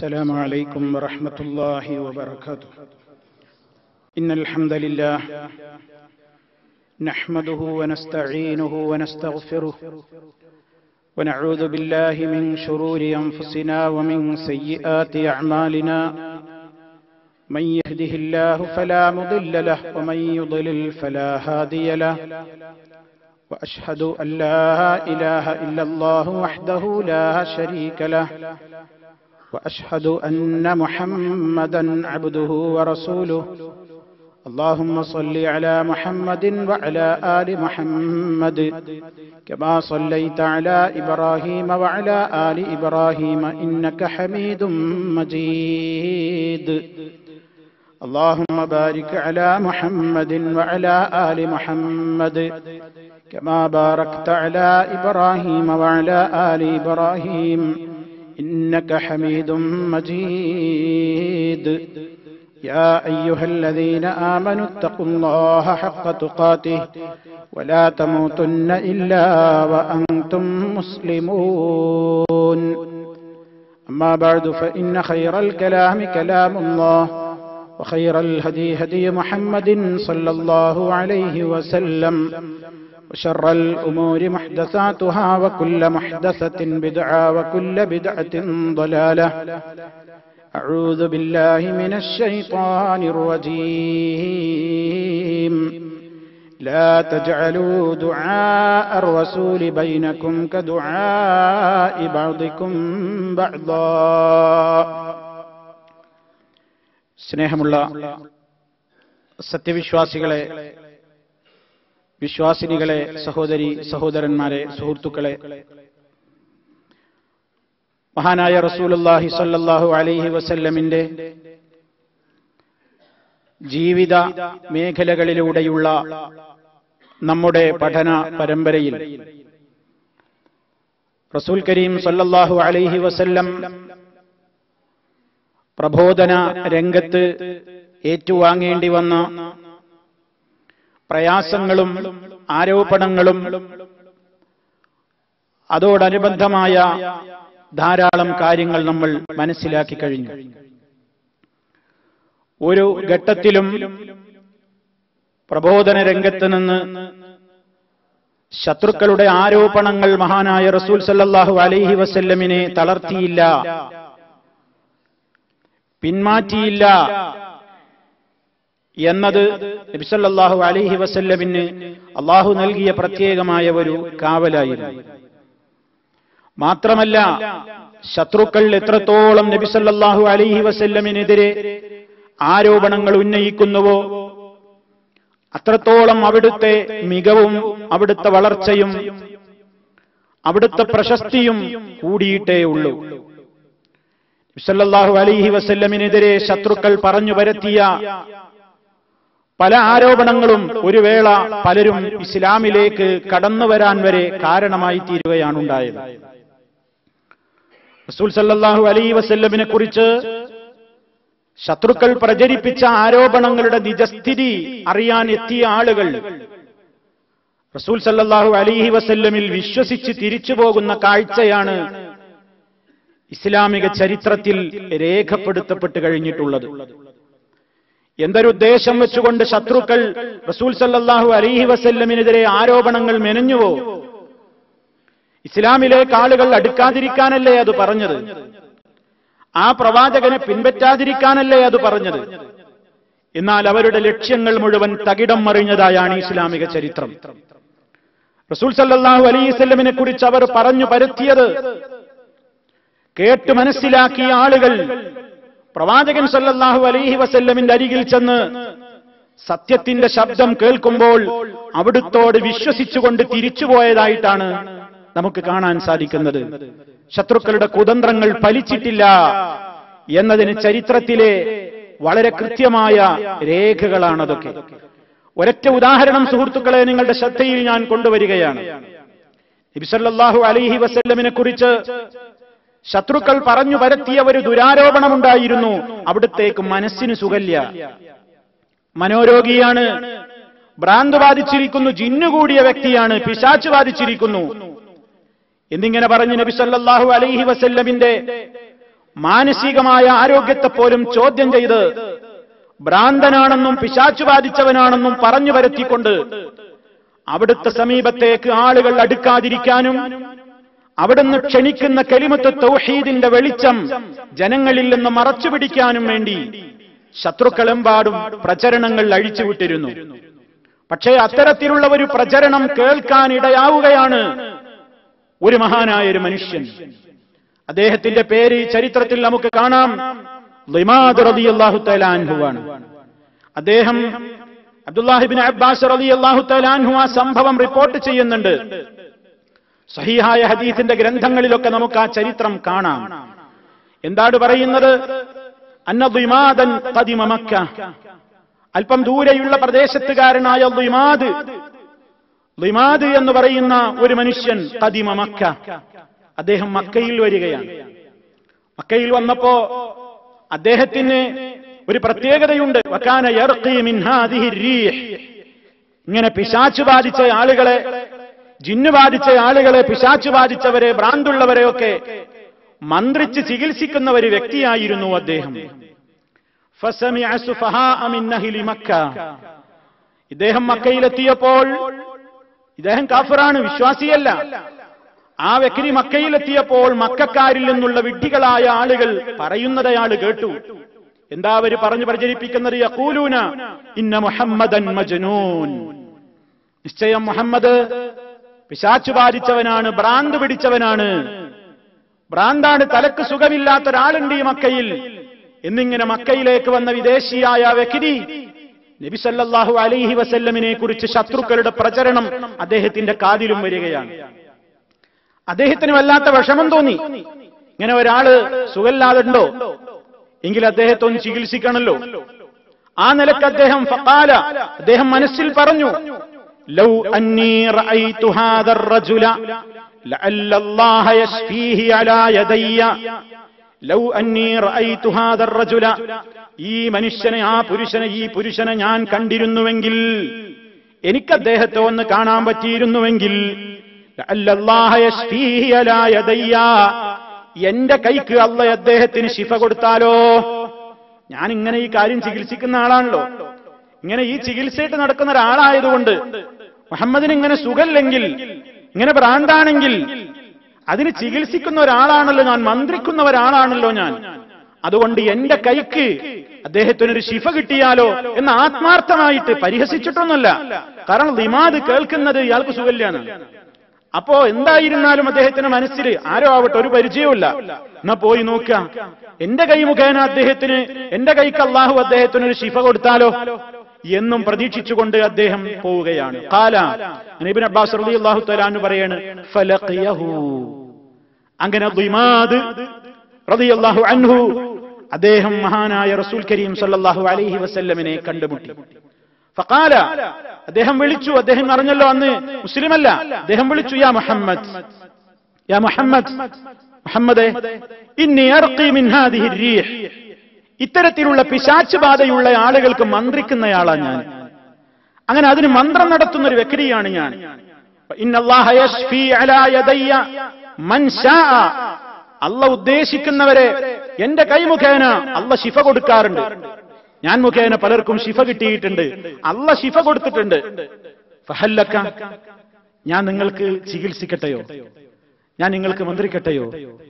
السلام عليكم ورحمة الله وبركاته إن الحمد لله نحمده ونستعينه ونستغفره ونعوذ بالله من شرور أنفسنا ومن سيئات أعمالنا من يهده الله فلا مضل له ومن يضلل فلا هادي له واشهد ان لا اله الا الله وحده لا شريك له واشهد ان محمدا عبده ورسوله اللهم صل على محمد وعلى ال محمد كما صليت على ابراهيم وعلى ال ابراهيم انك حميد مجيد اللهم بارك على محمد وعلى ال محمد كما باركت على ابراهيم وعلى ال ابراهيم انك حميد مجيد يا ايها الذين امنوا اتقوا الله حق تقاته ولا تموتن الا وانتم مسلمون اما بعد فان خير الكلام كلام الله وخير الهدي هدي محمد صلى الله عليه وسلم وشر الأمور محدثاتها وكل محدثة بدعة وكل بدعة ضلالة أعوذ بالله من الشيطان الرجيم لا تجعلوا دعاء الرسول بينكم كدعاء بعضكم بعضا സ്നേഹമുള്ള സത്യവിശ്വാസികളെ വിശ്വാസിനികളെ സഹോദരി സഹോദരന്മാരെ സുഹൃത്തുക്കളെ മഹാനായ റസൂലുല്ലാഹി സല്ലല്ലാഹു അലൈഹി വസല്ലമിന്റെ ജീവിത മേഖലകളിലൂടെയുള്ള നമ്മുടെ പഠന പരമ്പരയിൽ റസൂൽ കരീം സല്ലല്ലാഹു അലൈഹി വസല്ലം പ്രബോധന രംഗത്ത് ഏറ്റുവാങ്ങേണ്ടി വന്ന പ്രയാസങ്ങളും ആരോപണങ്ങളും അതോടനുബന്ധമായ ധാരാളം കാര്യങ്ങൾ നമ്മൾ മനസ്സിലാക്കി കഴിഞ്ഞു ഒരു ഘട്ടത്തിലും പ്രബോധന രംഗത്ത് നിന്ന് ശത്രുക്കളുടെ ആരോപണങ്ങൾ മഹാനായ റസൂൽ സല്ലാഹു അലൈഹി വസല്ലമിനെ തളർത്തിയില്ല പിന്മാറ്റിയില്ല എന്നത് നബിസല്ലാഹു അലൈഹി വസല്ലമിന് അള്ളാഹു നൽകിയ പ്രത്യേകമായ ഒരു കാവലായിരുന്നു മാത്രമല്ല ശത്രുക്കൾ എത്രത്തോളം നബിസല്ലാഹു അലൈഹി വസല്ലമിനെതിരെ ആരോപണങ്ങൾ ഉന്നയിക്കുന്നുവോ അത്രത്തോളം അവിടുത്തെ മികവും അവിടുത്തെ വളർച്ചയും അവിടുത്തെ പ്രശസ്തിയും കൂടിയിട്ടേ ഉള്ളൂ സല്ലല്ലാഹു അലൈഹി വസല്ലമിനെതിരെ ശത്രുക്കൾ പറഞ്ഞു പരത്തിയ പല ആരോപണങ്ങളും ഒരു വേള പലരും ഇസ്ലാമിലേക്ക് കടന്നു വരാൻ വരെ കാരണമായി തീരുകയാണ് ഉണ്ടായത് റസൂൽ സല്ലല്ലാഹു അലൈഹി വസല്ലമിനെ കുറിച്ച് ശത്രുക്കൾ പ്രചരിപ്പിച്ച ആരോപണങ്ങളുടെ നിജസ്ഥിതി അറിയാൻ എത്തിയ ആളുകൾ റസൂൽ സല്ലല്ലാഹു അലൈഹി വസല്ലമിൽ വിശ്വസിച്ച് തിരിച്ചു പോകുന്ന കാഴ്ചയാണ് ഇസ്ലാമിക ചരിത്രത്തിൽ രേഖപ്പെടുത്തപ്പെട്ട് കഴിഞ്ഞിട്ടുള്ളത് എന്തൊരു ഉദ്ദേശം വെച്ചുകൊണ്ട് ശത്രുക്കൾ റസൂൽ സല്ലാഹു അലൈഹി വസല്ലമിനെതിരെ ആരോപണങ്ങൾ മെനഞ്ഞുവോ ഇസ്ലാമിലേക്ക് ആളുകൾ അടുക്കാതിരിക്കാനല്ലേ അത് പറഞ്ഞത് ആ പ്രവാചകനെ പിൻപറ്റാതിരിക്കാനല്ലേ അത് പറഞ്ഞത് എന്നാൽ അവരുടെ ലക്ഷ്യങ്ങൾ മുഴുവൻ തകിടം മറിഞ്ഞതായാണ് ഇസ്ലാമിക ചരിത്രം റസൂൽ സല്ലാഹു അലൈവല്ലമിനെ കുറിച്ച് അവർ പറഞ്ഞു പരത്തിയത് കേട്ട് മനസ്സിലാക്കിയ ആളുകൾ പ്രവാചകൻ സല്ലല്ലാഹു അലൈഹി വസല്ലമിന്റെ അരികിൽ ചെന്ന് സത്യത്തിന്റെ ശബ്ദം കേൾക്കുമ്പോൾ അവിടുത്തോട് വിശ്വസിച്ചുകൊണ്ട് തിരിച്ചുപോയതായിട്ടാണ് നമുക്ക് കാണാൻ സാധിക്കുന്നത് ശത്രുക്കളുടെ കുതന്ത്രങ്ങൾ ഫലിച്ചിട്ടില്ല എന്നതിന് ചരിത്രത്തിലെ വളരെ കൃത്യമായ രേഖകളാണതൊക്കെ ഒരൊറ്റ ഉദാഹരണം സുഹൃത്തുക്കളെ നിങ്ങളുടെ ശ്രദ്ധയിൽ ഞാൻ കൊണ്ടുവരികയാണ് നബിസല്ലാഹു അലൈഹി വസല്ലമിനെ കുറിച്ച് ശത്രുക്കൾ പറഞ്ഞു പരത്തിയ ഒരു ദുരാരോപണമുണ്ടായിരുന്നു അവിടത്തേക്ക് മനസ്സിന് സുഖല്യ മനോരോഗിയാണ് ഭ്രാന്ത് ബാധിച്ചിരിക്കുന്നു ജിന്നുകൂടിയ വ്യക്തിയാണ് പിശാച്ച് ബാധിച്ചിരിക്കുന്നു എന്നിങ്ങനെ പറഞ്ഞ് നബി സല്ലല്ലാഹു അലൈഹി വസല്ലമിന്റെ മാനസികമായ ആരോഗ്യത്തെ പോലും ചോദ്യം ചെയ്ത് ഭ്രാന്തനാണെന്നും പിശാച്ചു ബാധിച്ചവനാണെന്നും പറഞ്ഞു വരുത്തിക്കൊണ്ട് അവിടുത്തെ സമീപത്തേക്ക് ആളുകൾ അടുക്കാതിരിക്കാനും അവിടുന്ന് ക്ഷണിക്കുന്ന കെലിമത്ത് തൗഹീദിന്റെ വെളിച്ചം ജനങ്ങളിൽ നിന്ന് മറച്ചുപിടിക്കാനും വേണ്ടി ശത്രുക്കളെമ്പാടും പ്രചരണങ്ങൾ അഴിച്ചുവിട്ടിരുന്നു പക്ഷേ അത്തരത്തിലുള്ള ഒരു പ്രചരണം കേൾക്കാൻ ഇടയാവുകയാണ് ഒരു മഹാനായ ഒരു മനുഷ്യൻ അദ്ദേഹത്തിന്റെ പേര് ഈ ചരിത്രത്തിൽ നമുക്ക് കാണാം ലിമാദ് റളിയല്ലാഹു തആല അൻഹുവാണ് അദ്ദേഹം അബ്ദുല്ലാഹിബിൻ അബ്ബാസ് റളിയല്ലാഹു തആല അൻഹു ആ സംഭവം റിപ്പോർട്ട് ചെയ്യുന്നുണ്ട് സഹിഹായ ഹദീസിന്റെ ഗ്രന്ഥങ്ങളിലൊക്കെ നമുക്ക് ആ ചരിത്രം കാണാം എന്താണ് പറയുന്നത് അന്ന ദിമാദൻ ഖദിമ മക്ക അല്പം ദൂരെയുള്ള പ്രദേശത്തുകാരനായ ദിമാദ് ദിമാദ് എന്ന് പറയുന്ന ഒരു മനുഷ്യൻ ഖദിമ മക്ക അദ്ദേഹം മക്കയിൽ വരികയാണ് മക്കയിൽ വന്നപ്പോ അദ്ദേഹത്തിന് ഒരു പ്രത്യേകതയുണ്ട് വക്കാന യർഖി മിൻ ഹാദിഹി റീഹ്. ഇങ്ങനെ പിശാച്ചു ബാധിച്ച ആളുകളെ ജിന്നു ബാധിച്ച ആളുകളെ പിശാച്ചു ബാധിച്ചവരെ ഭ്രാന്തുള്ളവരെയൊക്കെ മന്ത്രിച്ച് ചികിത്സിക്കുന്ന ഒരു വ്യക്തിയായിരുന്നു അദ്ദേഹം ഫസമിഅ സുഫഹാഅ മിൻ അഹ്ലി മക്ക. ഇദ്ദേഹം മക്കയിലെത്തിയപ്പോൾ ഇദ്ദേഹം കാഫറാണ് വിശ്വാസിയല്ല ആ വ്യക്തി മക്കയിലെത്തിയപ്പോൾ മക്കാരിൽ നിന്നുള്ള വിഡ്ഢികളായ ആളുകൾ പറയുന്നത് അയാൾ കേട്ടു എന്താ അവര് പറഞ്ഞു പ്രചരിപ്പിക്കുന്നത് യഖൂലൂന ഇന്ന മുഹമ്മദൻ മജ്നൂൻ നിശ്ചയം മുഹമ്മദ് പിശാച്ചു ബാധിച്ചവനാണ് ഭ്രാന്ത് പിടിച്ചവനാണ് ഭ്രാന്താണ് തലക്ക് സുഖമില്ലാത്ത ഒരാളുണ്ട് ഈ മക്കയിൽ എന്നിങ്ങനെ മക്കയിലേക്ക് വന്ന വിദേശിയായ ആ വ്യക്തി നബി സല്ലല്ലാഹു അലൈഹി വസല്ലമിനെ കുറിച്ച് ശത്രുക്കളുടെ പ്രചരണം അദ്ദേഹത്തിന്റെ കാതിലും വരികയാണ് അദ്ദേഹത്തിന് വല്ലാത്ത വിഷമം തോന്നി ഇങ്ങനെ ഒരാള് സുഖമില്ലാതുണ്ടോ എങ്കിൽ അദ്ദേഹത്തെ ഒന്ന് ചികിത്സിക്കണമല്ലോ ആ നിലക്ക് അദ്ദേഹം ഫഖാല അദ്ദേഹം മനസ്സിൽ പറഞ്ഞു ലൗ അന്നീ റഅയ്തു ഹാദർ റജുല ലഅല്ല അല്ലാഹ യശ്ഫീഹി അലാ യദയ്യ ലൗ അന്നീ റഅയ്തു ഹാദർ റജുല ഈ മനുഷ്യനെ ആ പുരുഷനെ ഈ പുരുഷനെ ഞാൻ കണ്ടിരുന്നുവെങ്കിൽ എനിക്ക് അദ്ദേഹത്തെ ഒന്ന് കാണാൻ പറ്റിയിരുന്നുവെങ്കിൽ ലഅല്ല അല്ലാഹ യശ്ഫീഹി അലാ യദയ്യ എന്റെ കൈക്ക് അല്ല അദ്ദേഹത്തിന് ശിഫ കൊടുത്താലോ ഞാൻ ഇങ്ങനെ ഈ കാര്യം ചികിത്സിക്കുന്ന ആളാണല്ലോ ഇങ്ങനെ ഈ ചികിത്സയിട്ട് നടക്കുന്ന ഒരാളായതുകൊണ്ട് മുഹമ്മദിന് ഇങ്ങനെ സുഖമില്ലെങ്കിൽ ഇങ്ങനെ ഭ്രാന്താണെങ്കിൽ അതിന് ചികിത്സിക്കുന്ന ഒരാളാണല്ലോ ഞാൻ മന്ത്രിക്കുന്ന ഒരാളാണല്ലോ ഞാൻ അതുകൊണ്ട് എന്റെ കൈക്ക് അദ്ദേഹത്തിനൊരു ശിഫ കിട്ടിയാലോ എന്ന് ആത്മാർത്ഥമായിട്ട് പരിഹസിച്ചിട്ടൊന്നുമല്ല കാരണം ലിമാദ് കേൾക്കുന്നത് ഇയാൾക്ക് സുഖമില്ലാണ് അപ്പോ എന്തായിരുന്നാലും അദ്ദേഹത്തിന്റെ മനസ്സിൽ ആരോ ആവട്ടെ ഒരു പരിചയവുമില്ല എന്നാ പോയി നോക്കുക എന്റെ കൈ മുഖേന അദ്ദേഹത്തിന് എന്റെ കൈക്ക് അള്ളാഹു അദ്ദേഹത്തിന് ഒരു ശിഫ കൊടുത്താലോ എന്നും പ്രതീക്ഷിച്ചുകൊണ്ട് അദ്ദേഹം പോവുകയാണ് കാല നബിൻ അബ്ബാസ് റളിയല്ലാഹു തആല എന്ന് പറയാണ് ഫലഖിയഹു അങ്ങനെ ദിമാദ് റളിയല്ലാഹു അൻഹു അദ്ദേഹം മഹാനായ റസൂൽ കരീം സല്ലല്ലാഹു അലൈഹി വസല്ലമിനെ കണ്ടുമുട്ടി ഫഖാല അദ്ദേഹം വിളിച്ചു അദ്ദേഹം അറിഞ്ഞല്ലോ അന്ന് മുസ്ലിമല്ല അദ്ദേഹം വിളിച്ചു യാ മുഹമ്മദ് യാ മുഹമ്മദ് മുഹമ്മദേ ഇന്നി അർഖി മിൻ ഹാദിഹി റീഹ് ഇത്തരത്തിലുള്ള പിശാച്ച് ബാധയുള്ള ആളുകൾക്ക് മന്ത്രിക്കുന്നയാളാ ഞാൻ അങ്ങനെ അതിന് മന്ത്രം നടത്തുന്ന ഒരു വ്യക്തിയാണ് ഞാൻ ഇന്നല്ലാഹ യശ്ഫി അലാ യദയ്യ മൻ ശാഅ അല്ല ഉദ്ദേശിക്കുന്നവരെ എന്റെ കൈ മുഖേന അല്ല ശിഫ കൊടുക്കാറുണ്ട് ഞാൻ മുഖേന പലർക്കും ശിഫ കിട്ടിയിട്ടുണ്ട് അല്ല ശിഫ കൊടുത്തിട്ടുണ്ട് ഫഹല്ലക്ക ഞാൻ നിങ്ങൾക്ക് ചികിത്സിക്കട്ടെയോ ഞാൻ നിങ്ങൾക്ക് മന്ത്രിക്കട്ടെയോ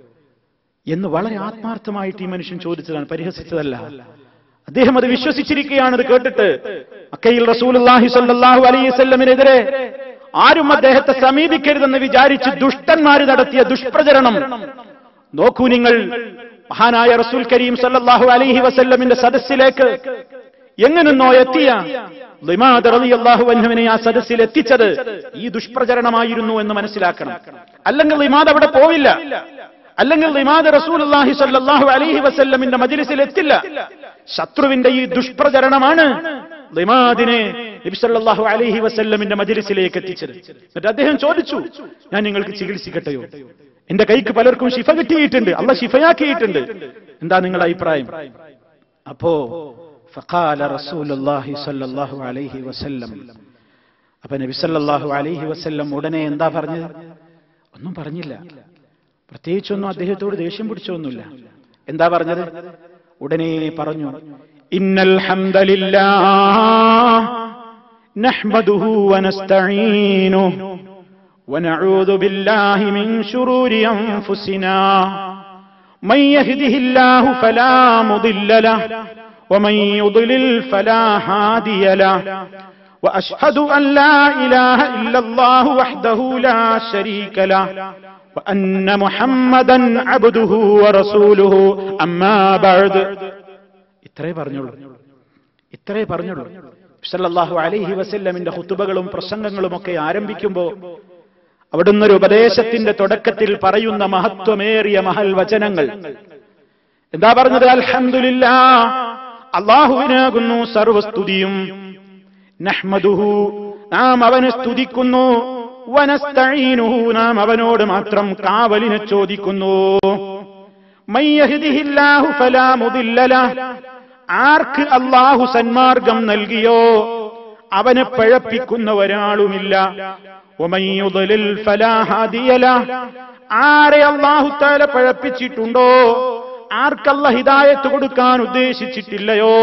എന്ന് വളരെ ആത്മാർത്ഥമായിട്ട് ഈ മനുഷ്യൻ ചോദിച്ചതാണ് പരിഹസിച്ചതല്ല അദ്ദേഹം അത് വിശ്വസിച്ചിരിക്കുകയാണ് അത് കേട്ടിട്ട് അക്കയിൽ റസൂലുള്ളാഹി സ്വല്ലല്ലാഹു അലൈഹി വസല്ലമിനെതിരെ ആരും അദ്ദേഹത്തെ സമീപിക്കരുതെന്ന് വിചാരിച്ച് ദുഷ്ടന്മാര് നടത്തിയ ദുഷ്പ്രചരണം നോക്കൂ നിങ്ങൾ മഹാനായ റസൂൽ കരീം സല്ലല്ലാഹു അലൈഹി വസല്ലമിന്റെ സദസ്സിലേക്ക് എങ്ങനെന്നോ എത്തിയ ലിമാദ് റളിയല്ലാഹു അൻഹുവിനെ ആ സദസ്സിൽ എത്തിച്ചത് ഈ ദുഷ്പ്രചരണമായിരുന്നു എന്ന് മനസ്സിലാക്കണം അല്ലെങ്കിൽ ലിമാദ് അവിടെ പോവില്ല അല്ലെങ്കിൽ ലിമാദ് റസൂലുള്ളാഹി സ്വല്ലല്ലാഹു അലൈഹി വസല്ലമിന്റെ മജ്ലിസിൽ എത്തില്ല ശത്രുവിന്റെ ഈ ദുഷ്പ്രചരണമാണ് ലിമാദിനെ നബി സല്ലല്ലാഹു അലൈഹി വസല്ലമിന്റെ മജ്ലിസിലേക്ക് എത്തിച്ചത് എന്നിട്ട് അദ്ദേഹം ചോദിച്ചു ഞാൻ നിങ്ങൾക്ക് ചികിത്സിക്കട്ടെയോ എന്റെ കൈക്ക് പലർക്കും ശിഫ കിട്ടിയിട്ടുണ്ട് അല്ല ശിഫയാക്കിയിട്ടുണ്ട് എന്താ നിങ്ങളുടെ അഭിപ്രായം അപ്പോ ഫഖാല റസൂലുള്ളാഹി സ്വല്ലല്ലാഹു അലൈഹി വസല്ലം അപ്പൊ നബി സല്ലല്ലാഹു അലൈഹി വസല്ലം ഉടനെ എന്താ പറഞ്ഞത് ഒന്നും പറഞ്ഞില്ല പ്രത്യേകിച്ചൊന്നും അദ്ദേഹത്തോട് ദേഷ്യം പിടിച്ചൊന്നുമില്ല എന്താ പറഞ്ഞത് ഉടനെ പറഞ്ഞു ഇന്നൽ ഹംദലില്ലാ نحمده ونستعينه ونعوذ بالله من شرور أنفسنا من يهده الله فلا مضل له ومن يضلل فلا هادي له وأشهد أن لا إله إلا الله وحده لا شريك له وأن محمدا عبده ورسوله أما بعد ഇത്രേ പറഞ്ഞുള്ളൂ ഇത്രേ പറഞ്ഞുള്ളൂ സല്ലല്ലാഹു അലൈഹി വസല്ലമിന്റെ ഹുത്തുബകളും പ്രസംഗങ്ങളും ഒക്കെ ആരംഭിക്കുമ്പോൾ അവിടുന്ന് ഒരു ഉപദേശത്തിന്റെ തുടക്കത്തിൽ പറയുന്ന മഹത്വമേറിയ മഹൽ വചനങ്ങൾ എന്താ പറഞ്ഞത് അൽഹംദുലില്ലാ അള്ളാഹുവിനാകുന്നു സർവസ്തുതിയും നഹ്മദുഹു നാം അവനെ സ്തുതിക്കുന്നു വനസ്തഈനുഹു നാം അവനോട് മാത്രം കാവലിനെ ചോദിക്കുന്നു മയ്യഹ്ദിഹില്ലാഹു ഫലാ മുദില്ലല ആർക്ക് അള്ളാഹു സന്മാർഗം നൽകിയോ അവനെ പഴപ്പിക്കുന്ന ഒരാളുമില്ല ഒമയ്യുദലിൽ ഫലാ ഹാദിയല ആരെ അള്ളാഹു താല പഴപ്പിച്ചിട്ടുണ്ടോ ആർക്കല്ല ഹിദായത്ത് കൊടുക്കാൻ ഉദ്ദേശിച്ചിട്ടില്ലയോ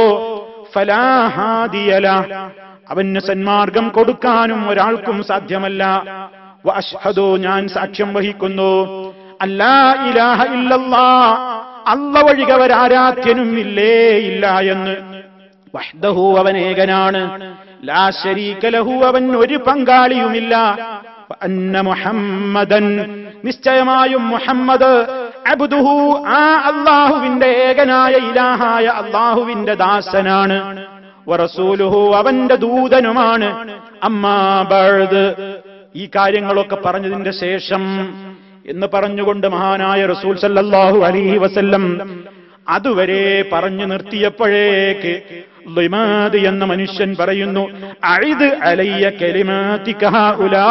ഫലാഹാദിയല അവന് സന്മാർഗം കൊടുക്കാനും ഒരാൾക്കും സാധ്യമല്ല വഅശ്ഹദു ഞാൻ സാക്ഷ്യം വഹിക്കുന്നു അല്ലാ ഇലാഹ ഇല്ലല്ലാ അല്ല വഴികവരാരാധ്യനും ഇല്ലേ ഇല്ല എന്ന് വഹ്ദഹു അവൻ ഏകനാണ് ലാ ശരീക ലഹു അവൻ ഒരു പങ്കാളിയുമില്ല അന്ന മുഹമ്മദൻ നിശ്ചയമായും മുഹമ്മദ് അബ്ദുഹു ആ അള്ളാഹുവിന്റെ ഏകനായ ഇലാഹായ അള്ളാഹുവിന്റെ ദാസനാണ് വറസൂലുഹു അവന്റെ ദൂതനുമാണ് അമ്മാ ബഅദ് ഈ കാര്യങ്ങളൊക്കെ പറഞ്ഞതിന്റെ ശേഷം എന്ന് പറഞ്ഞുകൊണ്ട് മഹാനായ റസൂൽ സല്ലല്ലാഹു അലൈഹി വസല്ലം അതുവരെ പറഞ്ഞു നിർത്തിയപ്പോഴേക്ക് ലിമാദ് എന്ന മനുഷ്യൻ പറയുന്നു അഴിത് അലയ്യ കലിമാതിക ഹഉലാ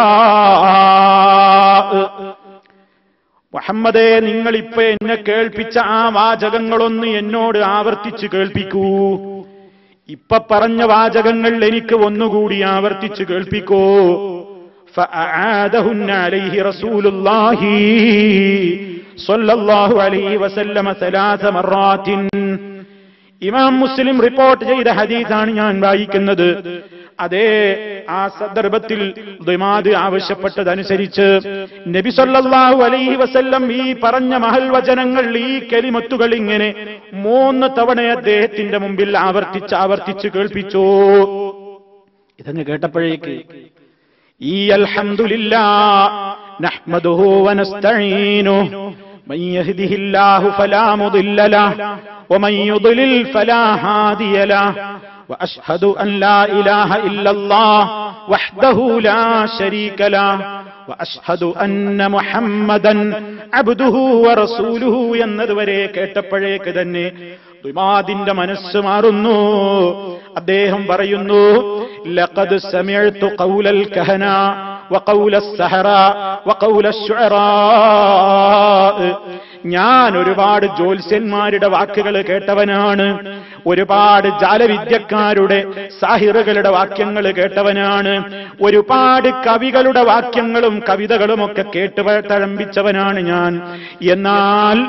മുഹമ്മദേ നിങ്ങൾ ഇപ്പൊ എന്നെ കേൾപ്പിച്ച ആ വാചകങ്ങളൊന്ന് എന്നോട് ആവർത്തിച്ച് കേൾപ്പിക്കൂ ഇപ്പൊ പറഞ്ഞ വാചകങ്ങൾ എനിക്ക് ഒന്നുകൂടി ആവർത്തിച്ച് കേൾപ്പിക്കൂ فأعادهن عليه رسول الله صلى الله عليه وسلم ثلاث مرات ഇമാം മുസ്ലിം റിപ്പോർട്ട് ചെയ്ത ഹദീസാണ് ഞാൻ വായിക്കുന്നത് അതേ ആ സന്ദർഭത്തിൽ ദിമാദ് ആവശ്യപ്പെട്ടതനുസരിച്ച് നബി സല്ലല്ലാഹു അലൈഹി വസല്ലം ഈ പറഞ്ഞ മഹൽ വചനങ്ങൾ ഈ കലിമത്തുകൾ ഇങ്ങനെ മൂന്ന് തവണ അദ്ദേഹത്തിന്റെ മുമ്പിൽ ആവർത്തിച്ച് ആവർത്തിച്ച് കേൾപ്പിച്ചു ഇതങ്ങ് കേട്ടപ്പോഴേക്ക് ഈ അൽഹംദുലില്ലാ നഹ്മദുഹു വനസ്തഈനുഹു من يهده الله فلا مضل له ومن يضلل فلا هادي له واشهد ان لا اله الا الله وحده لا شريك له واشهد ان محمدا عبده ورسوله എന്നതുവരെ കേട്ടപ്പോഴേക്ക് തന്നെ വിമാദിന്റെ മനസ്സ് മാറുന്നു അദ്ദേഹം പറയുന്നു ലഖദ് സമിഅ്തു ഖൗലൽ കഹന وقول السحراء وقول الشعراء ഞാൻ ഒരുപാട് ജ്യോത്സ്യന്മാരുടെ വാക്കുകൾ കേട്ടവനാണ് ഒരുപാട് ജാലവിദ്യക്കാരുടെ സാഹിറുകളുടെ വാക്യങ്ങൾ കേട്ടവനാണ് ഒരുപാട് കവികളുടെ വാക്യങ്ങളും കവിതകളും ഒക്കെ കേട്ട് തഴമ്പിച്ചവനാണ് ഞാൻ എന്നാൽ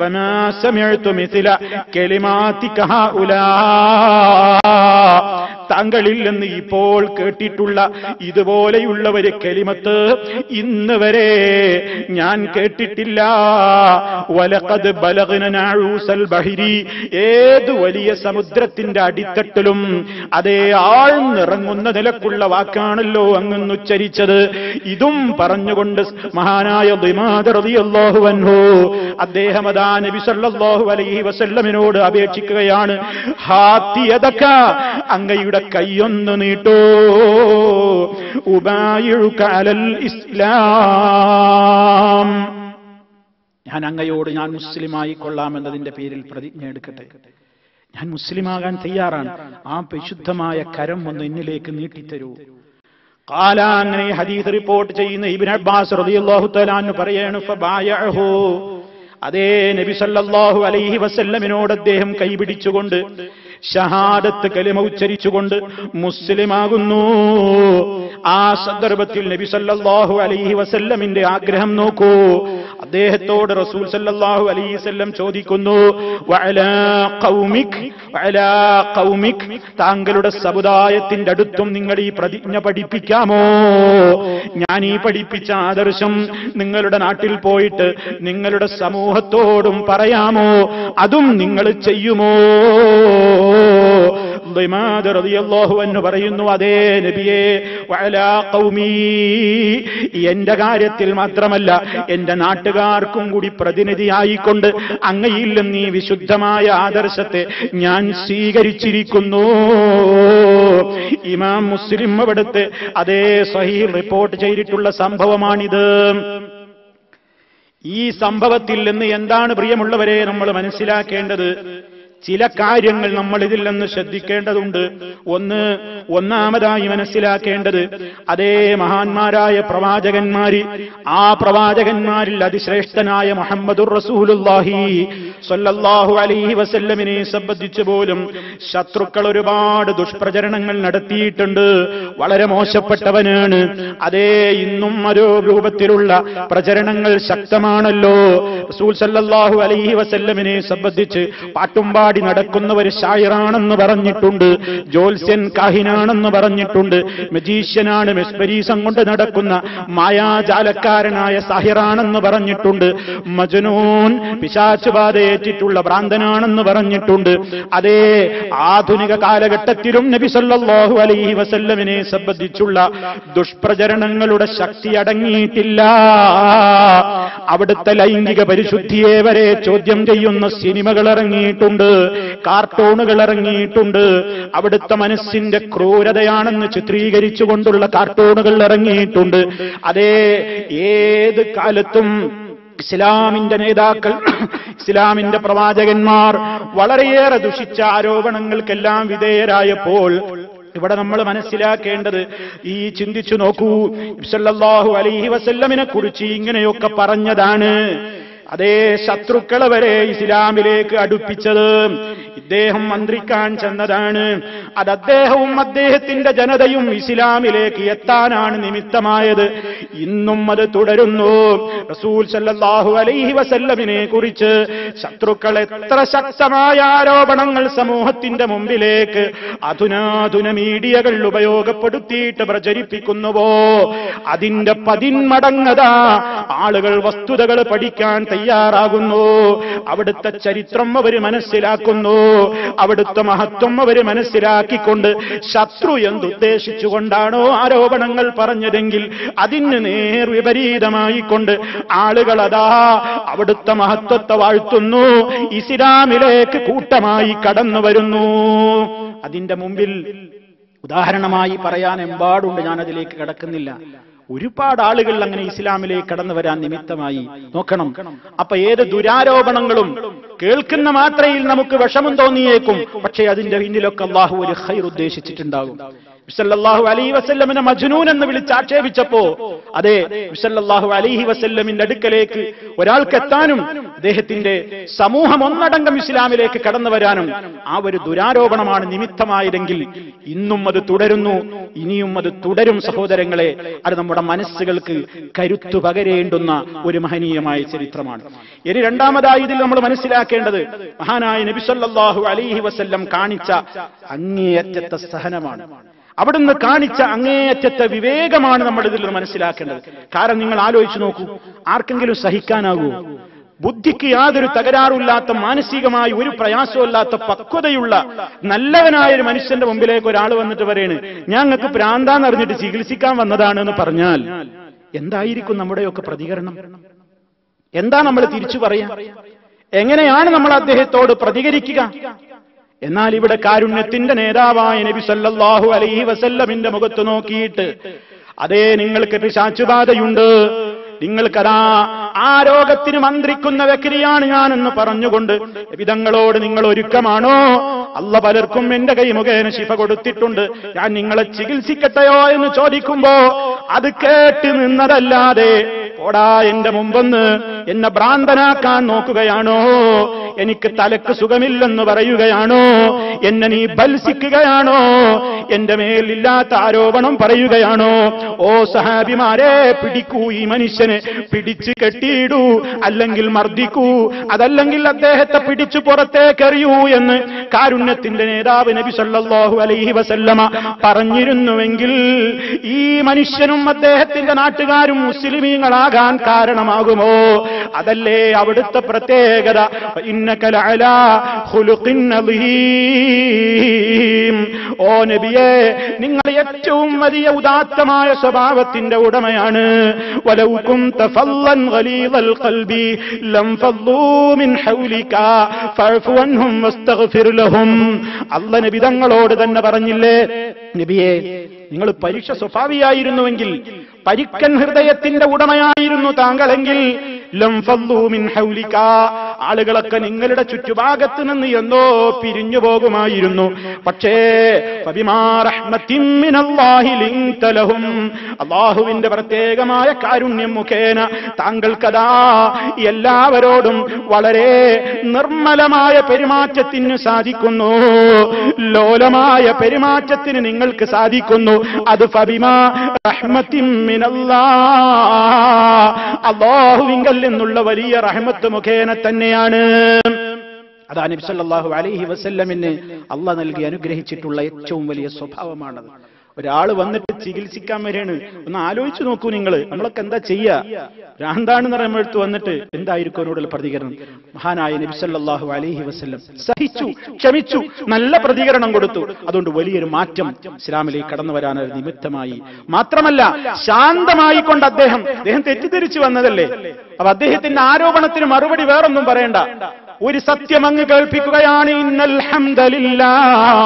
താങ്കളിൽ നിന്ന് ഇപ്പോൾ കേട്ടിട്ടുള്ള ഇതുപോലെയുള്ള ഒരു കെലിമത്ത് ഇന്ന് വരെ ഞാൻ കേട്ടിട്ടില്ല വലഖദ് ബലഗ്ന നാഊസൽ ബഹരി ഏത് വലിയ സമുദ്രത്തിന്റെ അടിത്തട്ടിലും അതേ ആഴ്ന്നിറങ്ങുന്ന നിലക്കുള്ള വാക്കാണല്ലോ അങ്ങ് ഉച്ചരിച്ചത് ഇതും പറഞ്ഞുകൊണ്ട് മഹാനായ റളിയല്ലാഹു അൻഹു അദ്ദേഹം അതാ നബി സല്ലല്ലാഹു അലൈഹി വസല്ലമിനോട് അപേക്ഷിക്കുകയാണ് ഹാത്തിയതക്ക അങ്ങയുടെ കൈയൊന്ന് നീട്ടോ ഉബായിഴുക അലൽ ഇസ്ലാം ഞാൻ അങ്ങയോട് ഞാൻ മുസ്ലിമായി കൊള്ളാമെന്നതിന്റെ പേരിൽ പ്രതിജ്ഞ എടുക്കട്ടെ ഞാൻ മുസ്ലിമാകാൻ തയ്യാറാണ് ആ പരിശുദ്ധമായ കരം ഒന്ന് എന്നിലേക്ക് നീട്ടിത്തരൂ കാല അങ്ങനെ ഹദീസ് റിപ്പോർട്ട് ചെയ്യുന്ന ഇബിൻ അബ്ബാസ് റളിയല്ലാഹു തആല പറയാണ് ഫബായഹു അതേ നബി സല്ലല്ലാഹു അലൈഹി വസല്ലമിനോട് അദ്ദേഹം കൈപിടിച്ചുകൊണ്ട് ഷഹാദത്ത് കലിമ ഉച്ചരിച്ചുകൊണ്ട് മുസ്ലിമാകുന്നു ആ സന്ദർഭത്തിൽ നബി സല്ലല്ലാഹു അലൈഹി വസല്ലമിന്റെ ആഗ്രഹം നോക്കൂ അദ്ദേഹത്തോട് റസൂൽ സല്ലല്ലാഹു അലൈഹി വസല്ലം ചോദിക്കുന്നു വഅലാ ഖൗമിക് വഅലാ ഖൗമിക് താങ്കളുടെ സമുദായത്തിന്റെ അടുത്തും നിങ്ങൾ ഈ പ്രതിജ്ഞ പഠിപ്പിക്കാമോ ഞാൻ ഈ പഠിപ്പിച്ച ആദർശം നിങ്ങളുടെ നാട്ടിൽ പോയിട്ട് നിങ്ങളുടെ സമൂഹത്തോടും പറയാമോ അതും നിങ്ങൾ ചെയ്യുമോ ദിമാദ് റളിയല്ലാഹു അൻഹു പറയുന്നു അതേ നബിയേ വഅലാ ഖൗമി എന്റെ കാര്യത്തിൽ മാത്രമല്ല എന്റെ നാട്ടുകാർക്കും കൂടി പ്രതിനിധിയായിക്കൊണ്ട് അങ്ങയിൽ നിന്ന് ഈ വിശുദ്ധമായ ആദർശത്തെ ഞാൻ സ്വീകരിച്ചിരിക്കുന്നു ഇമാം മുസ്ലിം അവിടുത്തെ അതേ സഹീൽ റിപ്പോർട്ട് ചെയ്തിട്ടുള്ള സംഭവമാണിത് ഈ സംഭവത്തിൽ നിന്ന് എന്താണ് പ്രിയമുള്ളവരെ നമ്മൾ മനസ്സിലാക്കേണ്ടത് ചില കാര്യങ്ങൾ നമ്മൾ ഇതിൽ നിന്ന് ശ്രദ്ധിക്കേണ്ടതുണ്ട് ഒന്ന് ഒന്നാമതായി മനസ്സിലാക്കേണ്ടത് അതേ മഹാന്മാരായ പ്രവാചകന്മാര് ആ പ്രവാചകന്മാരിൽ അതിശ്രേഷ്ഠനായ മുഹമ്മദുർ റസൂലുല്ലാഹി സ്വല്ലല്ലാഹു അലൈഹി വസല്ലമിനെ സംബന്ധിച്ച് പോലും ശത്രുക്കൾ ഒരുപാട് ദുഷ്പ്രചരണങ്ങൾ നടത്തിയിട്ടുണ്ട് വളരെ മോശപ്പെട്ടവനാണ് അതേ ഇന്നും ഒരു രൂപത്തിലുള്ള പ്രചരണങ്ങൾ ശക്തമാണല്ലോ റസൂൽ സല്ലല്ലാഹു അലൈഹി വസല്ലമിനെ സംബന്ധിച്ച് പാട്ടുംപാടി നടക്കുന്ന ഒരു ഷായറാണെന്ന് പറഞ്ഞിട്ടുണ്ട് ജോത്സ്യൻ കാഹിനാണെന്ന് പറഞ്ഞിട്ടുണ്ട് മജീഷ്യനാണ് മെസ്പരീസം കൊണ്ട് നടക്കുന്ന മായാജാലക്കാരനായ സാഹിറാണെന്ന് പറഞ്ഞിട്ടുണ്ട് മജനൂൻ പിശാച്ചുബാധയേറ്റിട്ടുള്ള ഭ്രാന്തനാണെന്ന് പറഞ്ഞിട്ടുണ്ട് അതേ ആധുനിക കാലഘട്ടത്തിലും നബി സല്ലല്ലാഹു അലൈഹി വസല്ലമിനെ സംബന്ധിച്ചുള്ള ദുഷ്പ്രചരണങ്ങളുടെ ശക്തി അടങ്ങിയിട്ടില്ല അവിടുത്തെ ലൈംഗിക പരിശുദ്ധിയെ വരെ ചോദ്യം ചെയ്യുന്ന സിനിമകൾ ഇറങ്ങിയിട്ടുണ്ട് കാർട്ടൂണുകൾ ഇറങ്ങിയിട്ടുണ്ട് അവിടുത്തെ മനസ്സിന്റെ ക്രൂരതയാണെന്ന് ചിത്രീകരിച്ചുകൊണ്ടുള്ള കാർട്ടൂണുകൾ ഇറങ്ങിയിട്ടുണ്ട് അതേ ഏത് കാലത്തും ഇസ്ലാമിന്റെ നേതാക്കൾ ഇസ്ലാമിന്റെ പ്രവാചകന്മാർ വളരെയേറെ ദുഷിച്ച ആരോപണങ്ങൾക്കെല്ലാം വിധേയരായപ്പോൾ ഇവിടെ നമ്മൾ മനസ്സിലാക്കേണ്ടത് ഈ ചിന്തിച്ചു നോക്കൂ സല്ലല്ലാഹു അലൈഹി വസല്ലമിനെ കുറിച്ച് ഇങ്ങനെയൊക്കെ പറഞ്ഞതാണ് അതേ ശത്രുക്കളെ വരെ ഇസ്ലാമിലേക്ക് അടുപ്പിച്ചത് ഇദ്ദേഹം മന്ത്രിക്കാൻ ചെന്നതാണ് അത് അദ്ദേഹവും അദ്ദേഹത്തിന്റെ ജനതയും ഇസ്ലാമിലേക്ക് എത്താനാണ് നിമിത്തമായത് ഇന്നും അത് തുടരുന്നു റസൂൽ സല്ലല്ലാഹു അലൈഹി വസല്ലമിനെ കുറിച്ച് ശത്രുക്കൾ എത്ര ശക്തമായ ആരോപണങ്ങൾ സമൂഹത്തിന്റെ മുമ്പിലേക്ക് അധുനാധുന മീഡിയകൾ ഉപയോഗപ്പെടുത്തിയിട്ട് പ്രചരിപ്പിക്കുന്നുവോ അതിന്റെ പതിന്മടങ്ങത ആളുകൾ വസ്തുതകൾ പഠിക്കാൻ തയ്യാറാകുന്നു അവിടുത്തെ ചരിത്രം അവർ മനസ്സിലാക്കുന്നു അവിടുത്തെ മഹത്വം അവർ മനസ്സിലാക്കിക്കൊണ്ട് ശത്രു എന്തുദ്ദേശിച്ചുകൊണ്ടാണോ ആരോപണങ്ങൾ പറഞ്ഞതെങ്കിൽ അതിന് നേർ വിപരീതമായിക്കൊണ്ട് ആളുകൾ അതാ അവിടുത്തെ മഹത്വത്തെ വാഴ്ത്തുന്നു ഇസ്ലാമിലേക്ക് കൂട്ടമായി കടന്നു വരുന്നു അതിന്റെ മുമ്പിൽ ഉദാഹരണമായി പറയാൻ എമ്പാടുണ്ട് ഞാൻ അതിലേക്ക് കിടക്കുന്നില്ല ഒരുപാട് ആളുകൾ അങ്ങനെ ഇസ്ലാമിലേക്ക് കടന്നു വരാൻ നിമിത്തമായി നോക്കണം അപ്പൊ ഏത് ദുരാരോപണങ്ങളും കേൾക്കുന്ന മാത്രയിൽ നമുക്ക് വിഷമം തോന്നിയേക്കും പക്ഷേ അതിന്റെ പിന്നിലൊക്കെ അള്ളാഹു ഒരു ഹൈർ ഉദ്ദേശിച്ചിട്ടുണ്ടാകും വിസല്ലാഹു അലൈഹി വസല്ലമിനെ മജ്നൂൻ എന്ന് വിളിച്ച് ആക്ഷേപിച്ചപ്പോ അതെ വിസല്ലാഹു അലൈഹി വസല്ലമിന്റെ അടുക്കലേക്ക് ഒരാൾക്ക് എത്താനും അദ്ദേഹത്തിന്റെ സമൂഹം ഒന്നടങ്കം ഇസ്ലാമിലേക്ക് കടന്നു വരാനും ആ ഒരു ദുരാരോപണമാണ് നിമിത്തമായതെങ്കിൽ ഇന്നും അത് തുടരുന്നു ഇനിയും അത് തുടരും സഹോദരങ്ങളെ അത് നമ്മുടെ മനസ്സുകൾക്ക് കരുത്തു പകരേണ്ടുന്ന ഒരു മഹനീയമായ ചരിത്രമാണ് ഇനി രണ്ടാമതായി ഇതിൽ നമ്മൾ മനസ്സിലാക്കേണ്ടത് മഹാനായ നബിസല്ലാഹു അലൈഹി വസല്ലം കാണിച്ച അങ്ങേയറ്റത്തെ സഹനമാണ് അവിടുന്ന് കാണിച്ച അങ്ങേയറ്റത്തെ വിവേകമാണ് നമ്മൾ ഇതിൽ നിന്ന് മനസ്സിലാക്കേണ്ടത് കാരണം നിങ്ങൾ ആലോചിച്ചു നോക്കൂ ആർക്കെങ്കിലും സഹിക്കാനാകൂ ബുദ്ധിക്ക് യാതൊരു തകരാറില്ലാത്ത മാനസികമായി ഒരു പ്രയാസമില്ലാത്ത പക്വതയുള്ള നല്ലവനായ ഒരു മനുഷ്യന്റെ മുമ്പിലേക്ക് ഒരാൾ വന്നിട്ട് പറയണ് ഞങ്ങൾക്ക് പ്രാന്താന്ന് അറിഞ്ഞിട്ട് ചികിത്സിക്കാൻ വന്നതാണ് എന്ന് പറഞ്ഞാൽ എന്തായിരിക്കും നമ്മുടെയൊക്കെ പ്രതികരണം എന്താ നമ്മൾ തിരിച്ചു പറയാ എങ്ങനെയാണ് നമ്മൾ അദ്ദേഹത്തോട് പ്രതികരിക്കുക എന്നാൽ ഇവിടെ കാരുണ്യത്തിന്റെ നേതാവായ നബി സല്ലല്ലാഹു അലൈഹി വസല്ലമിന്റെ മുഖത്ത് നോക്കിയിട്ട് അതേ നിങ്ങൾക്ക് പിശാച്ചുബാധയുണ്ട് നിങ്ങൾക്കതാ ആ രോഗത്തിന് മന്ത്രിക്കുന്ന വ്യക്തിയാണ് ഞാനെന്ന് പറഞ്ഞുകൊണ്ട് വിധങ്ങളോട് നിങ്ങൾ ഒരുക്കമാണോ അല്ല പലർക്കും എന്റെ കൈ മുഖേന ശിഫ കൊടുത്തിട്ടുണ്ട് ഞാൻ നിങ്ങളെ ചികിത്സിക്കട്ടെയോ എന്ന് ചോദിക്കുമ്പോ അത് കേട്ട് നിന്നതല്ലാതെ പോടാ എന്റെ മുമ്പെന്ന് എന്നെ ഭ്രാന്തനാക്കാൻ നോക്കുകയാണോ എനിക്ക് തലക്ക് സുഖമില്ലെന്ന് പറയുകയാണോ എന്നെ നീ ബത്സിക്കുകയാണോ എന്റെ മേലില്ലാത്ത ആരോപണം പറയുകയാണോ ഓ സഹാബിമാരെ പിടിക്കൂ ഈ മനുഷ്യനെ പിടിച്ചു കെട്ടിയിടൂ അല്ലെങ്കിൽ മർദ്ദിക്കൂ അതല്ലെങ്കിൽ അദ്ദേഹത്തെ പിടിച്ചു പുറത്തേക്കെറിയൂ എന്ന് കാരുണ്യത്തിന്റെ നേതാവ് നബി സല്ലല്ലാഹു അലൈഹി വസല്ലമ പറഞ്ഞിരുന്നുവെങ്കിൽ ഈ മനുഷ്യനും അദ്ദേഹത്തിന്റെ നാട്ടുകാരും മുസ്ലിമീങ്ങളാകാൻ കാരണമാകുമോ അതല്ലേ അവിടുത്തെ പ്രത്യേകത ഇന്നക ലഅലാ ഖുലുഖിൻ നദീം. ഓ നബിയെ നിങ്ങൾ ഏറ്റവും വലിയ ഉദാത്തമായ സ്വഭാവത്തിന്റെ ഉടമയാണ് വലൗ കുന്ത ഫല്ലൻ ഗലീദൽ ഖൽബി ലം ഫല്ലൂ മിൻ ഹൗലിക ഫഅഫു അൻഹും വസ്തഗ്ഫിർ ലഹും അല്ല നബി തങ്ങളോട് തന്നെ പറഞ്ഞില്ലേ നബിയെ നിങ്ങൾ പരീക്ഷ സ്വഭാവിയായിരുന്നുവെങ്കിൽ പരിക്കൻ ഹൃദയത്തിന്റെ ഉടമയായിരുന്നു താങ്കളെങ്കിൽ ലം ഫല്ലൂ മിൻ ഹൗലിക ആളുകളൊക്കെ നിങ്ങളുടെ ചുറ്റുഭാഗത്ത് നിന്ന് എന്നോ പിരിഞ്ഞു പോകുമായിരുന്നു പക്ഷേ ഫബിമാ റഹ്മത്തിൻ മിനല്ലാഹി ലിൻത ലഹും അള്ളാഹുവിന്റെ പ്രത്യേകമായ കാരുണ്യം മുഖേന താങ്കൾക്കതാ എല്ലാവരോടും വളരെ നിർമ്മലമായ പെരുമാറ്റത്തിന് സാധിക്കുന്നു ലോലമായ പെരുമാറ്റത്തിന് നിങ്ങൾക്ക് സാധിക്കുന്നു അത് ഫബിമാ റഹ്മത്തിൻ മിനല്ലാ അള്ളാഹുവിങ്കൽ നിന്നുള്ള വലിയ റഹ്മത്ത് മുഖേന തന്നെയാണ് അതാ നബി സല്ലല്ലാഹു അലൈഹി വസല്ലമിന് അള്ളാഹ് നൽകി അനുഗ്രഹിച്ചിട്ടുള്ള ഏറ്റവും വലിയ സ്വഭാവമാണത് ഒരാൾ വന്നിട്ട് ചികിത്സിക്കാൻ വരെയാണ് ഒന്ന് ആലോചിച്ചു നോക്കൂ നിങ്ങൾ നമ്മളൊക്കെ എന്താ ചെയ്യാ ഭ്രാന്താണെന്ന് പറയുമ്പോഴത്ത് വന്നിട്ട് എന്തായിരിക്കും അവരോടുള്ള പ്രതികരണം മഹാനായ നബി സല്ലല്ലാഹു അലൈഹി വസല്ലം സഹിച്ചു ക്ഷമിച്ചു നല്ല പ്രതികരണം കൊടുത്തു അതുകൊണ്ട് വലിയൊരു മാറ്റം ഇസ്ലാമിലേക്ക് കടന്നു വരാൻ ഒരു നിമിത്തമായി മാത്രമല്ല ശാന്തമായി കൊണ്ട് അദ്ദേഹം അദ്ദേഹം തെറ്റിദ്ധരിച്ചു വന്നതല്ലേ അപ്പൊ അദ്ദേഹത്തിന്റെ ആരോപണത്തിന് മറുപടി വേറൊന്നും പറയണ്ട ഒരു സത്യം അങ്ങ് കേൾപ്പിക്കുകയാണ് ഇന്നൽ ഹംദലില്ലാ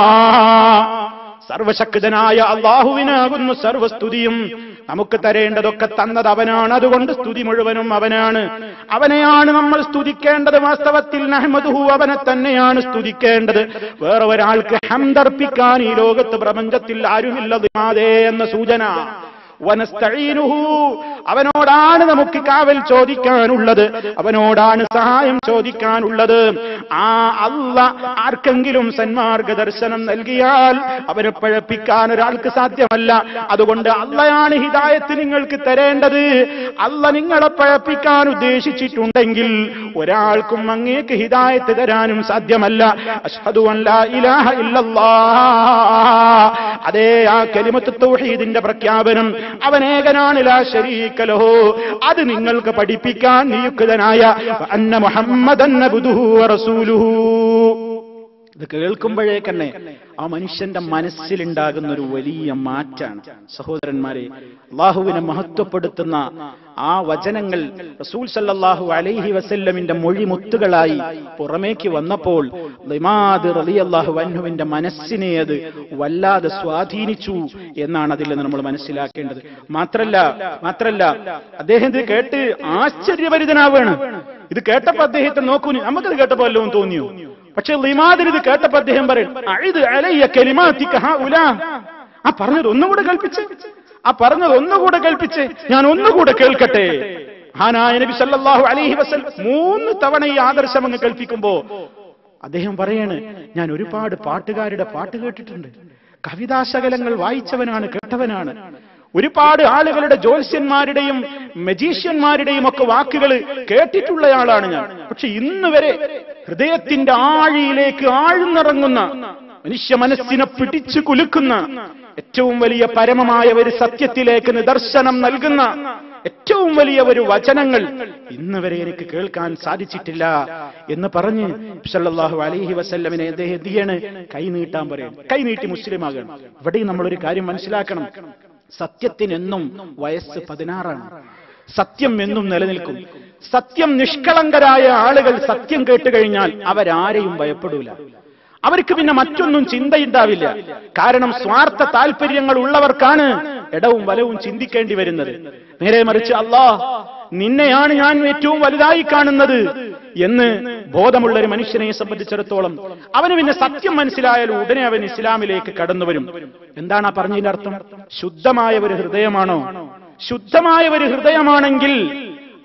സർവശക്തനായ അള്ളാഹുവിനാകുന്നു സർവസ്തുതിയും നമുക്ക് തരേണ്ടതൊക്കെ തന്നത് അവനാണ് അതുകൊണ്ട് സ്തുതി മുഴുവനും അവനാണ് അവനെയാണ് നമ്മൾ സ്തുതിക്കേണ്ടത് വാസ്തവത്തിൽ നഹ്മദുഹു അവനെ തന്നെയാണ് സ്തുതിക്കേണ്ടത് വേറെ ഒരാൾക്ക് ഹംദർപ്പിക്കാൻ ഈ ലോകത്ത് പ്രപഞ്ചത്തിൽ ആരുമില്ലത് മാതേ എന്ന സൂചന വനസ്തഈനുഹു അവനോടാണ് നമുക്ക് കാവൽ ചോദിക്കാനുള്ളത് അവനോടാണ് സഹായം ചോദിക്കാനുള്ളത് ആ അല്ല ആർക്കെങ്കിലും സന്മാർഗ ദർശനം നൽകിയാൽ അവനെ പഴപ്പിക്കാൻ ഒരാൾക്ക് സാധ്യമല്ല അതുകൊണ്ട് അള്ളയാണ് ഹിദായത്ത് നിങ്ങൾക്ക് തരേണ്ടത് അല്ല നിങ്ങളെ പഴപ്പിക്കാൻ ഉദ്ദേശിച്ചിട്ടുണ്ടെങ്കിൽ ഒരാൾക്കും അങ്ങേക്ക് ഹിദായത്ത് തരാനും സാധ്യമല്ല അഷ്ഹദു അൻ ലാ ഇലാഹ ഇല്ലല്ലാഹ് അതേ ആ കലിമത്ത് തൗഹീദിന്റെ പ്രഖ്യാപനം അവനേകനാണ് ലാ ശരീക ലഹു അത് നിങ്ങൾക്ക് പഠിപ്പിക്കാൻ നിയുക്തനായ അന്ന മുഹമ്മദൻ അബ്ദുഹു വറസൂലുഹു ഇത് കേൾക്കുമ്പോഴേക്കന്നെ ആ മനുഷ്യന്റെ മനസ്സിലുണ്ടാകുന്ന ഒരു വലിയ മാറ്റാണ് സഹോദരന്മാരെ അള്ളാഹുവിനെ മഹത്വപ്പെടുത്തുന്ന ആ വചനങ്ങൾ റസൂൽ സല്ലല്ലാഹു അലൈഹി വസല്ലമിന്റെ മൊഴിമുത്തുകളായി പുറമേക്ക് വന്നപ്പോൾ ലിമാദ് റളിയല്ലാഹു അൻഹുവിന്റെ മനസ്സിനെ അത് വല്ലാതെ സ്വാധീനിച്ചു എന്നാണ് അതിൽ നിന്ന് നമ്മൾ മനസ്സിലാക്കേണ്ടത് മാത്രല്ല മാത്രല്ല അദ്ദേഹം ഇത് കേട്ട് ആശ്ചര്യഭരിതനാവാണ് ഇത് കേട്ടപ്പോ അദ്ദേഹത്തെ നോക്കൂ നമുക്കത് കേട്ടപ്പോ വല്ലതും തോന്നിയോ പക്ഷെ ലിമാദിന് ഇത് കേട്ടപ്പോ അദ്ദേഹം പറയും അഴുത് അലയ്യ കലിമാത്തിക്ക ഉലാ ആ പറഞ്ഞത് ഒന്നുകൂടെ കേൾപ്പിച്ച് ആ പറഞ്ഞത് ഒന്നുകൂടെ കേൾപ്പിച്ച് ഞാൻ ഒന്നുകൂടെ കേൾക്കട്ടെ ഹാനായ നബി സല്ലല്ലാഹു അലൈഹി വസല്ലം മൂന്ന് തവണ ഈ ആദർശം അങ്ങ് കേൾപ്പിക്കുമ്പോ അദ്ദേഹം പറയാണ് ഞാൻ ഒരുപാട് പാട്ടുകാരുടെ പാട്ട് കേട്ടിട്ടുണ്ട് കവിതാശകലങ്ങൾ വായിച്ചവനാണ് കേട്ടവനാണ് ഒരുപാട് ആളുകളുടെ ജ്യോത്സ്യന്മാരുടെയും മജീഷ്യന്മാരുടെയും ഒക്കെ വാക്കുകൾ കേട്ടിട്ടുള്ളയാളാണ് ഞാൻ പക്ഷെ ഇന്ന് വരെ ഹൃദയത്തിന്റെ ആഴിയിലേക്ക് ആഴ്ന്നിറങ്ങുന്ന മനുഷ്യ മനസ്സിനെ പിടിച്ചു കുലുക്കുന്ന ഏറ്റവും വലിയ പരമമായ ഒരു സത്യത്തിലേക്ക് നിദർശനം നൽകുന്ന ഏറ്റവും വലിയ ഒരു വചനങ്ങൾ ഇന്ന് വരെ എനിക്ക് കേൾക്കാൻ സാധിച്ചിട്ടില്ല എന്ന് പറഞ്ഞ് സല്ലല്ലാഹു അലൈഹി വസല്ലമിനെ അദ്ദേഹം എന്ത് ചെയ്യാണ് കൈ നീട്ടാൻ പറയും കൈ നീട്ടി മുസ്ലിമാകണം ഇവിടെയും നമ്മളൊരു കാര്യം മനസ്സിലാക്കണം സത്യത്തിനെന്നും വയസ്സ് പതിനാറാണ് സത്യം എന്നും നിലനിൽക്കും സത്യം നിഷ്കളങ്കരായ ആളുകൾ സത്യം കേട്ട് കഴിഞ്ഞാൽ അവരാരെയും ഭയപ്പെടൂല അവർക്ക് പിന്നെ മറ്റൊന്നും ചിന്തയുണ്ടാവില്ല കാരണം സ്വാർത്ഥ താല്പര്യങ്ങൾ ഉള്ളവർക്കാണ് ഇടവും വലവും ചിന്തിക്കേണ്ടി വരുന്നത് നേരെ മറിച്ച് അല്ലാ നിന്നെയാണ് ഞാൻ ഏറ്റവും വലുതായി കാണുന്നത് എന്ന് ബോധമുള്ള ഒരു മനുഷ്യനെ സംബന്ധിച്ചിടത്തോളം അവന് പിന്നെ സത്യം മനസ്സിലായാൽ ഉടനെ അവൻ ഇസ്ലാമിലേക്ക് കടന്നു വരും എന്താണ് ആ പറഞ്ഞതിന്റെ അർത്ഥം ശുദ്ധമായ ഒരു ഹൃദയമാണോ ശുദ്ധമായ ഒരു ഹൃദയമാണെങ്കിൽ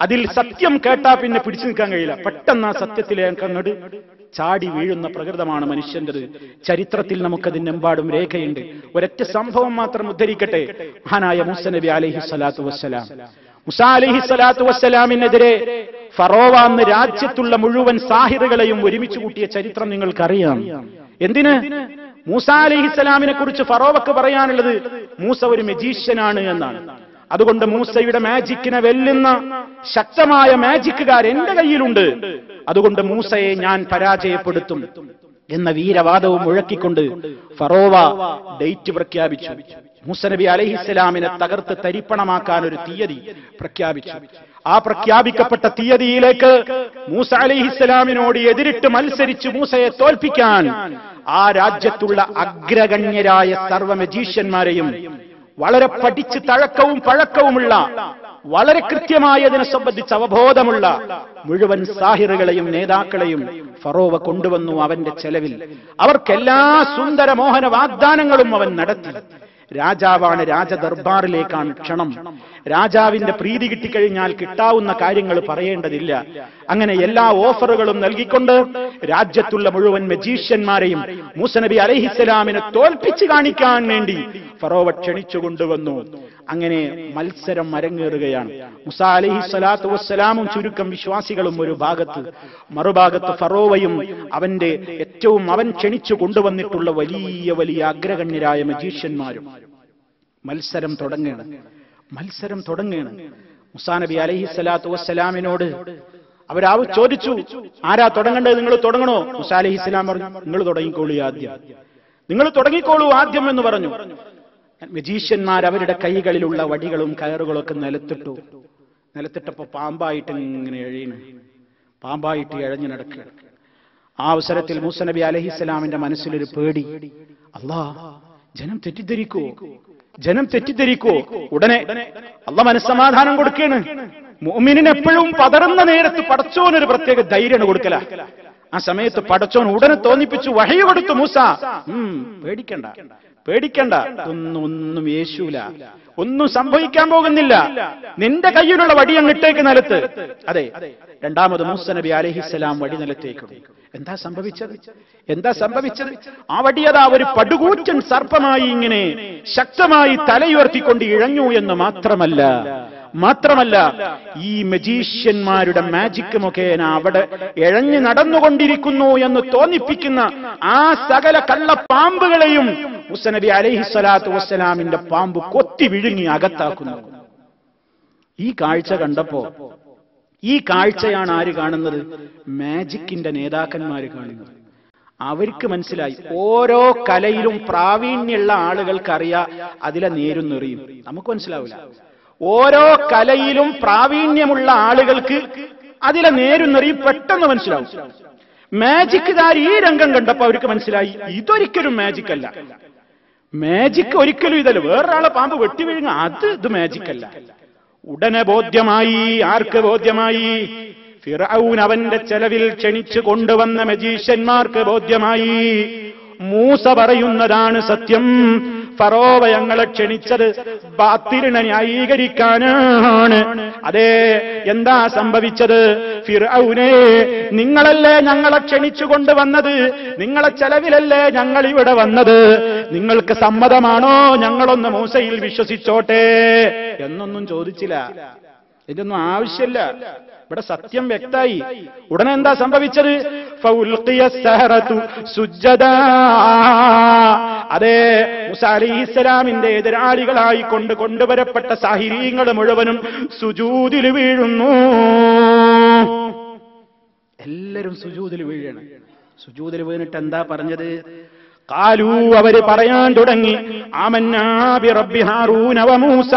അതിൽ സത്യം കേട്ടാ പിന്നെ പിടിച്ചു നിൽക്കാൻ കഴിയില്ല പെട്ടെന്ന് ആ സത്യത്തിലേക്ക് അങ്ങോട്ട് ചാടി വീഴുന്ന പ്രകൃതമാണ് മനുഷ്യന്റേത് ചരിത്രത്തിൽ നമുക്കതിനെമ്പാടും രേഖയുണ്ട് ഒരൊറ്റ സംഭവം മാത്രം ഉദ്ധരിക്കട്ടെ മഹാനായ മൂസ നബി അലൈഹി സ്വലാത്തു വസ്സലാം മുസ അലൈഹി സ്വലാത്തു വസ്സലാമിനെതിരെ ഫറോവ എന്ന രാജ്യത്തുള്ള മുഴുവൻ സാഹിറുകളെയും ഒരുമിച്ച് കൂട്ടിയ ചരിത്രം നിങ്ങൾക്കറിയാം എന്തിന് മൂസ അലൈഹിസ്സലാമിനെ കുറിച്ച് ഫറോവക്ക് പറയാനുള്ളത് മൂസ ഒരു മെജീഷ്യനാണ് എന്നാണ് അതുകൊണ്ട് മൂസയുടെ മാജിക്കിനെ വെല്ലുന്ന ശക്തമായ മാജിക്കുകാർ എന്റെ കയ്യിലുണ്ട് അതുകൊണ്ട് മൂസയെ ഞാൻ പരാജയപ്പെടുത്തും എന്ന വീരവാദവും മുഴക്കിക്കൊണ്ട് ഫറോവ ഡേറ്റ് പ്രഖ്യാപിച്ചു മൂസനബി അലഹിസ്സലാമിനെ തകർത്ത് തരിപ്പണമാക്കാൻ ഒരു തീയതി പ്രഖ്യാപിച്ചു ആ പ്രഖ്യാപിക്കപ്പെട്ട തീയതിയിലേക്ക് മൂസ അലഹിസ്സലാമിനോട് എതിരിട്ട് മത്സരിച്ച് മൂസയെ തോൽപ്പിക്കാൻ ആ രാജ്യത്തുള്ള അഗ്രഗണ്യരായ സർവ മജീഷ്യന്മാരെയും വളരെ പഠിച്ച് തഴക്കവും പഴക്കവുമുള്ള വളരെ കൃത്യമായി അതിനെ സംബന്ധിച്ച് അവബോധമുള്ള മുഴുവൻ സാഹിറുകളെയും നേതാക്കളെയും ഫറോവ കൊണ്ടുവന്നു അവന്റെ ചെലവിൽ അവർക്കെല്ലാ സുന്ദര മോഹന വാഗ്ദാനങ്ങളും അവൻ നടത്തി രാജാവാണ് രാജദർബാറിലേക്കാണ് ക്ഷണം രാജാവിന്റെ പ്രീതി കിട്ടിക്കഴിഞ്ഞാൽ കിട്ടാവുന്ന കാര്യങ്ങൾ പറയേണ്ടതില്ല അങ്ങനെ എല്ലാ ഓഫറുകളും നൽകിക്കൊണ്ട് രാജ്യത്തുള്ള മുഴുവൻ മജീഷ്യന്മാരെയും മൂസനബി അലഹിസ്സലാമിനെ തോൽപ്പിച്ച് കാണിക്കാൻ വേണ്ടി ഫറോവ ക്ഷണിച്ചു കൊണ്ടുവന്നു അങ്ങനെ മത്സരം അരങ്ങേറുകയാണ് മുസ അലഹി സ്വലാത്തു വസ്സലാമും ചുരുക്കം വിശ്വാസികളും ഒരു ഭാഗത്ത് മറുഭാഗത്ത് ഫറോവയും അവന്റെ ഏറ്റവും അവൻ ക്ഷണിച്ചു കൊണ്ടുവന്നിട്ടുള്ള വലിയ വലിയ അഗ്രഗണ്യരായ മജീഷ്യന്മാരും മത്സരം തുടങ്ങുകയാണ് മത്സരം തുടങ്ങുകയാണ് മുസാ നബി അലഹി സ്വലാത്തു വസ്സലാമിനോട് അവരാ ചോദിച്ചു ആരാ തുടങ്ങേണ്ടത് നിങ്ങൾ തുടങ്ങണോ മുസാ അലഹി സ്വലാം പറഞ്ഞു നിങ്ങൾ തുടങ്ങിക്കോളൂ ആദ്യം നിങ്ങൾ തുടങ്ങിക്കോളൂ ആദ്യം എന്ന് പറഞ്ഞു മജീഷ്യന്മാർ അവരുടെ കൈകളിലുള്ള വടികളും കയറുകളും ഒക്കെ നിലത്തിട്ടു നിലത്തിട്ടപ്പോ പാമ്പായിട്ട് ഇങ്ങനെ എഴീണ് പാമ്പായിട്ട് എഴഞ്ഞു നടക്കുക ആ അവസരത്തിൽ മൂസ നബി അലഹിസ്സലാമിന്റെ മനസ്സിലൊരു പേടി അല്ലാ ജനം തെറ്റിദ്ധരിക്കോ ജനം തെറ്റിദ്ധരിക്കോ ഉടനെ അല്ല മനസ്സമാധാനം കൊടുക്കുകയാണ് മോമിനിന് എപ്പോഴും പതറുന്ന നേരത്ത് പടച്ചോനൊരു പ്രത്യേക ധൈര്യമാണ് കൊടുക്കല ആ സമയത്ത് പടച്ചോൻ ഉടനെ തോന്നിപ്പിച്ചു വഹയ കൊടുത്തു മൂസ ഉം, പേടിക്കണ്ട പേടിക്കണ്ട ഒന്നും ഒന്നും യേശൂല ഒന്നും സംഭവിക്കാൻ പോകുന്നില്ല നിന്റെ കയ്യിലുള്ള വടി അങ്ങിട്ടേക്ക് നിലത്ത് അതെ രണ്ടാമത് മൂസ നബി അലഹിസ്സലാം വടി നിലത്തേക്ക് ഇടും. എന്താ സംഭവിച്ചത് എന്താ സംഭവിച്ചത് ആ വടിയതാ ഒരു പടുകൂറ്റൻ സർപ്പമായി ഇങ്ങനെ ശക്തമായി തലയുയർത്തിക്കൊണ്ട് ഇഴഞ്ഞു എന്ന് മാത്രമല്ല മാത്രമല്ല ഈ മജീഷ്യന്മാരുടെ മാജിക് മുഖേന അവിടെ ഇഴഞ്ഞു നടന്നുകൊണ്ടിരിക്കുന്നു എന്ന് തോന്നിപ്പിക്കുന്ന ആ സകല കള്ളപ്പാമ്പുകളെയും മുസനബി അലൈഹിസ്വലാത്തു വസ്സലാമിന്റെ പാമ്പ് കൊത്തി വിഴുങ്ങി അകത്താക്കുന്നു ഈ കാഴ്ച കണ്ടപ്പോ ഈ കാഴ്ചയാണ് ആര് കാണുന്നത് മാജിക്കിന്റെ നേതാക്കന്മാര് കാണുന്നത് അവർക്ക് മനസ്സിലായി ഓരോ കലയിലും പ്രാവീണ്യമുള്ള ആളുകൾക്കറിയാം അതിലെ നേരും നെറിയും നമുക്ക് മനസ്സിലാവില്ല ഓരോ കലയിലും പ്രാവീണ്യമുള്ള ആളുകൾക്ക് അതിലെ നേരും നെറിയും പെട്ടെന്ന് മനസ്സിലാവും മാജിക്കുകാർ ഈ രംഗം കണ്ടപ്പോ അവർക്ക് മനസ്സിലായി ഇതൊരിക്കലും മാജിക് അല്ല മാജിക് ഒരിക്കലും ഇതല്ല വേറൊരാളെ പാമ്പ് വെട്ടി വീഴുക അത് ഇത് മാജിക് അല്ല ഉടനെ ബോധ്യമായി ആർക്ക് ബോധ്യമായി ഫിറൌൻ അവന്റെ ചെലവിൽ ക്ഷണിച്ചു കൊണ്ടുവന്ന മജീഷ്യന്മാർക്ക് ബോധ്യമായി മൂസ പറയുന്നതാണ് സത്യം ഫറോവ ഞങ്ങളെ ക്ഷണിച്ചത് ബാത്തിരിനെ ന്യായീകരിക്കാനാണ് അതെ എന്താ സംഭവിച്ചത് ഫിറൌനെ നിങ്ങളല്ലേ ഞങ്ങളെ ക്ഷണിച്ചു കൊണ്ടുവന്നത് നിങ്ങളെ ചെലവിലല്ലേ ഞങ്ങൾ ഇവിടെ വന്നത് നിങ്ങൾക്ക് സമ്മതമാണോ ഞങ്ങളൊന്ന് മൂസയിൽ വിശ്വസിച്ചോട്ടെ എന്നൊന്നും ചോദിച്ചില്ല ഇതൊന്നും ആവശ്യമില്ല ഇവിടെ സത്യം വ്യക്തായി ഉടനെ എന്താ സംഭവിച്ചത് ഫൗൽഖിയ സഹറതു സുജ്ജദാ. അതെ മുസ അലൈഹിസ്സലാമിന്റെ എതിരാളികളായി കൊണ്ട് കൊണ്ടുവരപ്പെട്ട സാഹിര്യങ്ങൾ മുഴുവനും സുജൂതിൽ വീഴുന്നു എല്ലാരും സുജൂതിൽ വീഴണം സുജൂതിൽ വീണിട്ട് എന്താ പറഞ്ഞത് കാലു അവര് പറയാൻ തുടങ്ങി ആമന്നാബി റബ്ബി ഹാറൂന വ മൂസ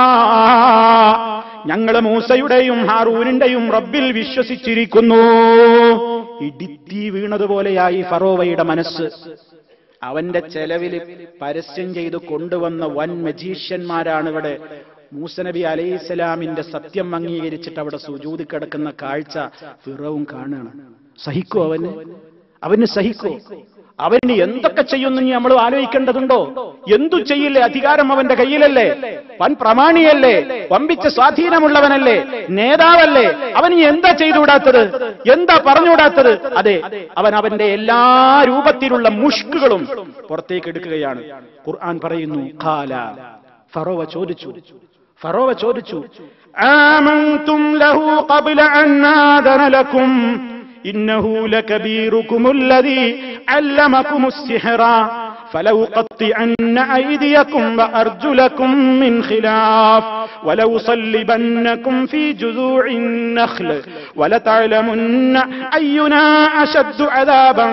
ഞങ്ങൾ മൂസയുടെയും ഹാറൂനിന്റെയും റബ്ബിൽ വിശ്വസിച്ചിരിക്കുന്നു ഇടിത്തി വീണതുപോലെയായി ഫറോവയുടെ മനസ്സ് അവന്റെ ചെലവിൽ പരസ്യം ചെയ്ത് കൊണ്ടുവന്ന വൻ മജീഷ്യന്മാരാണ് ഇവിടെ മൂസനബി അലൈഹി സ്വലാമിന്റെ സത്യം അംഗീകരിച്ചിട്ട് അവിടെ സുജൂതി കിടക്കുന്ന കാഴ്ച ഫിറവും കാണുകയാണ് സഹിക്കോ അവന് അവന് സഹിക്കോ അവന് എന്തൊക്കെ ചെയ്യുന്നു നമ്മൾ ആലോചിക്കേണ്ടതുണ്ടോ എന്തു ചെയ്യില്ലേ അധികാരം അവന്റെ കയ്യിലല്ലേ വൻ പ്രമാണിയല്ലേ വമ്പിച്ച സ്വാധീനമുള്ളവനല്ലേ നേതാവല്ലേ അവൻ ഇനി എന്താ ചെയ്തുകൂടാത്തത് എന്താ പറഞ്ഞുകൂടാത്തത് അതെ അവൻ അവന്റെ എല്ലാ രൂപത്തിലുള്ള മുഷ്കുകളും പുറത്തേക്ക് എടുക്കുകയാണ് ഖുർആൻ പറയുന്നു ഖാല ഫറോവ ചോദിച്ചു ഫറോവ ചോദിച്ചു ആമന്തും ലഹു ഖബ്ല അൻ ആദന ലക്കും ഇന്നഹു ലകബീറുകും الذي علمكم السحر فلأقطعن أيديكم وأرجلكم من خلاف ولأصلبنكم في جذوع النخل ولتعلمن أينا أشد عذابا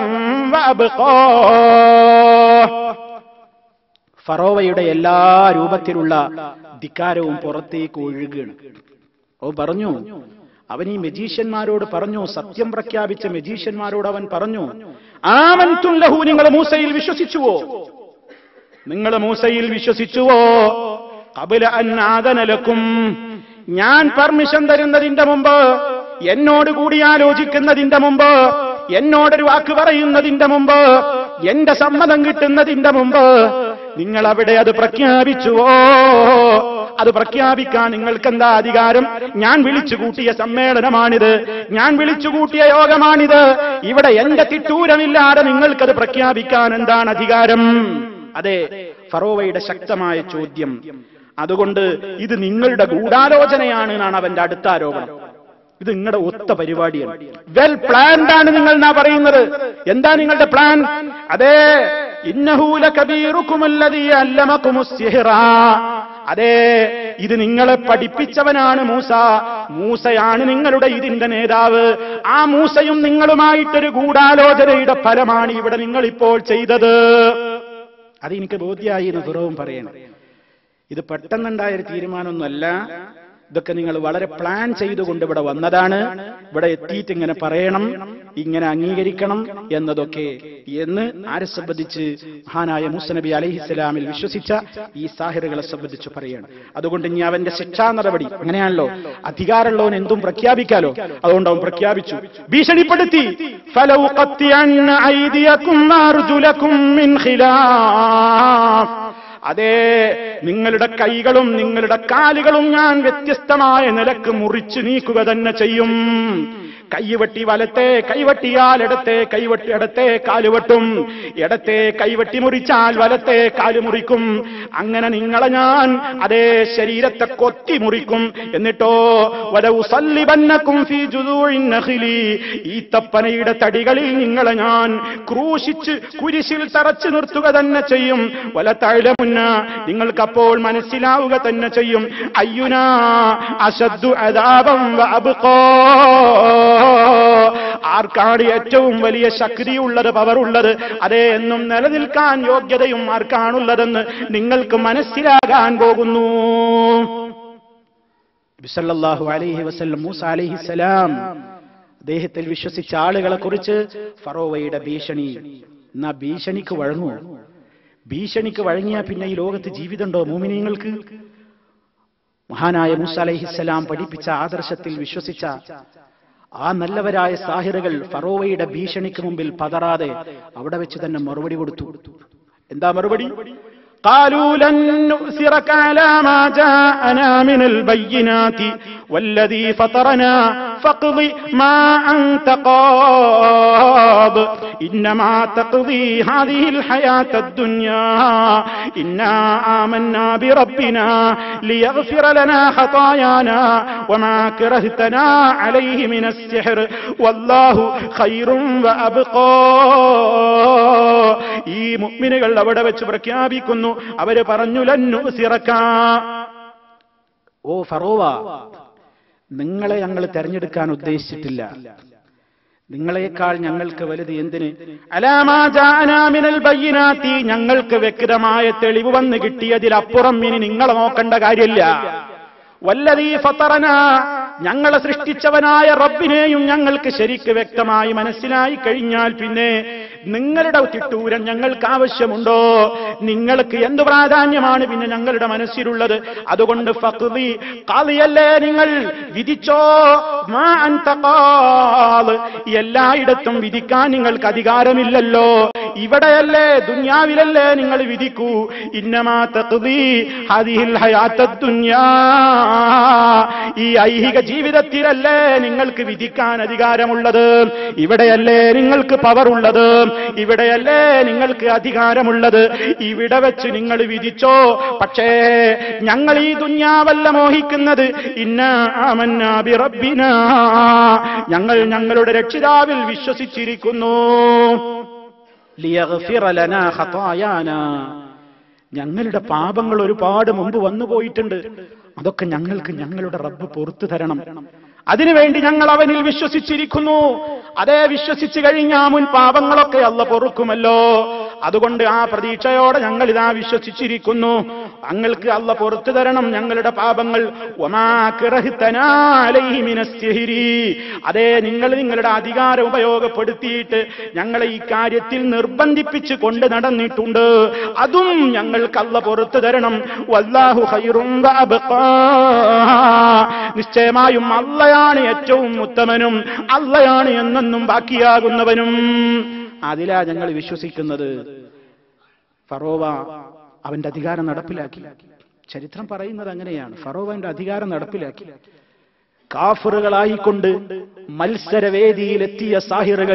وأبقى ഫറോവയുടെ എല്ലാ രൂപത്തിലുള്ള ധിക്കാരവും പുറത്തേക്ക് ഒഴുകുകയാണ് ഓ പറഞ്ഞു അവൻ ഈ മെജീഷ്യന്മാരോട് പറഞ്ഞു സത്യം പ്രഖ്യാപിച്ച മെജീഷ്യന്മാരോട് അവൻ പറഞ്ഞു ആമൻതും ലഹു നിങ്ങൾ മൂസയിൽ വിശ്വസിച്ചുവോ നിങ്ങൾ മൂസയിൽ വിശ്വസിച്ചുവോ കപില അന്നാദനലക്കും ഞാൻ പെർമിഷൻ തരുന്നതിന്റെ മുമ്പ് എന്നോട് കൂടിയാലോചിക്കുന്നതിന്റെ മുമ്പ് എന്നോടൊരു വാക്ക് പറയുന്നതിന്റെ മുമ്പ് എന്റെ സമ്മതം കിട്ടുന്നതിന്റെ മുമ്പ് നിങ്ങൾ അവിടെ അത് പ്രഖ്യാപിച്ചുവോ അത് പ്രഖ്യാപിക്കാൻ നിങ്ങൾക്ക് എന്താ അധികാരം ഞാൻ വിളിച്ചു കൂട്ടിയ സമ്മേളനമാണിത് ഞാൻ വിളിച്ചു കൂട്ടിയ യോഗമാണിത് ഇവിടെ എന്റെ തിട്ടൂരമില്ലാതെ നിങ്ങൾക്കത് പ്രഖ്യാപിക്കാൻ എന്താണ് അധികാരം അതെ ഫറോവയുടെ ശക്തമായ ചോദ്യം അതുകൊണ്ട് ഇത് നിങ്ങളുടെ ഗൂഢാലോചനയാണ് എന്നാണ് അവന്റെ അടുത്ത ആരോപണം ഇത് നിങ്ങളുടെ ഒത്ത പരിപാടിയാണ് വെൽ പ്ലാൻഡ് ആണ് നിങ്ങൾ എന്നാ പറയുന്നത് എന്താ നിങ്ങളുടെ പ്ലാൻ അതെ ഇന്നഹൂല കബീറുക്കുമല്ലതീ അല്ലമക്കുമുസ്സിഹിറ അതെ ഇത് നിങ്ങളെ പഠിപ്പിച്ചവനാണ് മൂസ മൂസയാണ് നിങ്ങളുടെ ഇതിന്റെ നേതാവ് ആ മൂസയും നിങ്ങളുമായിട്ടൊരു ഗൂഢാലോചനയുടെ ഫലമാണ് ഇവിടെ നിങ്ങൾ ഇപ്പോൾ ചെയ്തത് അത് എനിക്ക് ബോധ്യമായി എന്ന് ഫിറോവും പറയണം ഇത് പെട്ടെന്നുണ്ടായ ഒരു തീരുമാനമൊന്നുമല്ല ഇതൊക്കെ നിങ്ങൾ വളരെ പ്ലാൻ ചെയ്തുകൊണ്ട് ഇവിടെ വന്നതാണ് ഇവിടെ എത്തിയിട്ട് ഇങ്ങനെ പറയണം ഇങ്ങനെ അംഗീകരിക്കണം എന്നതൊക്കെ എന്ന് ആരെ സംബന്ധിച്ച് മഹാനായ മുസനബി അലഹിസ്സലാമിൽ വിശ്വസിച്ച ഈ സാഹിറുകളെ സംബന്ധിച്ച് പറയണം അതുകൊണ്ട് ഇനി അവന്റെ ശിക്ഷാ നടപടി അങ്ങനെയാണല്ലോ അധികാരമുള്ളവൻ എന്തും പ്രഖ്യാപിക്കാലോ അതുകൊണ്ട് അവൻ പ്രഖ്യാപിച്ചു ഭീഷണിപ്പെടുത്തി ഫലൗഖത്തിയന്ന ഐദിയക്കും അർജുലക്കും മിൻ ഖിലാഫ് അതെ നിങ്ങളുടെ കൈകളും നിങ്ങളുടെ കാലുകളും ഞാൻ വ്യത്യസ്തമായ നിലക്ക് മുറിച്ചു നീക്കുക തന്നെ ചെയ്യും കൈവെട്ടി വലത്തെ കൈവെട്ടിയാൽ ഇടത്തെ കൈവെട്ടി ഇടത്തെ കാലുവെട്ടും ഇടത്തെ കൈവെട്ടി മുറിച്ചാൽ വലത്തെ കാല് മുറിക്കും അങ്ങനെ നിങ്ങളെ ഞാൻ അതേ ശരീരത്തെ കൊത്തി മുറിക്കും എന്നിട്ടോ വലൗസല്ലിബന്നക്കും ഫീ ജുദൂഇൻ നഖിലി ഈത്തപ്പനയുടെ തടികളിൽ നിങ്ങളെ ഞാൻ ക്രൂശിച്ച് കുരിശിൽ തറച്ചു നിർത്തുക തന്നെ ചെയ്യും വല തഴലമുന്ന നിങ്ങൾക്കപ്പോൾ മനസ്സിലാവുക തന്നെ ചെയ്യും അയ്യുന അശദ്ദു അദാബം വഅബ്ഖാ ആർക്കാണ് ഏറ്റവും വലിയ ശക്തിയുള്ളത് പവറുള്ളത് അതേ എന്നും നിലനിൽക്കാൻ യോഗ്യതയും ആർക്കാണുള്ളതെന്ന് നിങ്ങൾക്ക് മനസ്സിലാകാൻ പോകുന്നു ബിസല്ലാഹു അലൈഹി വസല്ലം മൂസ അലൈഹിസലാം അദ്ദേഹത്തിൽ വിശ്വസിച്ച ആളുകളെ കുറിച്ച് ഫറോവയുടെ ഭീഷണി എന്നാ ഭീഷണിക്ക് വഴങ്ങുമോ ഭീഷണിക്ക് വഴങ്ങിയാൽ പിന്നെ ഈ ലോകത്ത് ജീവിതമുണ്ടോ മൂമിനിങ്ങൾക്ക് മഹാനായ മൂസ അലൈഹിസ്സലാം പഠിപ്പിച്ച ആദർശത്തിൽ വിശ്വസിച്ച ആ നല്ലവരായ സാഹിറുകൾ ഫറോവയുടെ ഭീഷണിക്ക് മുമ്പിൽ പതറാതെ അവിടെ വെച്ച് തന്നെ മറുപടി കൊടുത്തു എന്താ മറുപടി قالوا لن نؤثرك على ما جاءنا من البينات والذي فطرنا فاقض ما أنت قاض إنما تقضي هذه الحياة الدنيا إنا آمنا بربنا ليغفر لنا خطايانا وما كرهتنا عليه من السحر والله خير وأبقى ഈ മുഅ്മിനുകൾ അവിടെ വെച്ച് പ്രഖ്യാപിക്കുന്നു അവര് പറഞ്ഞു ലന്നു സിറക്കാ ഓ ഫറോവ നിങ്ങളെ ഞങ്ങൾ തെരഞ്ഞെടുക്കാൻ ഉദ്ദേശിച്ചിട്ടില്ല നിങ്ങളെക്കാൾ ഞങ്ങൾക്ക് വലുത് എന്തിന് അലാമാജാനാമിനൽ ബയ്യനാത്തി ഞങ്ങൾക്ക് വ്യക്തമായ തെളിവ് വന്ന് കിട്ടിയതിലപ്പുറം ഇനി നിങ്ങളെ നോക്കേണ്ട കാര്യമില്ല വല്ലതീ ഫത്തറന ഞങ്ങളെ സൃഷ്ടിച്ചവനായ റബ്ബിനെയും ഞങ്ങൾക്ക് ശരിക്ക് വ്യക്തമായി മനസ്സിലായി കഴിഞ്ഞാൽ പിന്നെ നിങ്ങളുടെ തിട്ടൂരം ഞങ്ങൾക്ക് ആവശ്യമുണ്ടോ നിങ്ങൾക്ക് എന്ത് പ്രാധാന്യമാണ് പിന്നെ ഞങ്ങളുടെ മനസ്സിലുള്ളത് അതുകൊണ്ട് ഫഖ്ദി ഖാദിയല്ലേ നിങ്ങൾ വിധിച്ചോ മാ അൻത ഖാദ്. എല്ലായിടത്തും വിധിക്കാൻ നിങ്ങൾക്ക് അധികാരമില്ലല്ലോ ഇവിടെയല്ലേ ദുന്യാവിലല്ലേ നിങ്ങൾ വിധിക്കൂ ഇന്നമാ തഖ്ദി ഹദിഹിൽ ഹയാത്തദ് ദുന്യാ ഈ ഐഹിക ജീവിതത്തിലല്ലേ നിങ്ങൾക്ക് വിധിക്കാൻ അധികാരമുള്ളത് ഇവിടെയല്ലേ നിങ്ങൾക്ക് പവർ ഉള്ളത് ഇവിടെയല്ലേ നിങ്ങൾക്ക് അധികാരമുള്ളത് ഇവിടെ വെച്ച് നിങ്ങൾ വിധിച്ചോ പക്ഷേ ഞങ്ങൾ ഈ ദുന്യാവല്ല മോഹിക്കുന്നത് ഇന്ന ആമന്നാ ബിറബ്ബിനാ ഞങ്ങൾ ഞങ്ങളുടെ രക്ഷിതാവിൽ വിശ്വസിച്ചിരിക്കുന്നു ലിയഗ്ഫിറ ലനാ ഖതായാനാ ഞങ്ങളുടെ പാപങ്ങൾ ഒരുപാട് മുമ്പ് വന്നു പോയിട്ടുണ്ട് അതൊക്കെ ഞങ്ങൾക്ക് ഞങ്ങളുടെ റബ്ബ് പുറത്തു തരണം അതിനുവേണ്ടി ഞങ്ങൾ അവനിൽ വിശ്വസിച്ചിരിക്കുന്നു അതേ വിശ്വസിച്ചു കഴിഞ്ഞാൽ മുൻ പാപങ്ങളൊക്കെ അല്ല പൊറുക്കുമല്ലോ അതുകൊണ്ട് ആ പ്രതീക്ഷയോടെ ഞങ്ങൾ ഇതാ വിശ്വസിച്ചിരിക്കുന്നു ഞങ്ങൾക്ക് അല്ല പുറത്തു തരണം ഞങ്ങളുടെ പാപങ്ങൾ ഒമാ കിറഹിത്തനാ അലൈഹി മിനസ്സിഹിരി. അതേ നിങ്ങൾ നിങ്ങളുടെ അധികാരം ഉപയോഗപ്പെടുത്തിയിട്ട് ഞങ്ങളെ ഈ കാര്യത്തിൽ നിർബന്ധിപ്പിച്ച് കൊണ്ട് നടന്നിട്ടുണ്ട് അതും ഞങ്ങൾക്ക് അല്ല പുറത്തു തരണം വല്ലാഹു ഖൈറും വഅബ്ഖാ. നിശ്ചയമായും അള്ളയാണ് ഏറ്റവും ഉത്തമനും അള്ളയാണ് എന്നെന്നും ബാക്കിയാകുന്നവനും അതിലാ ഞങ്ങൾ വിശ്വസിക്കുന്നത് ഫറോവ അവന്റെ അധികാരം നടപ്പിലാക്കി ചരിത്രം പറയുന്നത് അങ്ങനെയാണ് ഫറോവന്റെ അധികാരം നടപ്പിലാക്കി കാഫറുകളായിക്കൊണ്ട് മത്സരവേദിയിലെത്തിയ സാഹിറുകൾ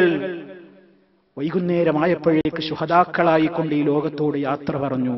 വൈകുന്നേരമായപ്പോഴേക്ക് ശുഹതാക്കളായിക്കൊണ്ട് ഈ ലോകത്തോട് യാത്ര പറഞ്ഞു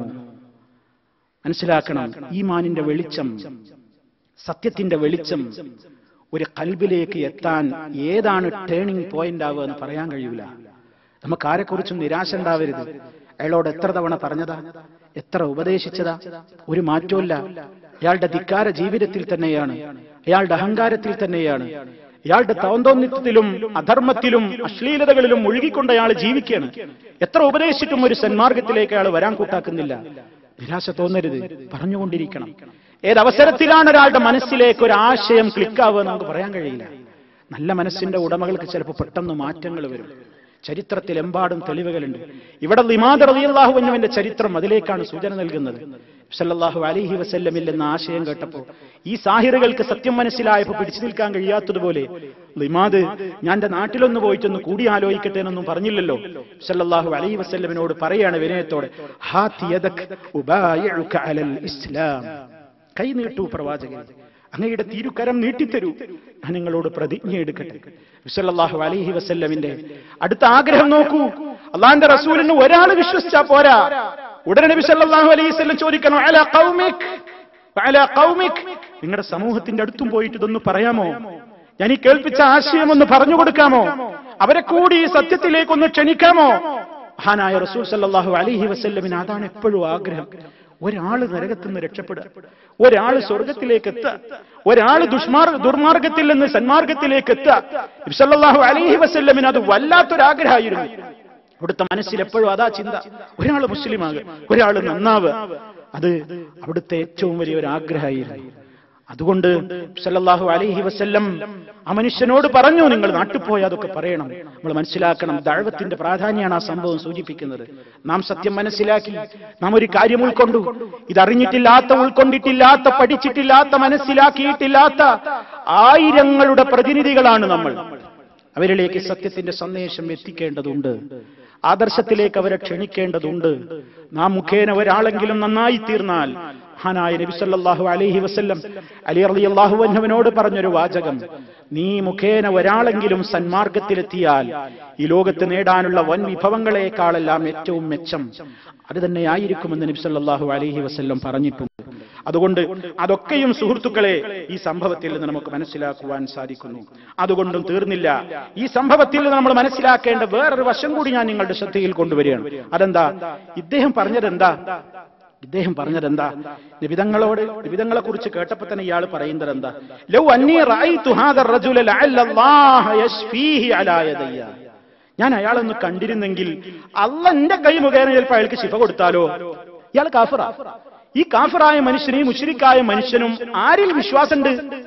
മനസ്സിലാക്കണം ഈ മാനിന്റെ വെളിച്ചം സത്യത്തിന്റെ വെളിച്ചം ഒരു കൽബിലേക്ക് എത്താൻ ഏതാണ് ടേണിംഗ് പോയിന്റ് ആവുക എന്ന് പറയാൻ കഴിയൂല നമുക്ക് ആരെക്കുറിച്ചും നിരാശ ഉണ്ടാവരുത് അയാളോട് എത്ര തവണ പറഞ്ഞതാ എത്ര ഉപദേശിച്ചതാ ഒരു മാറ്റമില്ല അയാളുടെ ധിക്കാര ജീവിതത്തിൽ തന്നെയാണ് അയാളുടെ അഹങ്കാരത്തിൽ തന്നെയാണ് ഇയാളുടെ തൗന്തോന്നിത്വത്തിലും അധർമ്മത്തിലും അശ്ലീലതകളിലും മുഴുകിക്കൊണ്ട് അയാൾ ജീവിക്കുകയാണ് എത്ര ഉപദേശിച്ചിട്ടും ഒരു സന്മാർഗത്തിലേക്ക് അയാൾ വരാൻ കൂട്ടാക്കുന്നില്ല നിരാശ തോന്നരുത് പറഞ്ഞുകൊണ്ടിരിക്കണം ഏതവസരത്തിലാണ് ഒരാളുടെ മനസ്സിലേക്ക് ഒരു ആശയം ക്ലിക്കാവുക നമുക്ക് പറയാൻ കഴിയില്ല നല്ല മനസ്സിന്റെ ഉടമകൾക്ക് ചിലപ്പോൾ പെട്ടെന്ന് മാറ്റങ്ങൾ വരും ചരിത്രത്തിലെമ്പാടും തെളിവുകളുണ്ട് ഇവിടെ ലിമാദ് റളിയല്ലാഹു അൻഹുവിന്റെ ചരിത്രം അതിലേക്കാണ് സൂചന നൽകുന്നത് സല്ലല്ലാഹു അലൈഹി വസല്ലമിൽ എന്ന ആശയം കേട്ടപ്പോൾ ഈ സാഹിറുകൾക്ക് സത്യം മനസ്സിലായപ്പോൾ പിടിച്ചു നിൽക്കാൻ കഴിയാത്തതുപോലെ ലിമാദ് ഞാൻ എന്റെ നാട്ടിലൊന്ന് പോയിട്ടൊന്ന് കൂടി ആലോചിക്കട്ടെ എന്നൊന്നും പറഞ്ഞില്ലല്ലോ സല്ലല്ലാഹു അലൈഹി വസല്ലമിനോട് പറയാണ് വിനയത്തോടെ ഹാത്തി യദക് ഉബായിഉക അലൽ ഇസ്ലാം കൈ നീട്ടൂ പ്രവാചകൻ അങ്ങയുടെ തിരുക്കരം നീട്ടിത്തരൂ ഞാൻ നിങ്ങളോട് പ്രതിജ്ഞ എടുക്കട്ടെ വിസല്ലാഹു അലൈഹി വസല്ലമിന്റെ അടുത്ത ആഗ്രഹം നോക്കൂ അള്ളാന്റെ റസൂലിന് ഒരാൾ വിശ്വസിച്ചാ പോരാ ഉടനെ നബി സല്ലല്ലാഹു അലൈഹി വസല്ലം ചോദിക്കണം അല ഖൗമിക് അല ഖൗമിക് നിങ്ങളുടെ സമൂഹത്തിന്റെ അടുത്തും പോയിട്ട് ഇതൊന്ന് പറയാമോ ഞാൻ ഈ കേൾപ്പിച്ച ആശയം ഒന്ന് പറഞ്ഞു കൊടുക്കാമോ അവരെ കൂടി ഈ സത്യത്തിലേക്കൊന്ന് ക്ഷണിക്കാമോ മഹാനായ റസൂൽ സല്ലല്ലാഹു അലൈഹി വസല്ലമിന് അതാണ് എപ്പോഴും ആഗ്രഹം ഒരാള് നരകത്തിൽ നിന്ന് രക്ഷപ്പെടുക ഒരാള് സ്വർഗത്തിലേക്ക് എത്തുക ഒരാള് ദുഷ്മാർഗ ദുർമാർഗത്തിൽ നിന്ന് സന്മാർഗത്തിലേക്ക് എത്തുക ഇബ്സല്ലാഹു അലൈഹി വസല്ലമിന് അത് വല്ലാത്തൊരാഗ്രഹമായിരുന്നു അവിടുത്തെ മനസ്സിൽ എപ്പോഴും അതാ ചിന്ത ഒരാൾ മുസ്ലിമാകുക ഒരാൾ നന്നാവുക അത് അവിടുത്തെ ഏറ്റവും വലിയ ഒരു ആഗ്രഹമായിരുന്നു അതുകൊണ്ട് സല്ലല്ലാഹു അലൈഹി വസല്ലം ആ മനുഷ്യനോട് പറഞ്ഞു നിങ്ങൾ നാട്ടിൽ പോയി അതൊക്കെ പറയണം നമ്മൾ മനസ്സിലാക്കണം ദഴവത്തിന്റെ പ്രാധാന്യമാണ് ആ സംഭവം സൂചിപ്പിക്കുന്നത് നാം സത്യം മനസ്സിലാക്കി നാം ഒരു കാര്യം ഉൾക്കൊണ്ടു ഇതറിഞ്ഞിട്ടില്ലാത്ത ഉൾക്കൊണ്ടിട്ടില്ലാത്ത പഠിച്ചിട്ടില്ലാത്ത മനസ്സിലാക്കിയിട്ടില്ലാത്ത ആയിരങ്ങളുടെ പ്രതിനിധികളാണ് നമ്മൾ അവരിലേക്ക് സത്യത്തിന്റെ സന്ദേശം എത്തിക്കേണ്ടതുണ്ട് ആദർശത്തിലേക്ക് അവരെ ക്ഷണിക്കേണ്ടതുണ്ട് നാം മുഖേന ഒരാളെങ്കിലും നന്നായി തീർന്നാൽ മഹാനായ നബി സല്ലല്ലാഹു അലൈഹി വസല്ലം അലി റളിയല്ലാഹു അൻഹുവിനോട് പറഞ്ഞൊരു വാചകം നീ മുഖേന ഒരാളെങ്കിലും സന്മാർഗത്തിലെത്തിയാൽ ഈ ലോകത്ത് നേടാനുള്ള വൻ വിഭവങ്ങളെക്കാളെല്ലാം ഏറ്റവും മെച്ചം അത് തന്നെയായിരിക്കുമെന്ന് നബി സല്ലല്ലാഹു അലൈഹി വസല്ലം പറഞ്ഞിട്ടുണ്ട് അതുകൊണ്ട് അതൊക്കെയും സുഹൃത്തുക്കളെ ഈ സംഭവത്തിൽ നിന്ന് നമുക്ക് മനസ്സിലാക്കുവാൻ സാധിക്കുന്നു അതുകൊണ്ടും തീർന്നില്ല ഈ സംഭവത്തിൽ നിന്ന് നമ്മൾ മനസ്സിലാക്കേണ്ട വേറൊരു വശം കൂടി ഞാൻ നിങ്ങളുടെ ശ്രദ്ധയിൽ കൊണ്ടുവരികയാണ് അതെന്താ ഇദ്ദേഹം പറഞ്ഞതെന്താ ഇദ്ദേഹം പറഞ്ഞതെന്താ നിബിതങ്ങളോട് നിബിതങ്ങളെ കുറിച്ച് കേട്ടപ്പോ തന്നെ ഇയാൾ പറയുന്നത് എന്താ ലൗ അന്നി റഅയ്തു ഹാദ റജുല ലഅല്ലല്ലാഹ യശ്ഫീഹി അലാ യദയ്യ ഞാൻ അയാളൊന്ന് കണ്ടിരുന്നെങ്കിൽ അല്ല എന്റെ കൈ മുഖേന ചിലപ്പോൾ അയാൾക്ക് ശിഫ കൊടുത്താലോ ഇയാൾ കാഫിറ ഈ കാഫിറായ മനുഷ്യനും മുഷിരിക്കായ മനുഷ്യനും ആരിൽ വിശ്വാസമുണ്ട്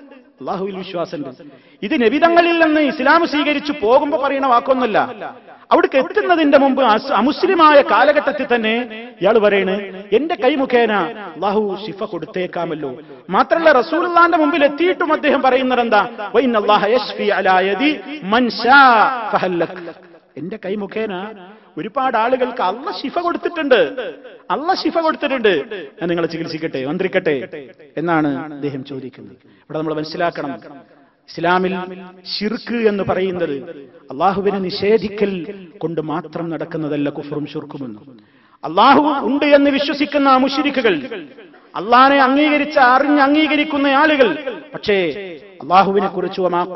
അള്ളാഹുവിൽ വിശ്വാസമുണ്ട് ഇത് നബിതങ്ങളിൽ നിന്ന് ഇസ്ലാം സ്വീകരിച്ചു പോകുമ്പോ പറയുന്ന വാക്കൊന്നുമല്ല അവിടേക്ക് എത്തുന്നതിന്റെ മുമ്പ് അസ്- അമുസ്ലിമായ കാലഘട്ടത്തിൽ തന്നെ ഇയാൾ പറയണ് എന്റെ കൈ മുഖേന അള്ളാഹു ശിഫ കൊടുത്തേക്കാമല്ലോ മാത്രല്ല റസൂലുള്ളാന്റെ മുമ്പിൽ എത്തിയിട്ടും അദ്ദേഹം പറയുന്നത് എന്താ വൈൻ അല്ലാഹ യശ്ഫി അലാ യദി മൻ ശാ ഫഹല്ലക്. എന്റെ കൈ മുഖേന ഒരുപാട് ആളുകൾക്ക് അള്ള ശിഫ കൊടുത്തിട്ടുണ്ട് അള്ള ശിഫ കൊടുത്തിട്ടുണ്ട് ഞാൻ നിങ്ങളെ ചികിത്സിക്കട്ടെ മന്ത്രിക്കട്ടെ എന്നാണ് അദ്ദേഹം ചോദിക്കുന്നത് ഇവിടെ നമ്മൾ മനസ്സിലാക്കണം ഇസ്ലാമിൽ ഷിർക്ക് എന്ന് പറയുന്നത് അള്ളാഹുവിനെ നിഷേധിക്കൽ കൊണ്ട് മാത്രം നടക്കുന്നതല്ല കുഫറും ഷുർക്കുമെന്നും അള്ളാഹു ഉണ്ട് എന്ന് വിശ്വസിക്കുന്ന ആ മുഷിരിക്കുകൾ അള്ളാഹിനെ അംഗീകരിച്ച അറിഞ്ഞ് അംഗീകരിക്കുന്ന ആളുകൾ പക്ഷേ അള്ളാഹുവിനെ കുറിച്ച്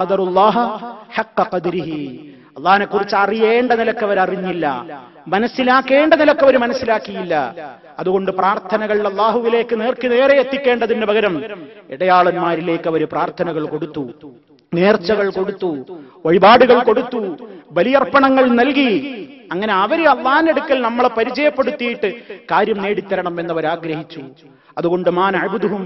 അള്ളാഹിനെ കുറിച്ച് അറിയേണ്ട നിലക്ക് അവർ അറിഞ്ഞില്ല മനസ്സിലാക്കേണ്ട നിലക്ക് അവർ മനസ്സിലാക്കിയില്ല അതുകൊണ്ട് പ്രാർത്ഥനകൾ അള്ളാഹുവിലേക്ക് നേർക്ക് നേരെ എത്തിക്കേണ്ടതിന് പകരം ഇടയാളന്മാരിലേക്ക് അവർ പ്രാർത്ഥനകൾ കൊടുത്തു നേർച്ചകൾ കൊടുത്തു വഴിപാടുകൾ കൊടുത്തു ബലിയർപ്പണങ്ങൾ നൽകി അങ്ങനെ അവര് അള്ളാഹിനടുക്കൽ നമ്മളെ പരിചയപ്പെടുത്തിയിട്ട് കാര്യം നേടിത്തരണം എന്നവർ ആഗ്രഹിച്ചു അതുകൊണ്ട് മാൻ അഴുതുഹും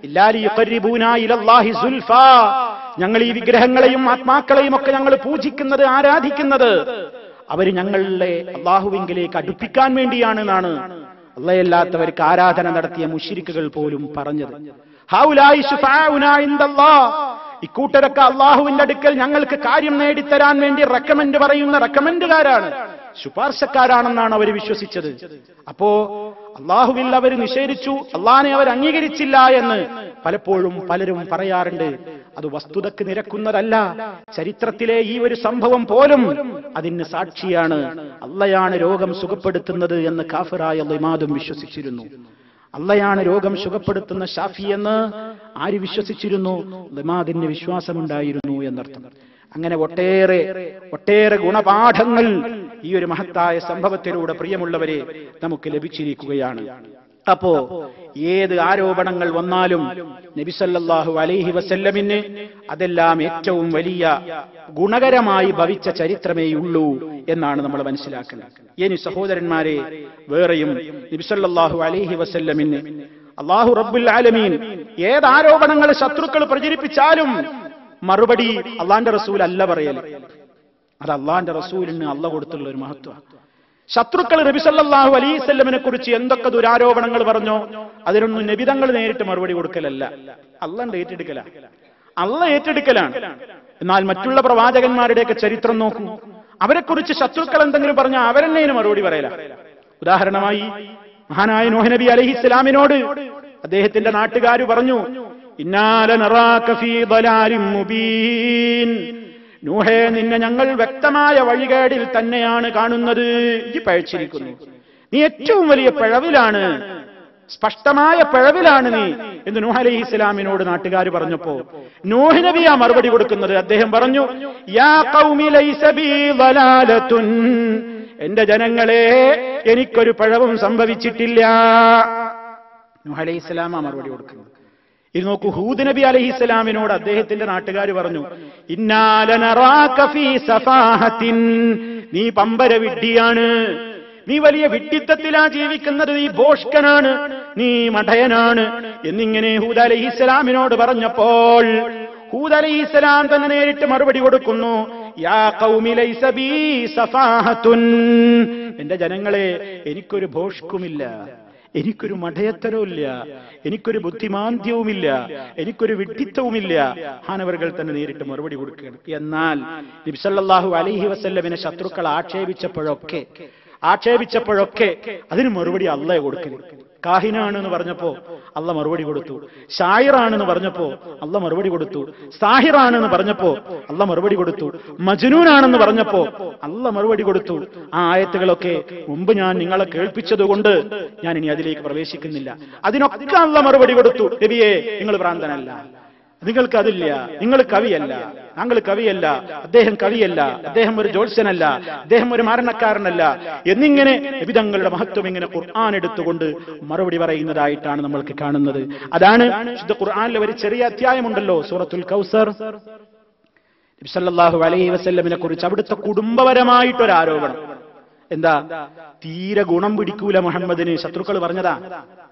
ഞങ്ങൾ ഈ വിഗ്രഹങ്ങളെയും ആത്മാക്കളെയും ഒക്കെ ഞങ്ങൾ പൂജിക്കുന്നത് ആരാധിക്കുന്നത് അവര് ഞങ്ങളെ അള്ളാഹുവിങ്കിലേക്ക് അടുപ്പിക്കാൻ വേണ്ടിയാണ് എന്നാണ് അള്ളയല്ലാത്തവർക്ക് ആരാധന നടത്തിയ മുഷിരിക്കുകൾ പോലും പറഞ്ഞത് ഹൗലായി ശുഫാഉനാ ഇൻദല്ലാഹ്. ഇക്കൂട്ടരൊക്കെ അള്ളാഹുവിന്റെ അടുക്കൽ ഞങ്ങൾക്ക് കാര്യം നേടിത്തരാൻ വേണ്ടി റെക്കമെൻഡ് പറയുന്ന റെക്കമെൻഡുകാരാണ് ശുപാർശക്കാരാണെന്നാണ് അവർ വിശ്വസിച്ചത് അപ്പോ അള്ളാഹുവിൽ അവർ നിഷേധിച്ചു അള്ളാഹിനെ അവർ അംഗീകരിച്ചില്ല എന്ന് പലപ്പോഴും പലരും പറയാറുണ്ട് അത് വസ്തുതക്ക് നിരക്കുന്നതല്ല ചരിത്രത്തിലെ ഈ ഒരു സംഭവം പോലും അതിന് സാക്ഷിയാണ് അള്ളയാണ് രോഗം സുഖപ്പെടുത്തുന്നത് എന്ന് കാഫിറായ ലിമാദും വിശ്വസിച്ചിരുന്നു അള്ളയാണ് രോഗം സുഖപ്പെടുത്തുന്ന ഷാഫി എന്ന് ആര് വിശ്വസിച്ചിരുന്നു ലിമാദിന് വിശ്വാസമുണ്ടായിരുന്നു എന്നർത്ഥം അങ്ങനെ ഒട്ടേറെ ഒട്ടേറെ ഗുണപാഠങ്ങൾ ഈ ഒരു മഹത്തായ സംഭവത്തിലൂടെ പ്രിയമുള്ളവരെ നമുക്ക് ലഭിച്ചിരിക്കുകയാണ് അപ്പോ ഏത് ആരോപണങ്ങൾ വന്നാലും നബിസല്ലാഹു അലൈഹി വസല്ലമിന് അതെല്ലാം ഏറ്റവും വലിയ ഗുണകരമായി ഭവിച്ച ചരിത്രമേ ഉള്ളൂ എന്നാണ് നമ്മൾ മനസ്സിലാക്കുന്നത് ഇനി സഹോദരന്മാരെ വേറെയും നബിസല്ലാഹു അലൈഹി വസല്ലമിന് അള്ളാഹു റബ്ബുൽ ആലമീൻ ഏത് ആരോപണങ്ങൾ ശത്രുക്കൾ പ്രചരിപ്പിച്ചാലും മറുപടി അള്ളാന്റെ റസൂൽ അല്ല പറയല് അത് അള്ളാന്റെ റസൂലിന് അല്ല കൊടുത്തുള്ള ഒരു മഹത്വം ശത്രുക്കൾ നബിസല്ലാഹു അലൈസല്ലമിനെ കുറിച്ച് എന്തൊക്കെ ദുരാരോപണങ്ങൾ പറഞ്ഞോ അതിനൊന്നും നബിതങ്ങൾ നേരിട്ട് മറുപടി കൊടുക്കലല്ല അള്ളണ്ട് ഏറ്റെടുക്കല അള്ള ഏറ്റെടുക്കലാണ് എന്നാൽ മറ്റുള്ള പ്രവാചകന്മാരുടെയൊക്കെ ചരിത്രം നോക്കൂ അവരെക്കുറിച്ച് ശത്രുക്കൾ എന്തെങ്കിലും പറഞ്ഞാൽ അവരെന്നെ ഇതിന് മറുപടി പറയല ഉദാഹരണമായി മഹാനായ നോഹ് നബി അലഹി ഇസ്ലാമിനോട് അദ്ദേഹത്തിന്റെ നാട്ടുകാർ പറഞ്ഞു ഇന്നാല നറാക ഫീ ളലാലിൻ മുബീൻ നൂഹേ നിന്നെ ഞങ്ങൾ വ്യക്തമായ വഴികേടിൽ തന്നെയാണ് കാണുന്നത് ഈ പഴച്ചിരിക്കുന്നു നീ ഏറ്റവും വലിയ പിഴവിലാണ് സ്പഷ്ടമായ പിഴവിലാണ് നീ എന്ന് നൂഹ് അലൈഹി ഇസ്ലാമിനോട് നാട്ടുകാർ പറഞ്ഞപ്പോ നൂഹ് നബിയാ മറുപടി കൊടുക്കുന്നത് അദ്ദേഹം പറഞ്ഞു യാ ഖൗമി ലൈസ ബീ ളലാലത്തുൻ എന്റെ ജനങ്ങളെ എനിക്കൊരു പിഴവും സംഭവിച്ചിട്ടില്ല നൂഹ് അലൈഹി ഇസ്ലാമാ മറുപടി കൊടുക്കുന്നത് ഇത് നോക്കൂ ഹൂദ് നബി അലൈഹി ഇസ്ലാമിനോട് അദ്ദേഹത്തിന്റെ നാട്ടുകാർ പറഞ്ഞു ഇന്നാലനറാക ഫീ സഫാഹത്തിൻ നീ പമ്പര വിഡ്ഢിയാണ് നീ വലിയ വിഡ്ഢിത്തത്തിലാ ജീവിക്കുന്നത് നീ ഭോഷ്കനാണ് നീ മഠയനാണ് എന്നിങ്ങനെ ഹൂദ് അലൈഹി ഇസ്ലാമിനോട് പറഞ്ഞപ്പോൾ ഹൂദ് അലൈഹി ഇസ്ലാം തന്നെ നേരിട്ട് മറുപടി കൊടുക്കുന്നു യാ ഖൗമി ലൈസ ബീ സഫാഹത്തുൻ എന്റെ ജനങ്ങളെ എനിക്കൊരു ഭോഷ്കുമില്ല എനിക്കൊരു മഠയത്തരവുമില്ല എനിക്കൊരു ബുദ്ധിമാന്ദ്യവുമില്ല എനിക്കൊരു വിഡ്ഢിത്തവുമില്ല ഹാനവറുകൾ തന്നെ നേരിട്ട് മറുപടി കൊടുക്കുകയാണ് എന്നാൽ നബിസല്ലാഹു അലൈഹി വസല്ലമിനെ ശത്രുക്കൾ ആക്ഷേപിച്ചപ്പോഴൊക്കെ ആക്ഷേപിച്ചപ്പോഴൊക്കെ അതിന് മറുപടി അള്ളയെ കൊടുക്കല് കാഹിനാണെന്ന് പറഞ്ഞപ്പോ അള്ള മറുപടി കൊടുത്തു ഷായിറാണെന്ന് പറഞ്ഞപ്പോ അള്ള മറുപടി കൊടുത്തു സാഹിറാണെന്ന് പറഞ്ഞപ്പോ അള്ള മറുപടി കൊടുത്തു മജ്നൂനാണെന്ന് പറഞ്ഞപ്പോ അള്ള മറുപടി കൊടുത്തു ആ ആയത്തുകളൊക്കെ മുമ്പ് ഞാൻ നിങ്ങളെ കേൾപ്പിച്ചതുകൊണ്ട് ഞാൻ ഇനി അതിലേക്ക് പ്രവേശിക്കുന്നില്ല അതിനൊക്കെ അള്ള മറുപടി കൊടുത്തു നബിയെ നിങ്ങൾ ഭ്രാന്തനല്ല നിങ്ങൾക്ക് അതില്ല നിങ്ങൾ കവിയല്ല താങ്കൾ കവിയല്ല അദ്ദേഹം കവിയല്ല അദ്ദേഹം ഒരു ജ്യോത്സ്യനല്ല അദ്ദേഹം ഒരു മരണക്കാരനല്ല എന്നിങ്ങനെ വിധങ്ങളുടെ മഹത്വം ഇങ്ങനെ ഖുർആൻ എടുത്തുകൊണ്ട് മറുപടി പറയുന്നതായിട്ടാണ് നമ്മൾക്ക് കാണുന്നത് അതാണ് ശുദ്ധ ഖുർആനിലെ ഒരു ചെറിയ അധ്യായമുണ്ടല്ലോ സൂറത്തുൽ കൗസർ നബിസല്ലാഹു അലൈഹി വസല്ലമിനെ കുറിച്ച് അവിടുത്തെ കുടുംബപരമായിട്ടൊരു ആരോപണം എന്താ തീരെ ഗുണം പിടിക്കൂല മുഹമ്മദിന് ശത്രുക്കൾ പറഞ്ഞതാ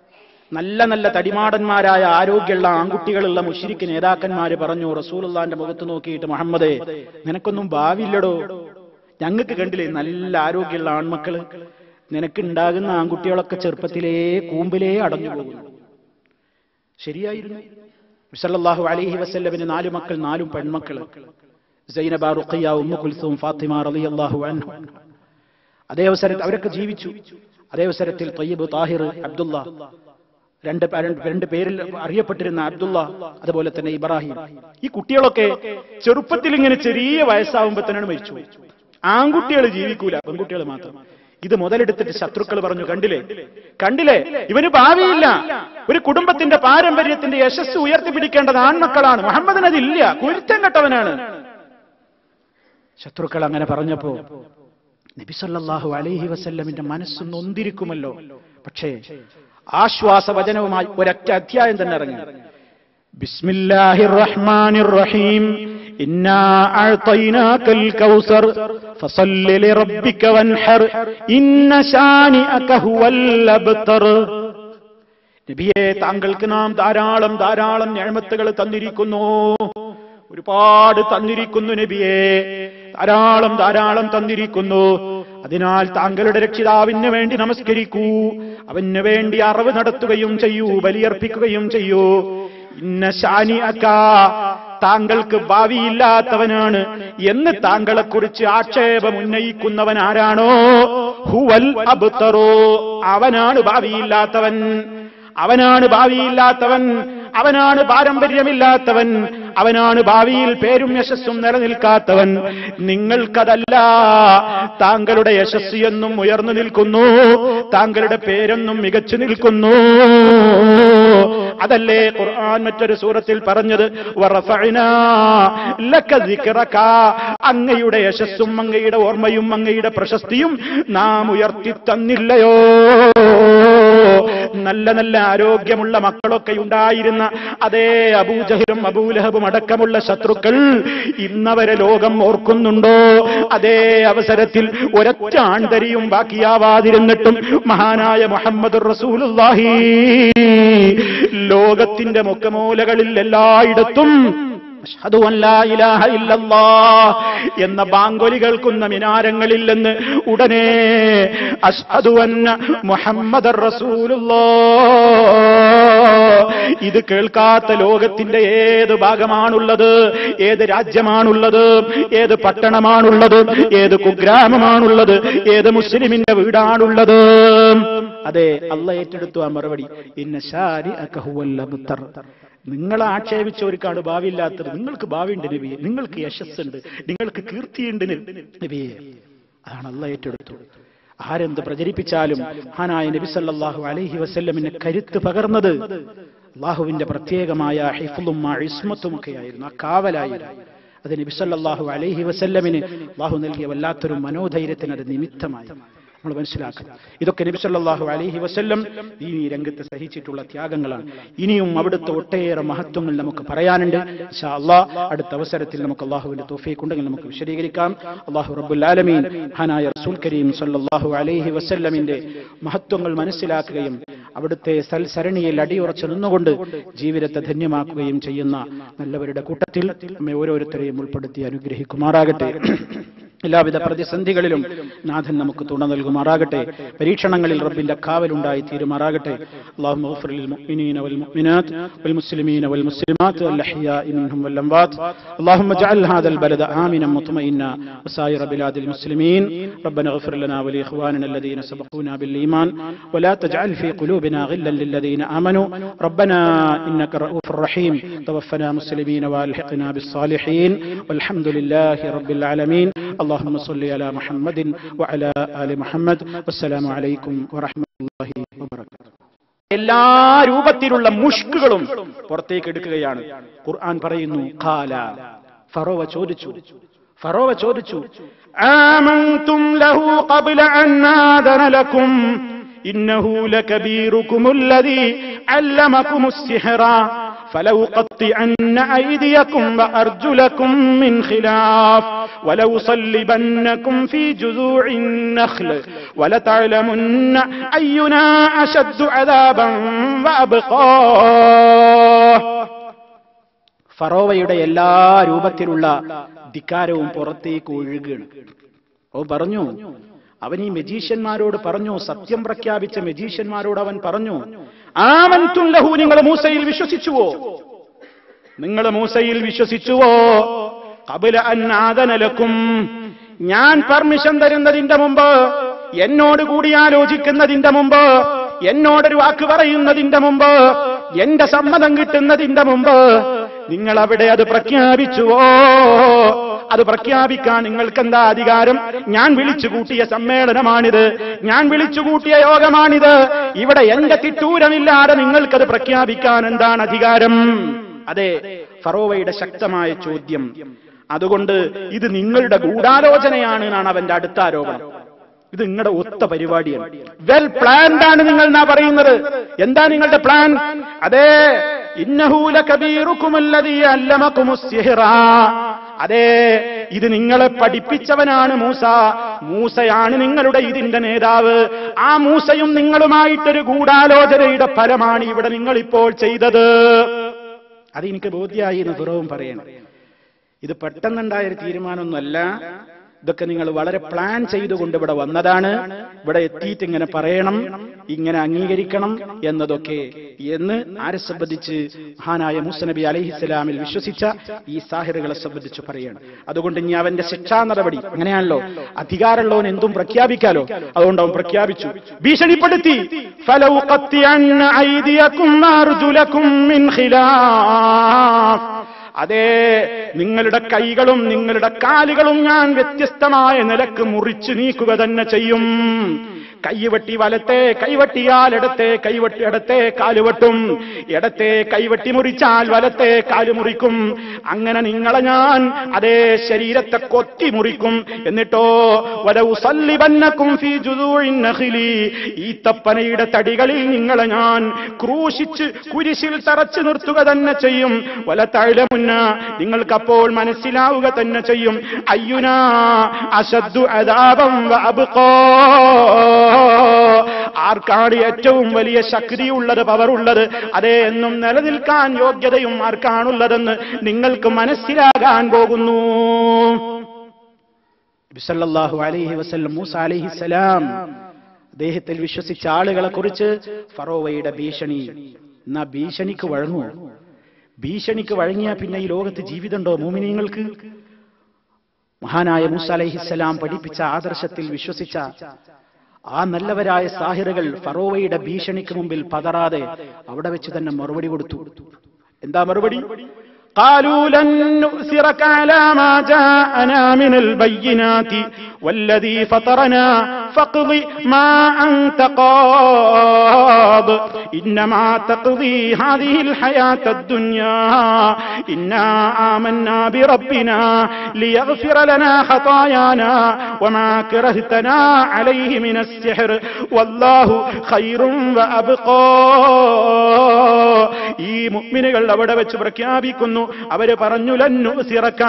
നല്ല നല്ല തടിമാടന്മാരായ ആരോഗ്യമുള്ള ആൺകുട്ടികളുള്ള മുഷിരിക്ക് നേതാക്കന്മാര് പറഞ്ഞു റസൂലുള്ളാന്റെ മുഖത്ത് നോക്കിയിട്ട് മുഹമ്മദേ നിനക്കൊന്നും ഭാവിയില്ലടോ ഞങ്ങൾക്ക് കണ്ടില്ലേ നല്ല ആരോഗ്യമുള്ള ആൺമക്കള് നിനക്കുണ്ടാകുന്ന ആൺകുട്ടികളൊക്കെ ചെറുപ്പത്തിലേ കൂമ്പിലേ അടഞ്ഞു പോകുന്നു ശരിയായിരുന്നു സല്ലല്ലാഹു അലൈഹി വസല്ലമിന് നാല് മക്കൾ നാലും പെൺമക്കൾ സൈനബ റുഖിയ ഉമ്മു കുൽസൂം ഫാത്തിമ റളിയല്ലാഹു അൻഹു അതേ അവസരത്തിൽ അവരൊക്കെ ജീവിച്ചു അതേ അവസരത്തിൽ തയ്യബ് താഹിർ അബ്ദുള്ള രണ്ട് പേ- രണ്ട് രണ്ട് പേരിൽ അറിയപ്പെട്ടിരുന്ന അബ്ദുള്ള അതുപോലെ തന്നെ ഇബ്രാഹിം ഈ കുട്ടികളൊക്കെ ചെറുപ്പത്തിൽ ഇങ്ങനെ ചെറിയ വയസ്സാവുമ്പോ തന്നെയാണ് മരിച്ചു ആൺകുട്ടികൾ ജീവിക്കൂല പെൺകുട്ടികൾ മാത്രം ഇത് മുതലെടുത്തിട്ട് ശത്രുക്കൾ പറഞ്ഞു കണ്ടില്ലേ കണ്ടില്ലേ ഇവന് ഭാവിയില്ല ഒരു കുടുംബത്തിന്റെ പാരമ്പര്യത്തിന്റെ യശസ് ഉയർത്തിപ്പിടിക്കേണ്ടത് ആൺമക്കളാണ് മുഹമ്മദിന് അതില്ല കുരുത്തം കെട്ടവനാണ് ശത്രുക്കൾ അങ്ങനെ പറഞ്ഞപ്പോ നബിസല്ലാഹു അലൈഹി വസല്ലമിന്റെ മനസ്സ് നൊന്തിരിക്കുമല്ലോ പക്ഷേ ആശ്വാസവചനവുമായി ഒരൊറ്റ അധ്യായം തന്നെ ഇറങ്ങി ബിസ്മില്ലാഹിർ റഹ്മാനിർ റഹീം ഇന്നാ അഅ്തൈനാകൽ കൗസർ ഫസല്ലി ലിറബ്ബിക വൻഹർ ഇന്ന ശാനിഅക ഹുവൽ അബ്തർ നബിയെ താങ്കൾക്ക് നാം ധാരാളം ധാരാളം ഞാമത്തുകൾ തന്നിരിക്കുന്നു ഒരുപാട് തന്നിരിക്കുന്നു നബിയെ ധാരാളം ധാരാളം തന്നിരിക്കുന്നു അതിനാൽ താങ്കളുടെ രക്ഷിതാവിന് വേണ്ടി നമസ്കരിക്കൂ അവന് വേണ്ടി അറിവ് നടത്തുകയും ചെയ്യൂ ബലിയർപ്പിക്കുകയും ചെയ്യൂ ഇന്ന ശാനി അക്ക താങ്കൾക്ക് ഭാവിയില്ലാത്തവനാണ് എന്ന് താങ്കളെക്കുറിച്ച് ആക്ഷേപം ഉന്നയിക്കുന്നവൻ ആരാണോ ഹുവൽ അബ്തറോ അവനാണ് ഭാവിയില്ലാത്തവൻ അവനാണ് ഭാവിയില്ലാത്തവൻ അവനാണ് പാരമ്പര്യമില്ലാത്തവൻ അവനാണ് ഭാവിയിൽ പേരും യശസ്സും നിലനിൽക്കാത്തവൻ നിങ്ങൾക്കതല്ല താങ്കളുടെ യശസ് എന്നും ഉയർന്നു നിൽക്കുന്നു താങ്കളുടെ പേരെന്നും മികച്ചു നിൽക്കുന്നു അതല്ലേ ഖുർആൻ മറ്റൊരു സൂറത്തിൽ പറഞ്ഞത് വറഫഅനാ ലക ദിക്റക അങ്ങയുടെ യശസ്സും അങ്ങയുടെ ഓർമ്മയും അങ്ങയുടെ പ്രശസ്തിയും നാം ഉയർത്തി തന്നില്ലയോ നല്ല നല്ല ആരോഗ്യമുള്ള മക്കളൊക്കെ ഉണ്ടായിരുന്ന അതേ അബൂജഹലും അബൂലഹബും അടക്കമുള്ള ശത്രുക്കൾ ഇന്നവരെ ലോകം ഓർക്കുന്നുണ്ടോ അതേ അവസരത്തിൽ ഒരൊറ്റ ആൺതരിയും ബാക്കിയാവാതിരുന്നിട്ടും മഹാനായ മുഹമ്മദ് റസൂലുള്ളാഹി ലോകത്തിന്റെ മുഖമൂലകളിൽ എല്ലായിടത്തും അഷ്ഹദു അൻ ലാ ഇലാഹ ഇല്ലല്ലാഹ് എന്ന ബാങ്കൊലി കേൾക്കുന്ന മിനാരങ്ങളിൽ നിന്ന് ഉടനെ അഷ്ഹദു അന്ന മുഹമ്മദർ റസൂലുള്ളാഹ് ഇത് കേൾക്കാത്ത ലോകത്തിന്റെ ഏത് ഭാഗമാണുള്ളത് ഏത് രാജ്യമാണുള്ളത് ഏത് പട്ടണമാണുള്ളത് ഏത് കുഗ്രാമമാണുള്ളത് ഏത് മുസ്ലിമിന്റെ വീടാണുള്ളത് അതെ അല്ല ഏറ്റെടുത്തു ആ മറുപടി ഇന്ന ശാരി അക്കഹുവല്ലബുത്തർ നിങ്ങളെ ആക്ഷേപിച്ചവർക്കാണ് ഭാവിയില്ലാത്തത് നിങ്ങൾക്ക് ഭാവിയുണ്ട് നബിയെ നിങ്ങൾക്ക് യശസ്സുണ്ട് നിങ്ങൾക്ക് കീർത്തിയുണ്ട് നബിയെ അതാണ് അല്ല ഏറ്റെടുത്തു ആരെന്ത് പ്രചരിപ്പിച്ചാലും ഹാനായ നബി സല്ലല്ലാഹു അലൈഹി വസല്ലമിന് കരുത്ത് പകർന്നത് അള്ളാഹുവിന്റെ പ്രത്യേകമായ ഹിഫ്ലും ഇസ്മത്തും ഒക്കെയായിരുന്നു ആ കാവലായിരുന്നു അത് നബി സല്ലല്ലാഹു അലൈഹി വസല്ലമിന് അള്ളാഹു നൽകിയ വല്ലാത്തൊരു മനോധൈര്യത്തിന് അത് നിമിത്തമായി നമ്മൾ മനസ്സിലാക്കണം ഇതൊക്കെ നബി സല്ലല്ലാഹു അലൈഹി വസല്ലം ഈ രംഗത്ത് സഹിച്ചിട്ടുള്ള ത്യാഗങ്ങളാണ് ഇനിയും അവിടുത്തെ ഒട്ടേറെ മഹത്വങ്ങൾ നമുക്ക് പറയാനുണ്ട് ഇൻഷാ അല്ലാഹ് അടുത്ത അവസരത്തിൽ നമുക്ക് അള്ളാഹുവിന്റെ തോഫീക്ക് ഉണ്ടെങ്കിൽ നമുക്ക് വിശദീകരിക്കാം അള്ളാഹു റബ്ബുൽ ആലമീൻ ഹാനായ റസൂൽ കരീം സല്ലല്ലാഹു അലൈഹി വസല്ലമിന്റെ മഹത്വങ്ങൾ മനസ്സിലാക്കുകയും അവിടുത്തെ സൽസരണിയിൽ അടിയുറച്ചു നിന്നുകൊണ്ട് ജീവിതത്തെ ധന്യമാക്കുകയും ചെയ്യുന്ന നല്ലവരുടെ കൂട്ടത്തിൽ നമ്മെ ഓരോരുത്തരെയും ഉൾപ്പെടുത്തി അനുഗ്രഹിക്കുമാറാകട്ടെ എല്ലാവിധ പ്രതിസന്ധികളിലും നാഥൻ നമുക്ക് തുണ നൽകുമാറാകട്ടെ പരീക്ഷണങ്ങളിൽ റബ്ബിന്റെ കാവലുണ്ടായി തീരുമാറാകട്ടെ اللهم اغفر للمؤمنين والمؤمنات والمسلمين والمسلمات والأحياء منهم والأموات اللهم اجعل هذا البلد آمنا مطمئنا وسائر بلاد المسلمين ربنا اغفر لنا ولإخواننا الذين سبقونا بالإيمان ولا تجعل في قلوبنا غلا للذين آمنوا ربنا إنك رؤوف رحيم توفنا مسلمين والحقنا بالصالحين والحمد لله رب العالمين اللهم صل على محمد وعلى آل محمد والسلام عليكم ورحمة الله وبركاته എല്ലാ രൂപത്തിലുള്ള മുഷ്കുകളും പുറത്തേക്ക് എടുക്കുകയാണ് ഖുർആൻ പറയുന്നു ഖാല ഫറോവ ചോദിച്ചു ഫറോവ ചോദിച്ചു ആമൻതും ലഹു ഖബ്ല അൻ ആദന ലക്കും ഇന്നഹു ലകബീറുകും الذي علمكم السحر فلأقطعن أيديكم وأرجلكم من خلاف ولأصلبنكم في جذوع النخل ولتعلمن أينا أشد عذابا وأبقى ഫറോവയുടെ എല്ലാ രൂപത്തിലുള്ള ധിക്കാരവും പുറത്തേക്ക് ഒഴുകുകയാണ് ഓ പറഞ്ഞു അവൻ ഈ മെജീഷ്യന്മാരോട് പറഞ്ഞു സത്യം പ്രഖ്യാപിച്ച മെജീഷ്യന്മാരോട് അവൻ പറഞ്ഞു ആമൻതും ലഹു നിങ്ങൾ മൂസയിൽ വിശ്വസിച്ചുവോ നിങ്ങൾ മൂസയിൽ വിശ്വസിച്ചുവോ കബുല അന്നാദനലക്കും ഞാൻ പെർമിഷൻ തരുന്നതിന്റെ മുമ്പ് എന്നോട് കൂടി ആലോചിക്കുന്നതിന്റെ മുമ്പ് എന്നോടൊരു വാക്ക് പറയുന്നതിന്റെ മുമ്പ് എന്റെ സമ്മതം കിട്ടുന്നതിന്റെ മുമ്പ് നിങ്ങൾ അവിടെ അത് പ്രഖ്യാപിച്ചുവോ അത് പ്രഖ്യാപിക്കാൻ നിങ്ങൾക്ക് എന്താ അധികാരം ഞാൻ വിളിച്ചു കൂട്ടിയ സമ്മേളനമാണിത് ഞാൻ വിളിച്ചു കൂട്ടിയ യോഗമാണിത് ഇവിടെ എന്റെ തിട്ടൂരമില്ലാതെ നിങ്ങൾക്കത് പ്രഖ്യാപിക്കാൻ എന്താണ് അധികാരം അതെ ഫറോവയുടെ ശക്തമായ ചോദ്യം അതുകൊണ്ട് ഇത് നിങ്ങളുടെ ഗൂഢാലോചനയാണ് എന്നാണ് അവന്റെ അടുത്ത ആരോപണം ഇത് നിങ്ങളുടെ ഒത്ത പരിപാടിയാണ് വെൽ പ്ലാൻഡ് ആണ് നിങ്ങൾ എന്നാ പറയുന്നത് എന്താ നിങ്ങളുടെ പ്ലാൻ അതെ ഇന്നഹൂല കബീറുക്കുമല്ലതീ അല്ലമക്കുമുസ്യഹിറ അതെ ഇത് നിങ്ങളെ പഠിപ്പിച്ചവനാണ് മൂസ മൂസയാണ് നിങ്ങളുടെ ഇതിന്റെ നേതാവ് ആ മൂസയും നിങ്ങളുമായിട്ടൊരു ഗൂഢാലോചനയുടെ ഫലമാണ് ഇവിടെ നിങ്ങൾ ഇപ്പോൾ ചെയ്തത് അതെനിക്ക് ബോധ്യമായി എന്ന് തുറവും പറയണം ഇത് പെട്ടെന്നുണ്ടായൊരു തീരുമാനമൊന്നുമല്ല ഇതൊക്കെ നിങ്ങൾ വളരെ പ്ലാൻ ചെയ്തുകൊണ്ട് ഇവിടെ വന്നതാണ് ഇവിടെ എത്തിയിട്ട് ഇങ്ങനെ പറയണം ഇങ്ങനെ അംഗീകരിക്കണം എന്നതൊക്കെ എന്ന് ആരെ സംബന്ധിച്ച് മഹാനായ മുസനബി അലഹിസ്സലാമിൽ വിശ്വസിച്ച ഈ സാഹിറുകളെ സംബന്ധിച്ച് പറയാണ് അതുകൊണ്ട് ഇനി അവന്റെ ശിക്ഷാ നടപടി അങ്ങനെയാണല്ലോ അധികാരമുള്ളവൻ എന്തും പ്രഖ്യാപിക്കാലോ അതുകൊണ്ട് അവൻ പ്രഖ്യാപിച്ചു ഭീഷണിപ്പെടുത്തി ഫലൗഖത്തിയന്ന ഐദിയക്കും അർജുലക്കും മിൻ ഖിലാഫ് അതെ നിങ്ങളുടെ കൈകളും നിങ്ങളുടെ കാലുകളും ഞാൻ വ്യത്യസ്തമായ നിലക്ക് മുറിച്ചു നീക്കുക തന്നെ ചെയ്യും കൈവെട്ടി വലത്തെ കൈവെട്ടിയാൽ ഇടത്തെ കൈവെട്ടി ഇടത്തെ കാലുവെട്ടും ഇടത്തെ കൈവെട്ടി മുറിച്ചാൽ വലത്തെ കാല് മുറിക്കും അങ്ങനെ നിങ്ങളെ ഞാൻ അതേ ശരീരത്തെ കൊത്തി മുറിക്കും എന്നിട്ടോ വലവു സല്ലിബന്നക്കും ഫീ ജുദൂഇൻ നഖിലി ഈ തപ്പനയുടെ തടികളിൽ നിങ്ങളെ ഞാൻ ക്രൂശിച്ച് കുരിശിൽ തറച്ചു നിർത്തുക തന്നെ ചെയ്യും വല തഴലമുന്ന നിങ്ങൾക്കപ്പോൾ മനസ്സിലാവുക തന്നെ ചെയ്യും അയ്യുന അശദ്ദു അദാബം വ അബ്ഖാ ആർക്കാണ് ഏറ്റവും വലിയ ശക്തിയുള്ളത് പവറുള്ളത് അതേ എന്നും നിലനിൽക്കാൻ യോഗ്യതയും ആർക്കാണുള്ളതെന്ന് നിങ്ങൾക്ക് മനസ്സിലാകാൻ പോകുന്നു ബിസല്ലാഹു അലൈഹി വസല്ലം മൂസ അലൈഹിസലാം അദ്ദേഹത്തിൽ വിശ്വസിച്ച ആളുകളെ കുറിച്ച് ഫറോവയുടെ ഭീഷണി എന്നാ ഭീഷണിക്ക് വഴങ്ങൂ ഭീഷണിക്ക് വഴങ്ങിയ പിന്നെ ഈ ലോകത്ത് ജീവിതമുണ്ടോ മൂമിനിങ്ങൾക്ക് മഹാനായ മൂസ അലൈഹിസ്സലാം പഠിപ്പിച്ച ആദർശത്തിൽ വിശ്വസിച്ച ആ നല്ലവരായ സാഹിറുകൾ ഫറോവയുടെ ഭീഷണിക്ക് മുമ്പിൽ പതറാതെ അവിടെ വെച്ച് തന്നെ മറുപടി കൊടുത്തു എന്താ മറുപടി قالوا لن نؤثرك على ما جاءنا من البينات والذي فطرنا فاقض ما أنت قاض إنما تقضي هذه الحياة الدنيا إنا آمنا بربنا ليغفر لنا خطايانا وما كرهتنا عليه من السحر والله خير وأبقى ഈ മുഗ്മിനുകൾ അവിടെ വെച്ച് പ്രഖ്യാപിക്കുന്നു അവര് പറഞ്ഞു ലന്നു സിറക്കാ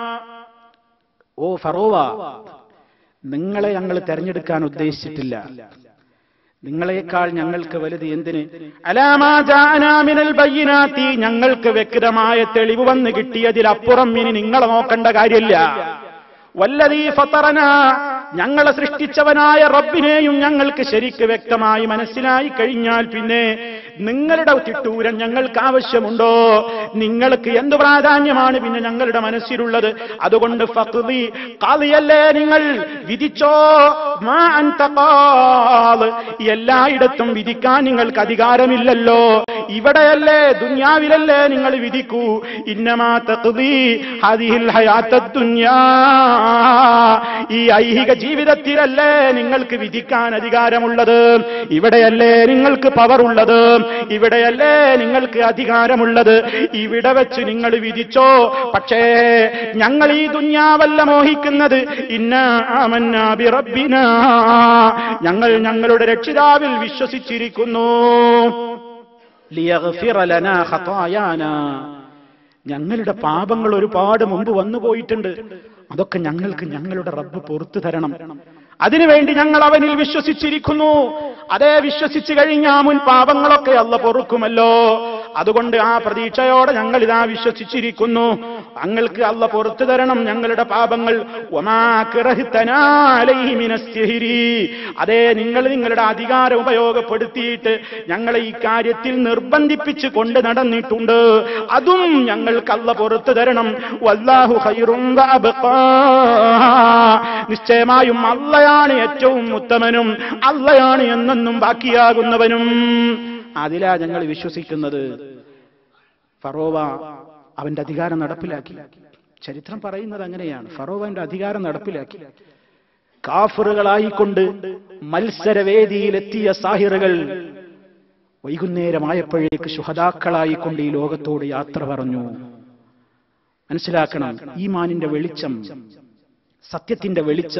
ഓ ഫറോവ നിങ്ങളെ ഞങ്ങൾ തെരഞ്ഞെടുക്കാൻ ഉദ്ദേശിച്ചിട്ടില്ല നിങ്ങളെക്കാൾ ഞങ്ങൾക്ക് വലുത് എന്തിന് അലാമാജാനാമിനൽ ബയ്യനാത്തി ഞങ്ങൾക്ക് വ്യക്തമായ തെളിവ് വന്ന് കിട്ടിയതിലപ്പുറം ഇനി നിങ്ങളെ നോക്കേണ്ട കാര്യമില്ല വല്ലതീ ഫത്തറന ഞങ്ങളെ സൃഷ്ടിച്ചവനായ റബ്ബിനെയും ഞങ്ങൾക്ക് ശരിക്ക് വ്യക്തമായി മനസ്സിലായി കഴിഞ്ഞാൽ പിന്നെ നിങ്ങളുടെ തിട്ടൂരം ഞങ്ങൾക്ക് ആവശ്യമുണ്ടോ നിങ്ങൾക്ക് എന്ത് പ്രാധാന്യമാണ് പിന്നെ ഞങ്ങളുടെ മനസ്സിലുള്ളത് അതുകൊണ്ട് ഫഖ്ദി ഖാദിയല്ലേ നിങ്ങൾ വിധിച്ചോ മാ അൻത ഖാദ്. എല്ലായിടത്തും വിധിക്കാൻ നിങ്ങൾക്ക് അധികാരമില്ലല്ലോ ഇവിടെയല്ലേ ദുന്യാവിലല്ലേ നിങ്ങൾ വിധിക്കൂ ഇന്നമാ തഖ്ദി ഹദിഹിൽ ഹയാത്തദ് ദുന്യാ ഈ ഐഹിക ജീവിതത്തിലല്ലേ നിങ്ങൾക്ക് വിധിക്കാൻ അധികാരമുള്ളത് ഇവിടെയല്ലേ നിങ്ങൾക്ക് പവർ ഉള്ളത് ഇവിടെയല്ലേ നിങ്ങൾക്ക് അധികാരമുള്ളത് ഇവിടെ വെച്ച് നിങ്ങൾ വിധിച്ചോ പക്ഷേ ഞങ്ങൾ ഈ ദുന്യാവല്ല മോഹിക്കുന്നത് ഇന്ന ആമന്നാ ബിറബ്ബിനാ ഞങ്ങൾ ഞങ്ങളുടെ രക്ഷിതാവിൽ വിശ്വസിച്ചിരിക്കുന്നു ലിയഗ്ഫിറ ലനാ ഖതായാനാ ഞങ്ങളുടെ പാപങ്ങൾ ഒരുപാട് മുമ്പ് വന്നു പോയിട്ടുണ്ട് അതൊക്കെ ഞങ്ങൾക്ക് ഞങ്ങളുടെ റബ്ബ് പുറത്തു തരണം അതിനുവേണ്ടി ഞങ്ങൾ അവനിൽ വിശ്വസിച്ചിരിക്കുന്നു അതേ വിശ്വസിച്ചു കഴിഞ്ഞാ മുൻ പാപങ്ങളൊക്കെ അല്ല പൊറുക്കുമല്ലോ അതുകൊണ്ട് ആ പ്രതീക്ഷയോടെ ഞങ്ങൾ ഇതാ വിശ്വസിച്ചിരിക്കുന്നു ഞങ്ങൾക്ക് അല്ല പുറത്തു തരണം ഞങ്ങളുടെ പാപങ്ങൾ വമാ കിറഹ്തനാ അലൈഹി മിനസ്സിഹിരി. അതേ നിങ്ങൾ നിങ്ങളുടെ അധികാരം ഉപയോഗപ്പെടുത്തിയിട്ട് ഞങ്ങളെ ഈ കാര്യത്തിൽ നിർബന്ധിപ്പിച്ച് കൊണ്ട് നടന്നിട്ടുണ്ട് അതും ഞങ്ങൾക്ക് അല്ല പുറത്തു തരണം വല്ലാഹു ഖൈറും വഅബ്ഖാ. നിശ്ചയമായും അല്ലയാണ് ഏറ്റവും ഉത്തമനും അല്ലയാണ് എന്നെന്നും ബാക്കിയാകുന്നവനും അതിലാ ഞങ്ങൾ വിശ്വസിക്കുന്നത് ഫറോവ അവന്റെ അധികാരം നടപ്പിലാക്കി ചരിത്രം പറയുന്നത് അങ്ങനെയാണ് ഫറോവന്റെ അധികാരം നടപ്പിലാക്കി കാഫറുകളായിക്കൊണ്ട് മത്സരവേദിയിലെത്തിയ സാഹിറുകൾ വൈകുന്നേരമായപ്പോഴേക്ക് ശുഹതാക്കളായിക്കൊണ്ട് ഈ ലോകത്തോട് യാത്ര പറഞ്ഞു മനസ്സിലാക്കണം ഈമാനിന്റെ വെളിച്ചം സത്യത്തിന്റെ വെളിച്ചം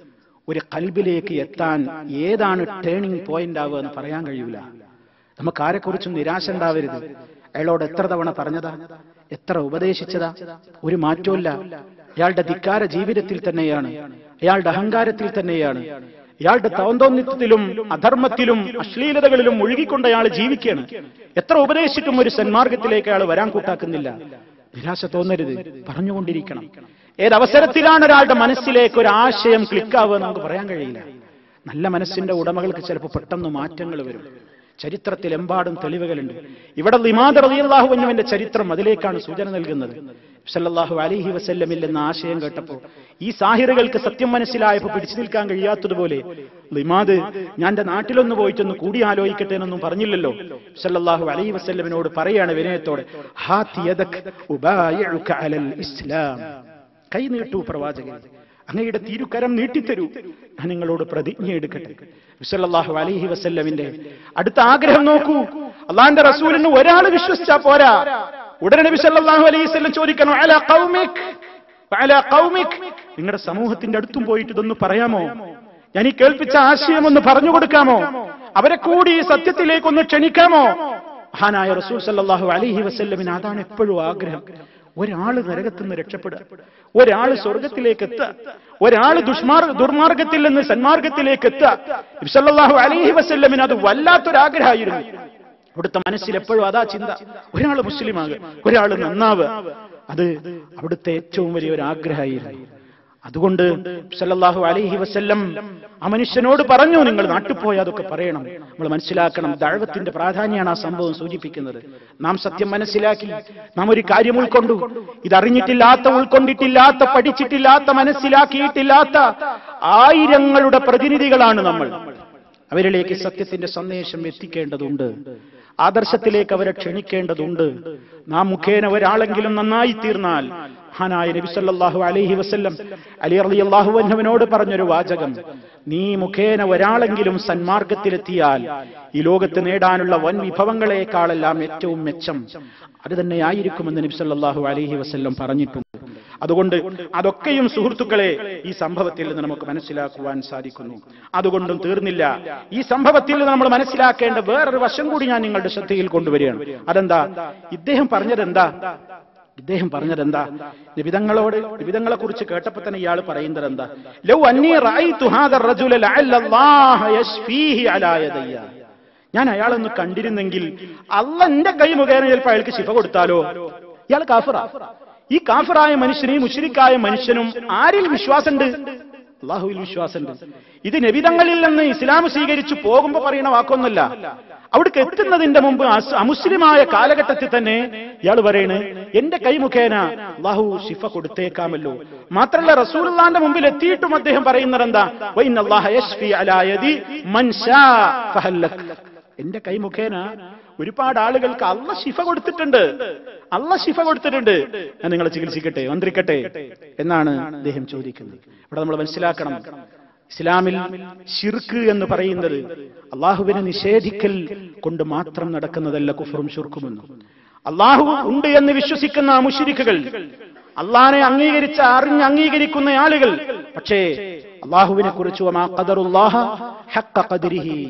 ഒരു കൽബിലേക്ക് എത്താൻ ഏതാണ് ടേണിംഗ് പോയിന്റ് ആവുക എന്ന് പറയാൻ കഴിയൂല നമുക്ക് ആരെക്കുറിച്ചും നിരാശ ഉണ്ടാവരുത് അയാളോട് എത്ര തവണ പറഞ്ഞതാ എത്ര ഉപദേശിച്ചതാ ഒരു മാറ്റമില്ല അയാളുടെ ധിക്കാര ജീവിതത്തിൽ തന്നെയാണ് അയാളുടെ അഹങ്കാരത്തിൽ തന്നെയാണ് ഇയാളുടെ തൗന്തോന്നിത്വത്തിലും അധർമ്മത്തിലും അശ്ലീലതകളിലും മുഴുകിക്കൊണ്ട് അയാൾ ജീവിക്കുകയാണ് എത്ര ഉപദേശിച്ചിട്ടും ഒരു സന്മാർഗത്തിലേക്ക് അയാൾ വരാൻ കൂട്ടാക്കുന്നില്ല നിരാശ തോന്നരുത് പറഞ്ഞുകൊണ്ടിരിക്കണം ഏതവസരത്തിലാണ് ഒരാളുടെ മനസ്സിലേക്ക് ഒരു ആശയം ക്ലിക്കാവുക നമുക്ക് പറയാൻ കഴിയില്ല നല്ല മനസ്സിന്റെ ഉടമകൾക്ക് ചിലപ്പോൾ പെട്ടെന്ന് മാറ്റങ്ങൾ വരും ചരിത്രത്തിലെമ്പാടും തെളിവുകളുണ്ട് ഇവിടെ ലിമാദ് റളിയല്ലാഹുവിന്റെ ചരിത്രം അതിലേക്കാണ് സൂചന നൽകുന്നത് സല്ലല്ലാഹു അലൈഹി വസല്ലമിൽ എന്ന ആശയം കേട്ടപ്പോൾ ഈ സാഹിറുകൾക്ക് സത്യം മനസ്സിലായപ്പോൾ പിടിച്ചു നിൽക്കാൻ കഴിയാത്തതുപോലെ ലിമാദ് ഞാൻ എന്റെ നാട്ടിലൊന്ന് പോയിട്ടൊന്ന് കൂടി ആലോചിക്കട്ടെ എന്നൊന്നും പറഞ്ഞില്ലല്ലോ സല്ലല്ലാഹു അലൈഹി വസല്ലമിനോട് പറയാണ് വിനയത്തോടെ ഹാത്ത് യദക് ഉബായിഉക അലൽ ഇസ്ലാം കൈ നീട്ടൂ പ്രവാചകൻ അങ്ങയുടെ തിരുക്കരം നീട്ടിത്തരൂ ഞാൻ നിങ്ങളോട് പ്രതിജ്ഞ എടുക്കട്ടെ വിസല്ലാഹു അലൈഹി വസല്ലമിന്റെ അടുത്ത ആഗ്രഹം നോക്കൂ അള്ളാന്റെ റസൂലിന് ഒരാൾ വിശ്വസിച്ചാ പോരാ ഉടനെ നബി സല്ലല്ലാഹു അലൈഹി വസല്ലം ചോദിക്കണം അല ഖൗമിക് അല ഖൗമിക് നിങ്ങളുടെ സമൂഹത്തിന്റെ അടുത്തും പോയിട്ട് ഇതൊന്ന് പറയാമോ ഞാൻ ഈ കേൾപ്പിച്ച ആശയം ഒന്ന് പറഞ്ഞു കൊടുക്കാമോ അവരെ കൂടി ഈ സത്യത്തിലേക്കൊന്ന് ക്ഷണിക്കാമോ മഹാനായ റസൂൽ സല്ലല്ലാഹു അലൈഹി വസല്ലമിന് അതാണ് എപ്പോഴും ആഗ്രഹം ഒരാള് നരകത്തിൽ നിന്ന് രക്ഷപ്പെടുക ഒരാള് സ്വർഗത്തിലേക്ക് എത്തുക ഒരാള് ദുഷ്മാർ ദുർമാർഗത്തിൽ നിന്ന് സന്മാർഗത്തിലേക്ക് എത്തുക ഇബ്സല്ലാഹു അലൈഹി വസല്ലമിന് അത് വല്ലാത്തൊരാഗ്രഹമായിരുന്നു അവിടുത്തെ മനസ്സിൽ എപ്പോഴും അതാ ചിന്ത ഒരാൾ മുസ്ലിമാകുക ഒരാൾ നന്നാവുക അത് അവിടുത്തെ ഏറ്റവും വലിയ ഒരു ആഗ്രഹമായിരുന്നു അതുകൊണ്ട് സല്ലല്ലാഹു അലൈഹി വസല്ലം ആ മനുഷ്യനോട് പറഞ്ഞു നിങ്ങൾ നാട്ടിൽ പോയി അതൊക്കെ പറയണം നമ്മൾ മനസ്സിലാക്കണം ദഴവത്തിന്റെ പ്രാധാന്യമാണ് ആ സംഭവം സൂചിപ്പിക്കുന്നത് നാം സത്യം മനസ്സിലാക്കി നാം ഒരു കാര്യം ഉൾക്കൊണ്ടു ഇതറിഞ്ഞിട്ടില്ലാത്ത ഉൾക്കൊണ്ടിട്ടില്ലാത്ത പഠിച്ചിട്ടില്ലാത്ത മനസ്സിലാക്കിയിട്ടില്ലാത്ത ആയിരങ്ങളുടെ പ്രതിനിധികളാണ് നമ്മൾ അവരിലേക്ക് സത്യത്തിന്റെ സന്ദേശം എത്തിക്കേണ്ടതുണ്ട് ആദർശത്തിലേക്ക് അവരെ ക്ഷണിക്കേണ്ടതുണ്ട് നാം മുഖേന ഒരാളെങ്കിലും നന്നായി തീർന്നാൽ മഹാനായ നബി സല്ലല്ലാഹു അലൈഹി വസല്ലം അലി റളിയല്ലാഹു അൻഹുവിനോട് പറഞ്ഞൊരു വാചകം നീ മുഖേന ഒരാളെങ്കിലും സന്മാർഗത്തിലെത്തിയാൽ ഈ ലോകത്ത് നേടാനുള്ള വൻ വിഭവങ്ങളെക്കാളെല്ലാം ഏറ്റവും മെച്ചം അത് തന്നെയായിരിക്കുമെന്ന് നബി സല്ലല്ലാഹു അലൈഹി വസല്ലം പറഞ്ഞിട്ടുണ്ട് അതുകൊണ്ട് അതൊക്കെയും സുഹൃത്തുക്കളെ ഈ സംഭവത്തിൽ നിന്ന് നമുക്ക് മനസ്സിലാക്കുവാൻ സാധിക്കുന്നു അതുകൊണ്ടും തീർന്നില്ല ഈ സംഭവത്തിൽ നിന്ന് നമ്മൾ മനസ്സിലാക്കേണ്ട വേറൊരു വശം കൂടി ഞാൻ നിങ്ങളുടെ ശ്രദ്ധയിൽ കൊണ്ടുവരികയാണ് അതെന്താ ഇദ്ദേഹം പറഞ്ഞതെന്താ ഇദ്ദേഹം പറഞ്ഞതെന്താ നിബിതങ്ങളോട് നിബിതങ്ങളെ കുറിച്ച് കേട്ടപ്പോ തന്നെ ഇയാൾ പറയുന്നത് എന്താ ലൗ അന്നി റഅയ്തു ഹാദർ റജുല ലഅല്ലല്ലാഹ യശ്ഫീഹി അലാ യദയ്യ ഞാൻ അയാളൊന്ന് കണ്ടിരുന്നെങ്കിൽ അല്ല എന്റെ കൈ മുഖേന ചിലപ്പോൾ അയാൾക്ക് ശിഫ കൊടുത്താലോ ഇയാൾ കാഫറ ഈ കാഫറായ മനുഷ്യനും ഈ മുഷിരിക്കായ മനുഷ്യനും ആരിൽ വിശ്വാസമുണ്ട് അള്ളാഹുവിൽ വിശ്വാസമുണ്ട് ഇത് നബിതങ്ങളിൽ നിന്ന് ഇസ്ലാം സ്വീകരിച്ചു പോകുമ്പോ പറയുന്ന വാക്കൊന്നുമല്ല അവിടേക്ക് എത്തുന്നതിന്റെ മുമ്പ് അസ്- അമുസ്ലിമായ കാലഘട്ടത്തിൽ തന്നെ ഇയാൾ പറയണ് എന്റെ കൈ മുഖേന അള്ളാഹു ഷിഫ കൊടുത്തേക്കാമല്ലോ മാത്രല്ല റസൂലുള്ളാന്റെ മുമ്പിൽ എത്തിയിട്ടും അദ്ദേഹം പറയുന്നത് എന്താ വൈൻ അല്ലാഹ യശ്ഫി അലാ യദി മൻ ശാ ഫഹല്ലക്. എന്റെ കൈ മുഖേന ഒരുപാട് ആളുകൾക്ക് അള്ള ശിഫ കൊടുത്തിട്ടുണ്ട് അള്ള ശിഫ കൊടുത്തിട്ടുണ്ട് ഞാൻ നിങ്ങളെ ചികിത്സിക്കട്ടെ മന്ത്രിക്കട്ടെ എന്നാണ് അദ്ദേഹം ചോദിക്കുന്നത് ഇവിടെ നമ്മൾ മനസ്സിലാക്കണം ഇസ്ലാമിൽ ഷിർക്ക് എന്ന് പറയുന്നത് അള്ളാഹുവിനെ നിഷേധിക്കൽ കൊണ്ട് മാത്രം നടക്കുന്നതല്ല കുഫറും ഷുർക്കുമെന്നും അള്ളാഹു ഉണ്ട് എന്ന് വിശ്വസിക്കുന്ന ആ മുഷിരിക്കുകൾ അള്ളാഹിനെ അംഗീകരിച്ച അറിഞ്ഞ് അംഗീകരിക്കുന്ന ആളുകൾ പക്ഷേ അള്ളാഹുവിനെ കുറിച്ച്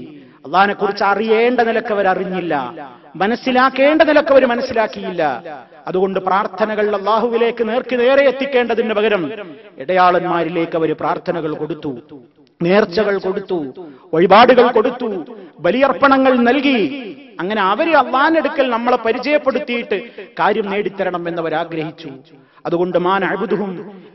അള്ളാഹിനെ കുറിച്ച് അറിയേണ്ട നിലക്ക് അവർ അറിഞ്ഞില്ല മനസ്സിലാക്കേണ്ട നിലക്ക് അവർ മനസ്സിലാക്കിയില്ല അതുകൊണ്ട് പ്രാർത്ഥനകൾ അള്ളാഹുവിലേക്ക് നേർക്ക് നേരെ എത്തിക്കേണ്ടതിന് പകരം ഇടയാളന്മാരിലേക്ക് അവർ പ്രാർത്ഥനകൾ കൊടുത്തു നേർച്ചകൾ കൊടുത്തു വഴിപാടുകൾ കൊടുത്തു ബലിയർപ്പണങ്ങൾ നൽകി അങ്ങനെ അവര് അള്ളാഹിനെടുക്കൽ നമ്മളെ പരിചയപ്പെടുത്തിയിട്ട് കാര്യം നേടിത്തരണം എന്നവർ ആഗ്രഹിച്ചു അതുകൊണ്ട് മാൻ അഴുതുഹും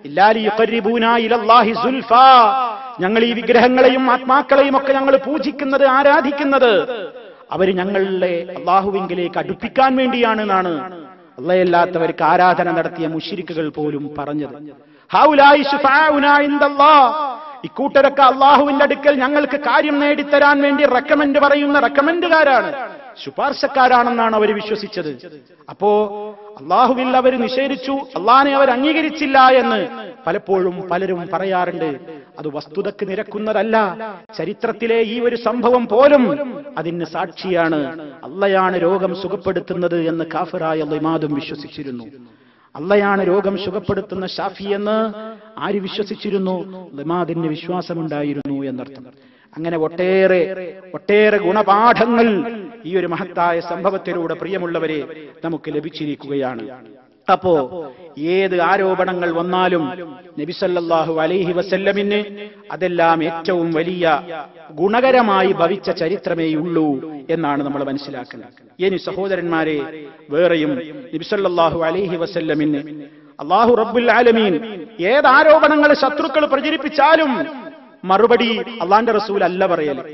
ഞങ്ങൾ ഈ വിഗ്രഹങ്ങളെയും ആത്മാക്കളെയും ഒക്കെ ഞങ്ങൾ പൂജിക്കുന്നത് ആരാധിക്കുന്നത് അവര് ഞങ്ങളെ അള്ളാഹുവിങ്കിലേക്ക് അടുപ്പിക്കാൻ വേണ്ടിയാണ് എന്നാണ് അള്ളയല്ലാത്തവർക്ക് ആരാധന നടത്തിയ മുഷിരിക്കുകൾ പോലും പറഞ്ഞത് ഹൗലായി ശുഫാഉനാ ഇൻദല്ലാഹ്. ഇക്കൂട്ടരൊക്കെ അള്ളാഹുവിന്റെ അടുക്കൽ ഞങ്ങൾക്ക് കാര്യം നേടിത്തരാൻ വേണ്ടി റെക്കമെൻഡ് പറയുന്ന റെക്കമെൻഡുകാരാണ് ശുപാർശക്കാരാണെന്നാണ് അവർ വിശ്വസിച്ചത് അപ്പോ അള്ളാഹുവിൽ അവർ നിഷേധിച്ചു അള്ളാഹിനെ അവർ അംഗീകരിച്ചില്ല എന്ന് പലപ്പോഴും പലരും പറയാറുണ്ട് അത് വസ്തുതക്ക് നിരക്കുന്നതല്ല ചരിത്രത്തിലെ ഈ ഒരു സംഭവം പോലും അതിന് സാക്ഷിയാണ് അള്ളയാണ് രോഗം സുഖപ്പെടുത്തുന്നത് എന്ന് കാഫിറായ ലിമാദും വിശ്വസിച്ചിരുന്നു അള്ളയാണ് രോഗം സുഖപ്പെടുത്തുന്ന ഷാഫി എന്ന് ആര് വിശ്വസിച്ചിരുന്നു ലിമാദിന് വിശ്വാസമുണ്ടായിരുന്നു എന്നർത്ഥം അങ്ങനെ ഒട്ടേറെ ഒട്ടേറെ ഗുണപാഠങ്ങൾ ഈ ഒരു മഹത്തായ സംഭവത്തിലൂടെ പ്രിയമുള്ളവരെ നമുക്ക് ലഭിച്ചിരിക്കുകയാണ് അപ്പോ ഏത് ആരോപണങ്ങൾ വന്നാലും നബിസല്ലാഹു അലൈഹി വസല്ലമിന് അതെല്ലാം ഏറ്റവും വലിയ ഗുണകരമായി ഭവിച്ച ചരിത്രമേയുള്ളൂ എന്നാണ് നമ്മൾ മനസ്സിലാക്കുന്നത് ഇനി സഹോദരന്മാരെ വേറെയും നബിസല്ലാഹു അലൈഹി വസല്ലമിന് അള്ളാഹു റബ്ബുൽ ആലമീൻ ഏത് ആരോപണങ്ങൾ ശത്രുക്കൾ പ്രചരിപ്പിച്ചാലും മറുപടി അള്ളാന്റെ റസൂൽ അല്ല പറയല്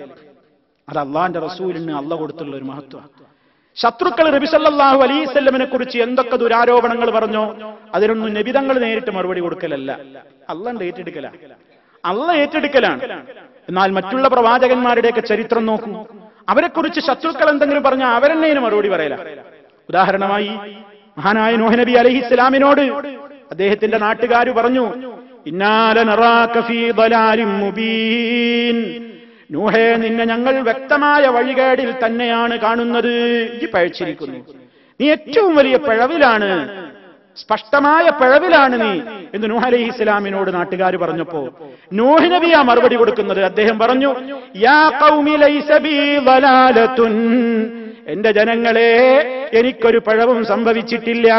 അത് അള്ളാന്റെ റസൂലിന് അല്ല കൊടുത്തുള്ള ഒരു മഹത്വം ശത്രുക്കൾ നബിസല്ലാഹു അലൈസല്ലമിനെ കുറിച്ച് എന്തൊക്കെ ദുരാരോപണങ്ങൾ പറഞ്ഞോ അതിനൊന്നും നബിതങ്ങൾ നേരിട്ട് മറുപടി കൊടുക്കലല്ല അള്ളണ്ട് ഏറ്റെടുക്കല അള്ള ഏറ്റെടുക്കലാണ് എന്നാൽ മറ്റുള്ള പ്രവാചകന്മാരുടെയൊക്കെ ചരിത്രം നോക്കൂ അവരെക്കുറിച്ച് ശത്രുക്കൾ എന്തെങ്കിലും പറഞ്ഞാൽ അവരെന്നെ ഇതിന് മറുപടി പറയല ഉദാഹരണമായി മഹാനായ നോഹ നബി അലഹി ഇസ്ലാമിനോട് അദ്ദേഹത്തിന്റെ നാട്ടുകാർ പറഞ്ഞു ഇന്നാല നറാക ഫീ ളലാലിൻ മുബീൻ നൂഹേ നിന്നെ ഞങ്ങൾ വ്യക്തമായ വഴികേടിൽ തന്നെയാണ് കാണുന്നത് ഈ പഴച്ചിരിക്കുന്നു നീ ഏറ്റവും വലിയ പിഴവിലാണ് സ്പഷ്ടമായ പിഴവിലാണ് നീ എന്ന് നൂഹ് അലൈഹി ഇസ്ലാമിനോട് നാട്ടുകാർ പറഞ്ഞപ്പോ നൂഹ് നബിയാ മറുപടി കൊടുക്കുന്നത് അദ്ദേഹം പറഞ്ഞു യാ ഖൗമി ലൈസ ബീ ളലാലത്തുൻ എന്റെ ജനങ്ങളെ എനിക്കൊരു പിഴവും സംഭവിച്ചിട്ടില്ല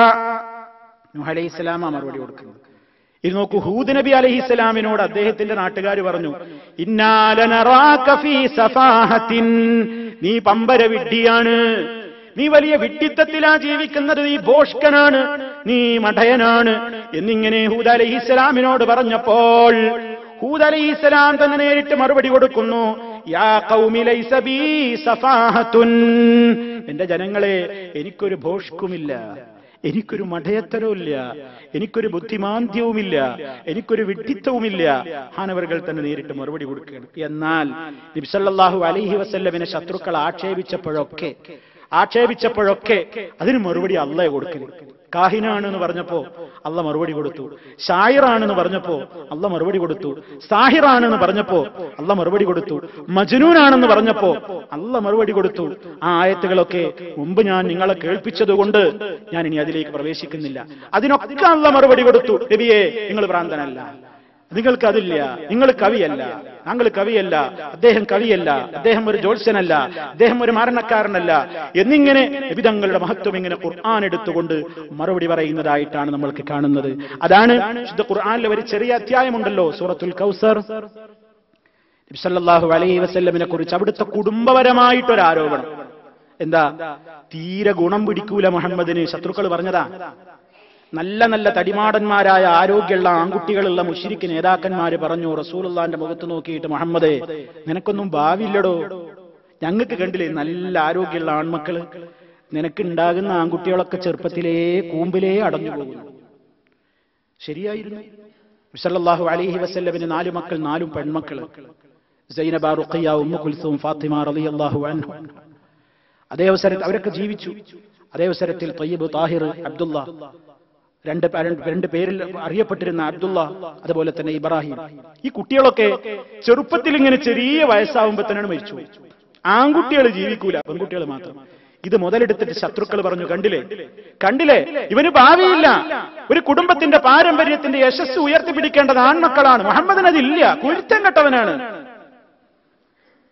നൂഹ് അലൈഹി ഇസ്ലാമാ മറുപടി കൊടുക്കുന്നത് ഇത് നോക്കൂ ഹൂദ് നബി അലൈഹി ഇസ്ലാമിനോട് അദ്ദേഹത്തിന്റെ നാട്ടുകാർ പറഞ്ഞു ഇന്നാലനറാക ഫീ സഫാഹത്തിൻ നീ പമ്പര വിഡ്ഢിയാണ് നീ വലിയ വിഡ്ഢിത്തത്തിലാ ജീവിക്കുന്നത് നീ ഭോഷ്കനാണ് നീ മഠയനാണ് എന്നിങ്ങനെ ഹൂദ് അലൈഹി ഇസ്ലാമിനോട് പറഞ്ഞപ്പോൾ ഹൂദ് അലൈഹി ഇസ്ലാം തന്നെ നേരിട്ട് മറുപടി കൊടുക്കുന്നു യാ ഖൗമി ലൈസ ബീ സഫാഹത്തുൻ എന്റെ ജനങ്ങളെ എനിക്കൊരു ഭോഷ്കുമില്ല എനിക്കൊരു മഠയത്തരവുമില്ല എനിക്കൊരു ബുദ്ധിമാന്ദ്യവുമില്ല എനിക്കൊരു വിഡ്ഢിത്തവുമില്ല ഹാനവറുകൾ തന്നെ നേരിട്ട് മറുപടി കൊടുക്കുകയാണ് എന്നാൽ നബിസല്ലാഹു അലൈഹി വസല്ലമിനെ ശത്രുക്കൾ ആക്ഷേപിച്ചപ്പോഴൊക്കെ ആക്ഷേപിച്ചപ്പോഴൊക്കെ അതിന് മറുപടി അള്ളയെ കൊടുക്കല് കാഹിനാണെന്ന് പറഞ്ഞപ്പോ അല്ല മറുപടി കൊടുത്തു ഷായിറാണെന്ന് പറഞ്ഞപ്പോ അല്ല മറുപടി കൊടുത്തു സാഹിറാണെന്ന് പറഞ്ഞപ്പോ അല്ല മറുപടി കൊടുത്തു മജ്നൂനാണെന്ന് പറഞ്ഞപ്പോ അല്ല മറുപടി കൊടുത്തു ആ ആയത്തുകളൊക്കെ മുമ്പ് ഞാൻ നിങ്ങളെ കേൾപ്പിച്ചതുകൊണ്ട് ഞാൻ ഇനി അതിലേക്ക് പ്രവേശിക്കുന്നില്ല അതിനൊക്കെ അല്ല മറുപടി കൊടുത്തു രവിയെ നിങ്ങൾ ഭ്രാന്തനല്ല നിങ്ങൾക്ക് അതില്ല നിങ്ങൾ കവിയല്ല താങ്കൾ കവിയല്ല അദ്ദേഹം കവിയല്ല അദ്ദേഹം ഒരു ജ്യോത്സ്യനല്ല അദ്ദേഹം ഒരു മരണക്കാരനല്ല എന്നിങ്ങനെ വിധങ്ങളുടെ മഹത്വം ഇങ്ങനെ ഖുർആൻ എടുത്തുകൊണ്ട് മറുപടി പറയുന്നതായിട്ടാണ് നമ്മൾക്ക് കാണുന്നത് അതാണ് ശുദ്ധ ഖുർആനിലെ ഒരു ചെറിയ അധ്യായമുണ്ടല്ലോ സൂറത്തുൽ കൗസർ നബിസല്ലാഹു അലൈഹി വസല്ലമിനെ കുറിച്ച് അവിടുത്തെ കുടുംബപരമായിട്ടൊരു ആരോപണം എന്താ തീരെ ഗുണം പിടിക്കൂല മുഹമ്മദിന് ശത്രുക്കൾ പറഞ്ഞതാ നല്ല നല്ല തടിമാടന്മാരായ ആരോഗ്യമുള്ള ആൺകുട്ടികളുള്ള മുഷിരിക്ക് നേതാക്കന്മാര് പറഞ്ഞു റസൂലുള്ളാന്റെ മുഖത്ത് നോക്കിയിട്ട് മുഹമ്മദേ നിനക്കൊന്നും ഭാവിയില്ലടോ ഞങ്ങൾക്ക് കണ്ടില്ലേ നല്ല ആരോഗ്യമുള്ള ആൺമക്കള് നിനക്കുണ്ടാകുന്ന ആൺകുട്ടികളൊക്കെ ചെറുപ്പത്തിലേ കൂമ്പിലേ അടഞ്ഞു പോകുന്നു ശരിയായിരുന്നു വിസല്ലാഹു അലൈഹി വസല്ലമിന് നാലു മക്കൾ നാലും പെൺമക്കള് സൈനബ റുഖയ്യ ഉമ്മു കുൽസൂം ഫാത്തിമ റളിയല്ലാഹു അൻഹു അതേ അവസരത്തിൽ അവരൊക്കെ ജീവിച്ചു അതേ അവസരത്തിൽ തയ്യബ് താഹിർ അബ്ദുള്ള രണ്ട് പേ- രണ്ട് രണ്ട് പേരിൽ അറിയപ്പെട്ടിരുന്ന അബ്ദുള്ള അതുപോലെ തന്നെ ഇബ്രാഹിം ഈ കുട്ടികളൊക്കെ ചെറുപ്പത്തിൽ ഇങ്ങനെ ചെറിയ വയസ്സാവുമ്പോ തന്നെയാണ് മരിച്ചു ആൺകുട്ടികൾ ജീവിക്കൂല പെൺകുട്ടികൾ മാത്രം ഇത് മുതലെടുത്തിട്ട് ശത്രുക്കൾ പറഞ്ഞു കണ്ടില്ലേ കണ്ടില്ലേ ഇവന് ഭാവിയില്ല ഒരു കുടുംബത്തിന്റെ പാരമ്പര്യത്തിന്റെ യശസ് ഉയർത്തിപ്പിടിക്കേണ്ടത് ആൺമക്കളാണ് മുഹമ്മദിന് അതില്ല കുരുത്തം കെട്ടവനാണ്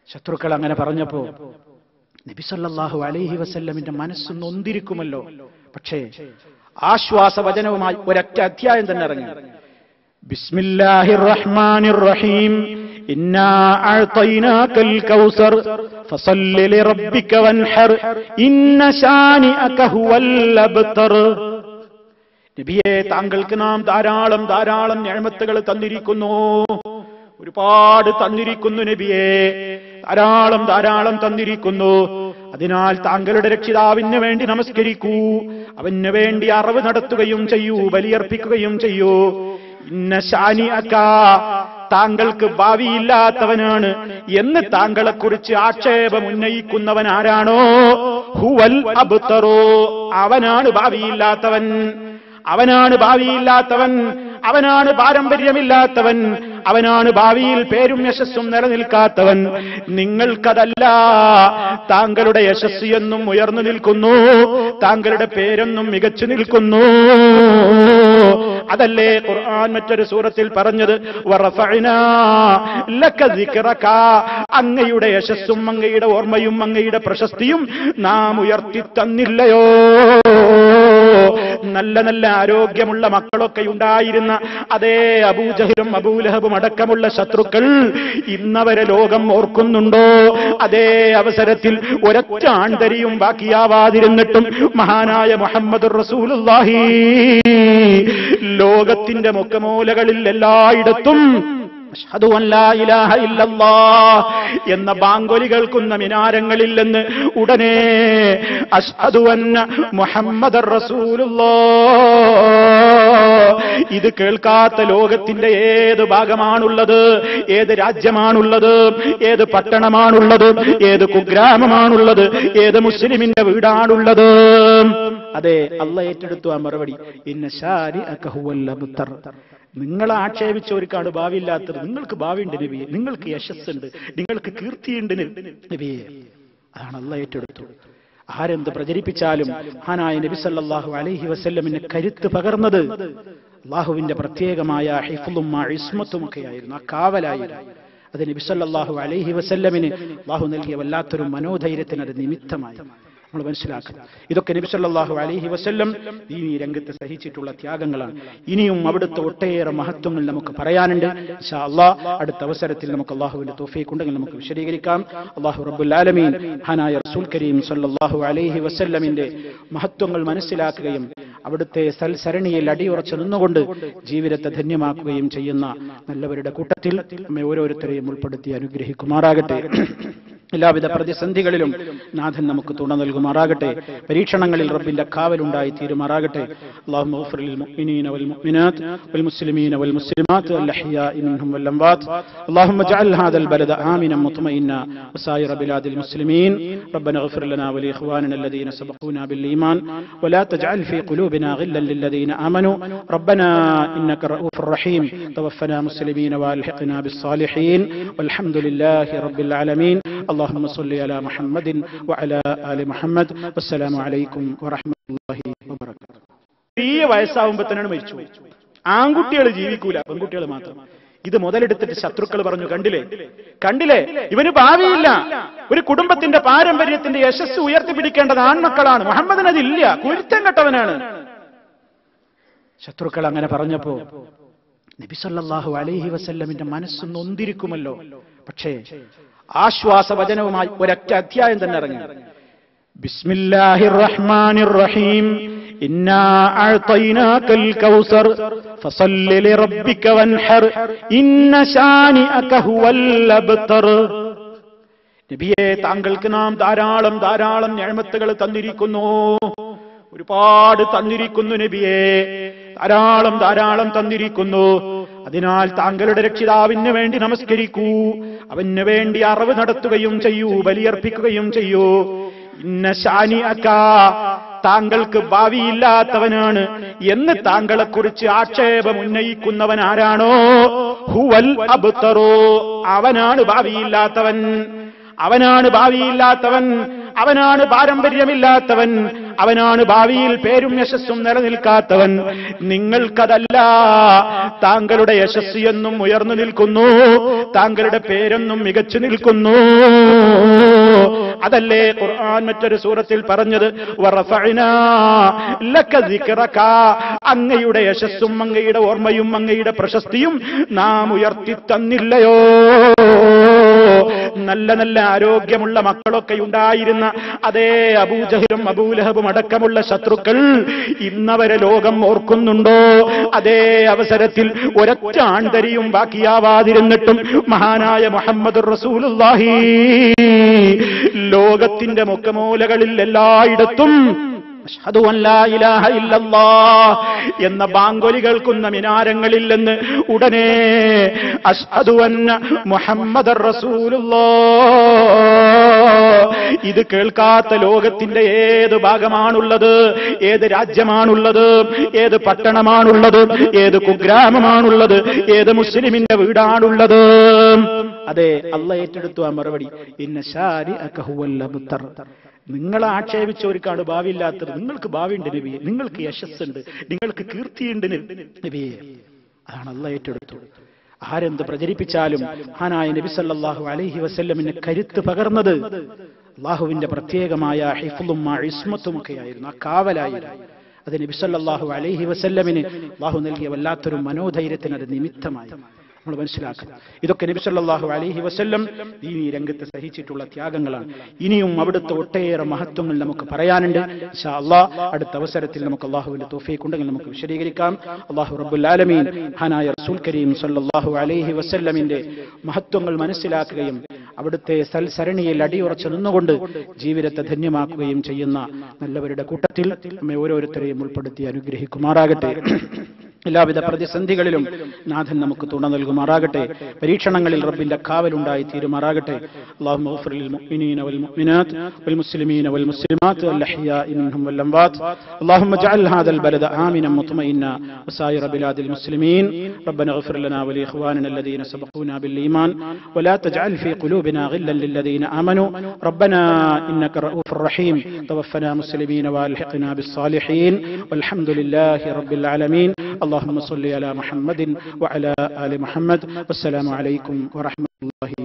ശത്രുക്കൾ അങ്ങനെ പറഞ്ഞപ്പോ നബിസല്ലാഹു അലൈഹി വസല്ലമിന്റെ മനസ്സ് നൊന്തിരിക്കുമല്ലോ പക്ഷേ ആശ്വാസവചനവുമായി ഒരൊറ്റ അധ്യായം തന്നെ ഇറങ്ങി ബിസ്മില്ലാഹിർ റഹ്മാനിർ റഹീം ഇന്നാ അഅ്തൈനാകൽ കൗസർ ഫസല്ലി ലിറബ്ബിക വൻഹർ ഇന്ന ശാനിഅക ഹുവൽ അബ്തർ നബിയെ താങ്കൾക്ക് നാം ധാരാളം ധാരാളം ഞാമത്തുകൾ തന്നിരിക്കുന്നു ഒരുപാട് തന്നിരിക്കുന്നു നബിയെ ധാരാളം ധാരാളം തന്നിരിക്കുന്നു അതിനാൽ താങ്കളുടെ രക്ഷിതാവിന് വേണ്ടി നമസ്കരിക്കൂ അവന് വേണ്ടി അറിവ് നടത്തുകയും ചെയ്യൂ ബലിയർപ്പിക്കുകയും ചെയ്യൂ ഇന്ന ശാനി അക്ക താങ്കൾക്ക് ഭാവിയില്ലാത്തവനാണ് എന്ന് താങ്കളെക്കുറിച്ച് ആക്ഷേപം ഉന്നയിക്കുന്നവൻ ആരാണോ ഹുവൽ അബ്തറോ അവനാണ് ഭാവിയില്ലാത്തവൻ അവനാണ് ഭാവിയില്ലാത്തവൻ അവനാണ് പാരമ്പര്യമില്ലാത്തവൻ അവനാണ് ഭാവിയിൽ പേരും യശസ്സും നിലനിൽക്കാത്തവൻ നിങ്ങൾക്കതല്ല താങ്കളുടെ യശസ് എന്നും ഉയർന്നു നിൽക്കുന്നു താങ്കളുടെ പേരെന്നും മികച്ചു നിൽക്കുന്നു അതല്ലേ ഖുർആൻ മറ്റൊരു സൂറത്തിൽ പറഞ്ഞത് വറഫഅനാ ലക ദിക്റക. അങ്ങയുടെ യശസ്സും അങ്ങയുടെ ഓർമ്മയും അങ്ങയുടെ പ്രശസ്തിയും നാം ഉയർത്തി തന്നില്ലയോ നല്ല നല്ല ആരോഗ്യമുള്ള മക്കളൊക്കെ ഉണ്ടായിരുന്ന അതേ അബൂജഹലും അബൂലഹബും അടക്കമുള്ള ശത്രുക്കൾ ഇന്നവരെ ലോകം ഓർക്കുന്നുണ്ടോ അതേ അവസരത്തിൽ ഒരൊറ്റ ആൺതരിയും ബാക്കിയാവാതിരുന്നിട്ടും മഹാനായ മുഹമ്മദ് റസൂലുള്ളാഹി ലോകത്തിന്റെ മുഖമൂലകളിൽ എല്ലായിടത്തും അഷ്ഹദു അൻ ലാ ഇലാഹ ഇല്ലല്ലാഹ് എന്ന ബാങ്കൊലി കേൾക്കുന്ന മിനാരങ്ങളിൽ നിന്ന് ഉടനെ അഷ്ഹദു അന്ന മുഹമ്മദ് ഇത് കേൾക്കാത്ത ലോകത്തിന്റെ ഏത് ഭാഗമാണുള്ളത് ഏത് രാജ്യമാണുള്ളത് ഏത് പട്ടണമാണുള്ളത് ഏത് കുഗ്രാമമാണുള്ളത് ഏത് മുസ്ലിമിന്റെ വീടാണുള്ളത് അതെ അല്ല ഏറ്റെടുത്തു ആ മറുപടി ഇന്ന ശാരി അക്കഹുവൽ അബ്തർ നിങ്ങളെ ആക്ഷേപിച്ചവർക്കാണ് ഭാവിയില്ലാത്തത് നിങ്ങൾക്ക് ഭാവിയുണ്ട് നബിയെ നിങ്ങൾക്ക് യശസ്സുണ്ട് നിങ്ങൾക്ക് കീർത്തിയുണ്ട് നബിയെ അതാണ് അല്ല ഏറ്റെടുത്തു ആരെന്ത് പ്രചരിപ്പിച്ചാലും ഹാനായ നബി സല്ലല്ലാഹു അലൈഹി വസല്ലമിന് കരുത്ത് പകർന്നത് അള്ളാഹുവിന്റെ പ്രത്യേകമായ ഹിഫ്ലും ഇസ്മത്തും ഒക്കെയായിരുന്നു ആ കാവലായിരുന്നു അത് നബി സല്ലല്ലാഹു അലൈഹി വസല്ലമിന് അള്ളാഹു നൽകിയ വല്ലാത്തൊരു മനോധൈര്യത്തിന് അത് നിമിത്തമായി നമ്മൾ മനസ്സിലാക്കുക ഇതൊക്കെ നബി സല്ലല്ലാഹു അലൈഹി വസല്ലം ഈ രംഗത്ത് സഹിച്ചിട്ടുള്ള ത്യാഗങ്ങളാണ് ഇനിയും അവിടുത്തെ ഒട്ടേറെ മഹത്വങ്ങൾ നമുക്ക് പറയാനുണ്ട് ഇൻഷാ അള്ളാഹ് അടുത്ത അവസരത്തിൽ നമുക്ക് അള്ളാഹുവിന്റെ തോഫീക്ക് ഉണ്ടെങ്കിൽ നമുക്ക് വിശദീകരിക്കാം അള്ളാഹു റബ്ബുൽ ആലമീൻ ഹാനായ റസൂൽ കരീം സല്ലല്ലാഹു അലൈഹി വസല്ലമിന്റെ മഹത്വങ്ങൾ മനസ്സിലാക്കുകയും അവിടുത്തെ സൽസരണിയിൽ അടിയുറച്ചു നിന്നുകൊണ്ട് ജീവിതത്തെ ധന്യമാക്കുകയും ചെയ്യുന്ന നല്ലവരുടെ കൂട്ടത്തിൽ നമ്മെ ഓരോരുത്തരെയും ഉൾപ്പെടുത്തി അനുഗ്രഹിക്കുമാറാകട്ടെ എല്ലാവിധ പ്രതിസന്ധികളിലും നാഥൻ നമുക്ക് തുണ നൽകുമാറാകട്ടെ പരീക്ഷണങ്ങളിൽ റബ്ബിന്റെ കാവലുണ്ടായി തീരുമാറാകട്ടെ اللهم اغفر للمؤمنين والمؤمنات والمسلمين والمسلمات والأحياء منهم والأموات اللهم اجعل هذا البلد آمنا مطمئنا وسائر بلاد المسلمين ربنا اغفر لنا ولإخواننا الذين سبقونا بالإيمان ولا تجعل في قلوبنا غلا للذين آمنوا ربنا إنك رؤوف رحيم توفنا مسلمين والحقنا بالصالحين والحمد لله رب العالمين اللهم صل على محمد وعلى آل محمد والسلام عليكم ورحمة الله وبركاته ചെറിയ വയസ്സാവുമ്പോ തന്നെയാണ് മരിച്ചു ആൺകുട്ടികൾ ജീവിക്കൂല പെൺകുട്ടികൾ മാത്രം ഇത് മുതലെടുത്തിട്ട് ശത്രുക്കൾ പറഞ്ഞു കണ്ടില്ലേ കണ്ടില്ലേ ഇവന് ഭാവിയില്ല ഒരു കുടുംബത്തിന്റെ പാരമ്പര്യത്തിന്റെ യശസ് ഉയർത്തിപ്പിടിക്കേണ്ടത് ആൺമക്കളാണ് മുഹമ്മദിന് അതില്ല കുരുത്തം കെട്ടവനാണ് ശത്രുക്കൾ അങ്ങനെ പറഞ്ഞപ്പോ നബിസല്ലാഹു അലൈഹി വസല്ലമിന്റെ മനസ്സ് നൊന്തിരിക്കുമല്ലോ പക്ഷേ ആശ്വാസവചനവുമായി ഒരൊറ്റ അധ്യായം തന്നെ ഇറങ്ങി ബിസ്മില്ലാഹിർ റഹ്മാനിർ റഹീം ഇന്നാ അഅ്തൈനാകൽ കൗസർ ഫസല്ലി ലിറബ്ബിക വൻഹർ ഇന്ന ശാനിഅക ഹുവൽ അബ്തർ നബിയെ താങ്കൾക്ക് നാം ധാരാളം ധാരാളം ഞാമത്തുകൾ തന്നിരിക്കുന്നു ഒരുപാട് തന്നിരിക്കുന്നു നബിയെ ധാരാളം ധാരാളം തന്നിരിക്കുന്നു അതിനാൽ താങ്കളുടെ രക്ഷിതാവിന് വേണ്ടി നമസ്കരിക്കൂ അവന് വേണ്ടി അറിവ് നടത്തുകയും ചെയ്യൂ ബലിയർപ്പിക്കുകയും ചെയ്യൂ ഇന്ന ശാനി അക്ക താങ്കൾക്ക് ഭാവിയില്ലാത്തവനാണ് എന്ന് താങ്കളെക്കുറിച്ച് ആക്ഷേപം ഉന്നയിക്കുന്നവൻ ആരാണോ ഹുവൽ അബ്തറോ അവനാണ് ഭാവിയില്ലാത്തവൻ അവനാണ് ഭാവിയില്ലാത്തവൻ അവനാണ് പാരമ്പര്യമില്ലാത്തവൻ അവനാണ് ഭാവിയിൽ പേരും യശസ്സും നിലനിൽക്കാത്തവൻ നിങ്ങൾക്കതല്ല താങ്കളുടെ യശസ് എന്നും ഉയർന്നു നിൽക്കുന്നു താങ്കളുടെ പേരെന്നും മികച്ചു നിൽക്കുന്നു അതല്ലേ ഖുർആൻ മറ്റൊരു സൂറത്തിൽ പറഞ്ഞത് വറഫഅനാ ലക ദിക്റക അങ്ങയുടെ യശസ്സും അങ്ങയുടെ ഓർമ്മയും അങ്ങയുടെ പ്രശസ്തിയും നാം ഉയർത്തി തന്നില്ലയോ നല്ല നല്ല ആരോഗ്യമുള്ള മക്കളൊക്കെ ഉണ്ടായിരുന്ന അതേ അബൂജഹലും അബൂലഹബും അടക്കമുള്ള ശത്രുക്കൾ ഇന്നവരെ ലോകം ഓർക്കുന്നുണ്ടോ അതേ അവസരത്തിൽ ഒരൊറ്റ ആൺതരിയും ബാക്കിയാവാതിരുന്നിട്ടും മഹാനായ മുഹമ്മദ് റസൂലുള്ളാഹി ലോകത്തിന്റെ മുഖമൂലകളിൽ എല്ലായിടത്തും അഷ്ഹദു അൻ ലാ ഇലാഹ ഇല്ലല്ലാഹ് എന്ന ബാങ്കൊലി കേൾക്കുന്ന മിനാരങ്ങളിൽ നിന്ന് ഉടനെ അഷ്ഹദു അന്ന മുഹമ്മദർ റസൂലുള്ളാഹ് ഇത് കേൾക്കാത്ത ലോകത്തിന്റെ ഏത് ഭാഗമാണുള്ളത് ഏത് രാജ്യമാണുള്ളത് ഏത് പട്ടണമാണുള്ളത് ഏത് കുഗ്രാമമാണുള്ളത് ഏത് മുസ്ലിമിന്റെ വീടാണുള്ളത് അതെ അല്ല ഏറ്റെടുത്തു ആ മറുപടി ഇന്ന ശാരി അക്കഹുവല്ലബുത്തർ നിങ്ങളെ ആക്ഷേപിച്ചവർക്കാണ് ഭാവിയില്ലാത്തത് നിങ്ങൾക്ക് ഭാവിയുണ്ട് നബിയെ നിങ്ങൾക്ക് യശസ്സുണ്ട് നിങ്ങൾക്ക് കീർത്തിയുണ്ട് നബിയെ അതാണ് അല്ല ഏറ്റെടുത്തു ആരെന്ത് പ്രചരിപ്പിച്ചാലും മഹാനായ നബി സല്ലല്ലാഹു അലൈഹി വസല്ലമിന് കരുത്ത് പകർന്നത് അള്ളാഹുവിന്റെ പ്രത്യേകമായ ഹിഫ്ലും ഇസ്മത്തും ഒക്കെയായിരുന്നു ആ കാവലായിരുന്നു അത് നബി സല്ലല്ലാഹു അലൈഹി വസല്ലമിന് അള്ളാഹു നൽകിയ വല്ലാത്തൊരു മനോധൈര്യത്തിന് അത് നിമിത്തമായി നമ്മൾ മനസ്സിലാക്കണം ഇതൊക്കെ നബി സല്ലല്ലാഹു അലൈഹി വസല്ലം ഈ രംഗത്ത് സഹിച്ചിട്ടുള്ള ത്യാഗങ്ങളാണ് ഇനിയും അവിടുത്തെ ഒട്ടേറെ മഹത്വങ്ങൾ നമുക്ക് പറയാനുണ്ട് ഇൻഷാ അല്ലാഹ് അടുത്ത അവസരത്തിൽ നമുക്ക് അള്ളാഹുവിന്റെ തോഫീക്ക് ഉണ്ടെങ്കിൽ നമുക്ക് വിശദീകരിക്കാം അള്ളാഹു റബ്ബുൽ ആലമീൻ ഹാനായ റസൂൽ കരീം സല്ലല്ലാഹു അലൈഹി വസല്ലമിന്റെ മഹത്വങ്ങൾ മനസ്സിലാക്കുകയും അവിടുത്തെ സൽസരണിയിൽ അടിയുറച്ചു നിന്നുകൊണ്ട് ജീവിതത്തെ ധന്യമാക്കുകയും ചെയ്യുന്ന നല്ലവരുടെ കൂട്ടത്തിൽ നമ്മെ ഓരോരുത്തരെയും ഉൾപ്പെടുത്തി അനുഗ്രഹിക്കുമാറാകട്ടെ എല്ലാവിധ പ്രതിസന്ധികളിലും നാഥൻ നമുക്ക് തുണ നൽകുമാറാകട്ടെ പരീക്ഷണങ്ങളിൽ റബ്ബിന്റെ കാവലുണ്ടായി തീരുമാറാകട്ടെ اللهم اغفر للمؤمنين والمؤمنات والمسلمين والمسلمات والأحياء منهم والأموات اللهم اجعل هذا البلد آمنا مطمئنا وسائر بلاد المسلمين ربنا اغفر لنا ولإخواننا الذين سبقونا بالإيمان ولا تجعل في قلوبنا غلا للذين آمنوا ربنا إنك رؤوف رحيم توفنا مسلمين والحقنا بالصالحين والحمد لله رب العالمين اللهم صل على محمد وعلى آل محمد والسلام عليكم ورحمة الله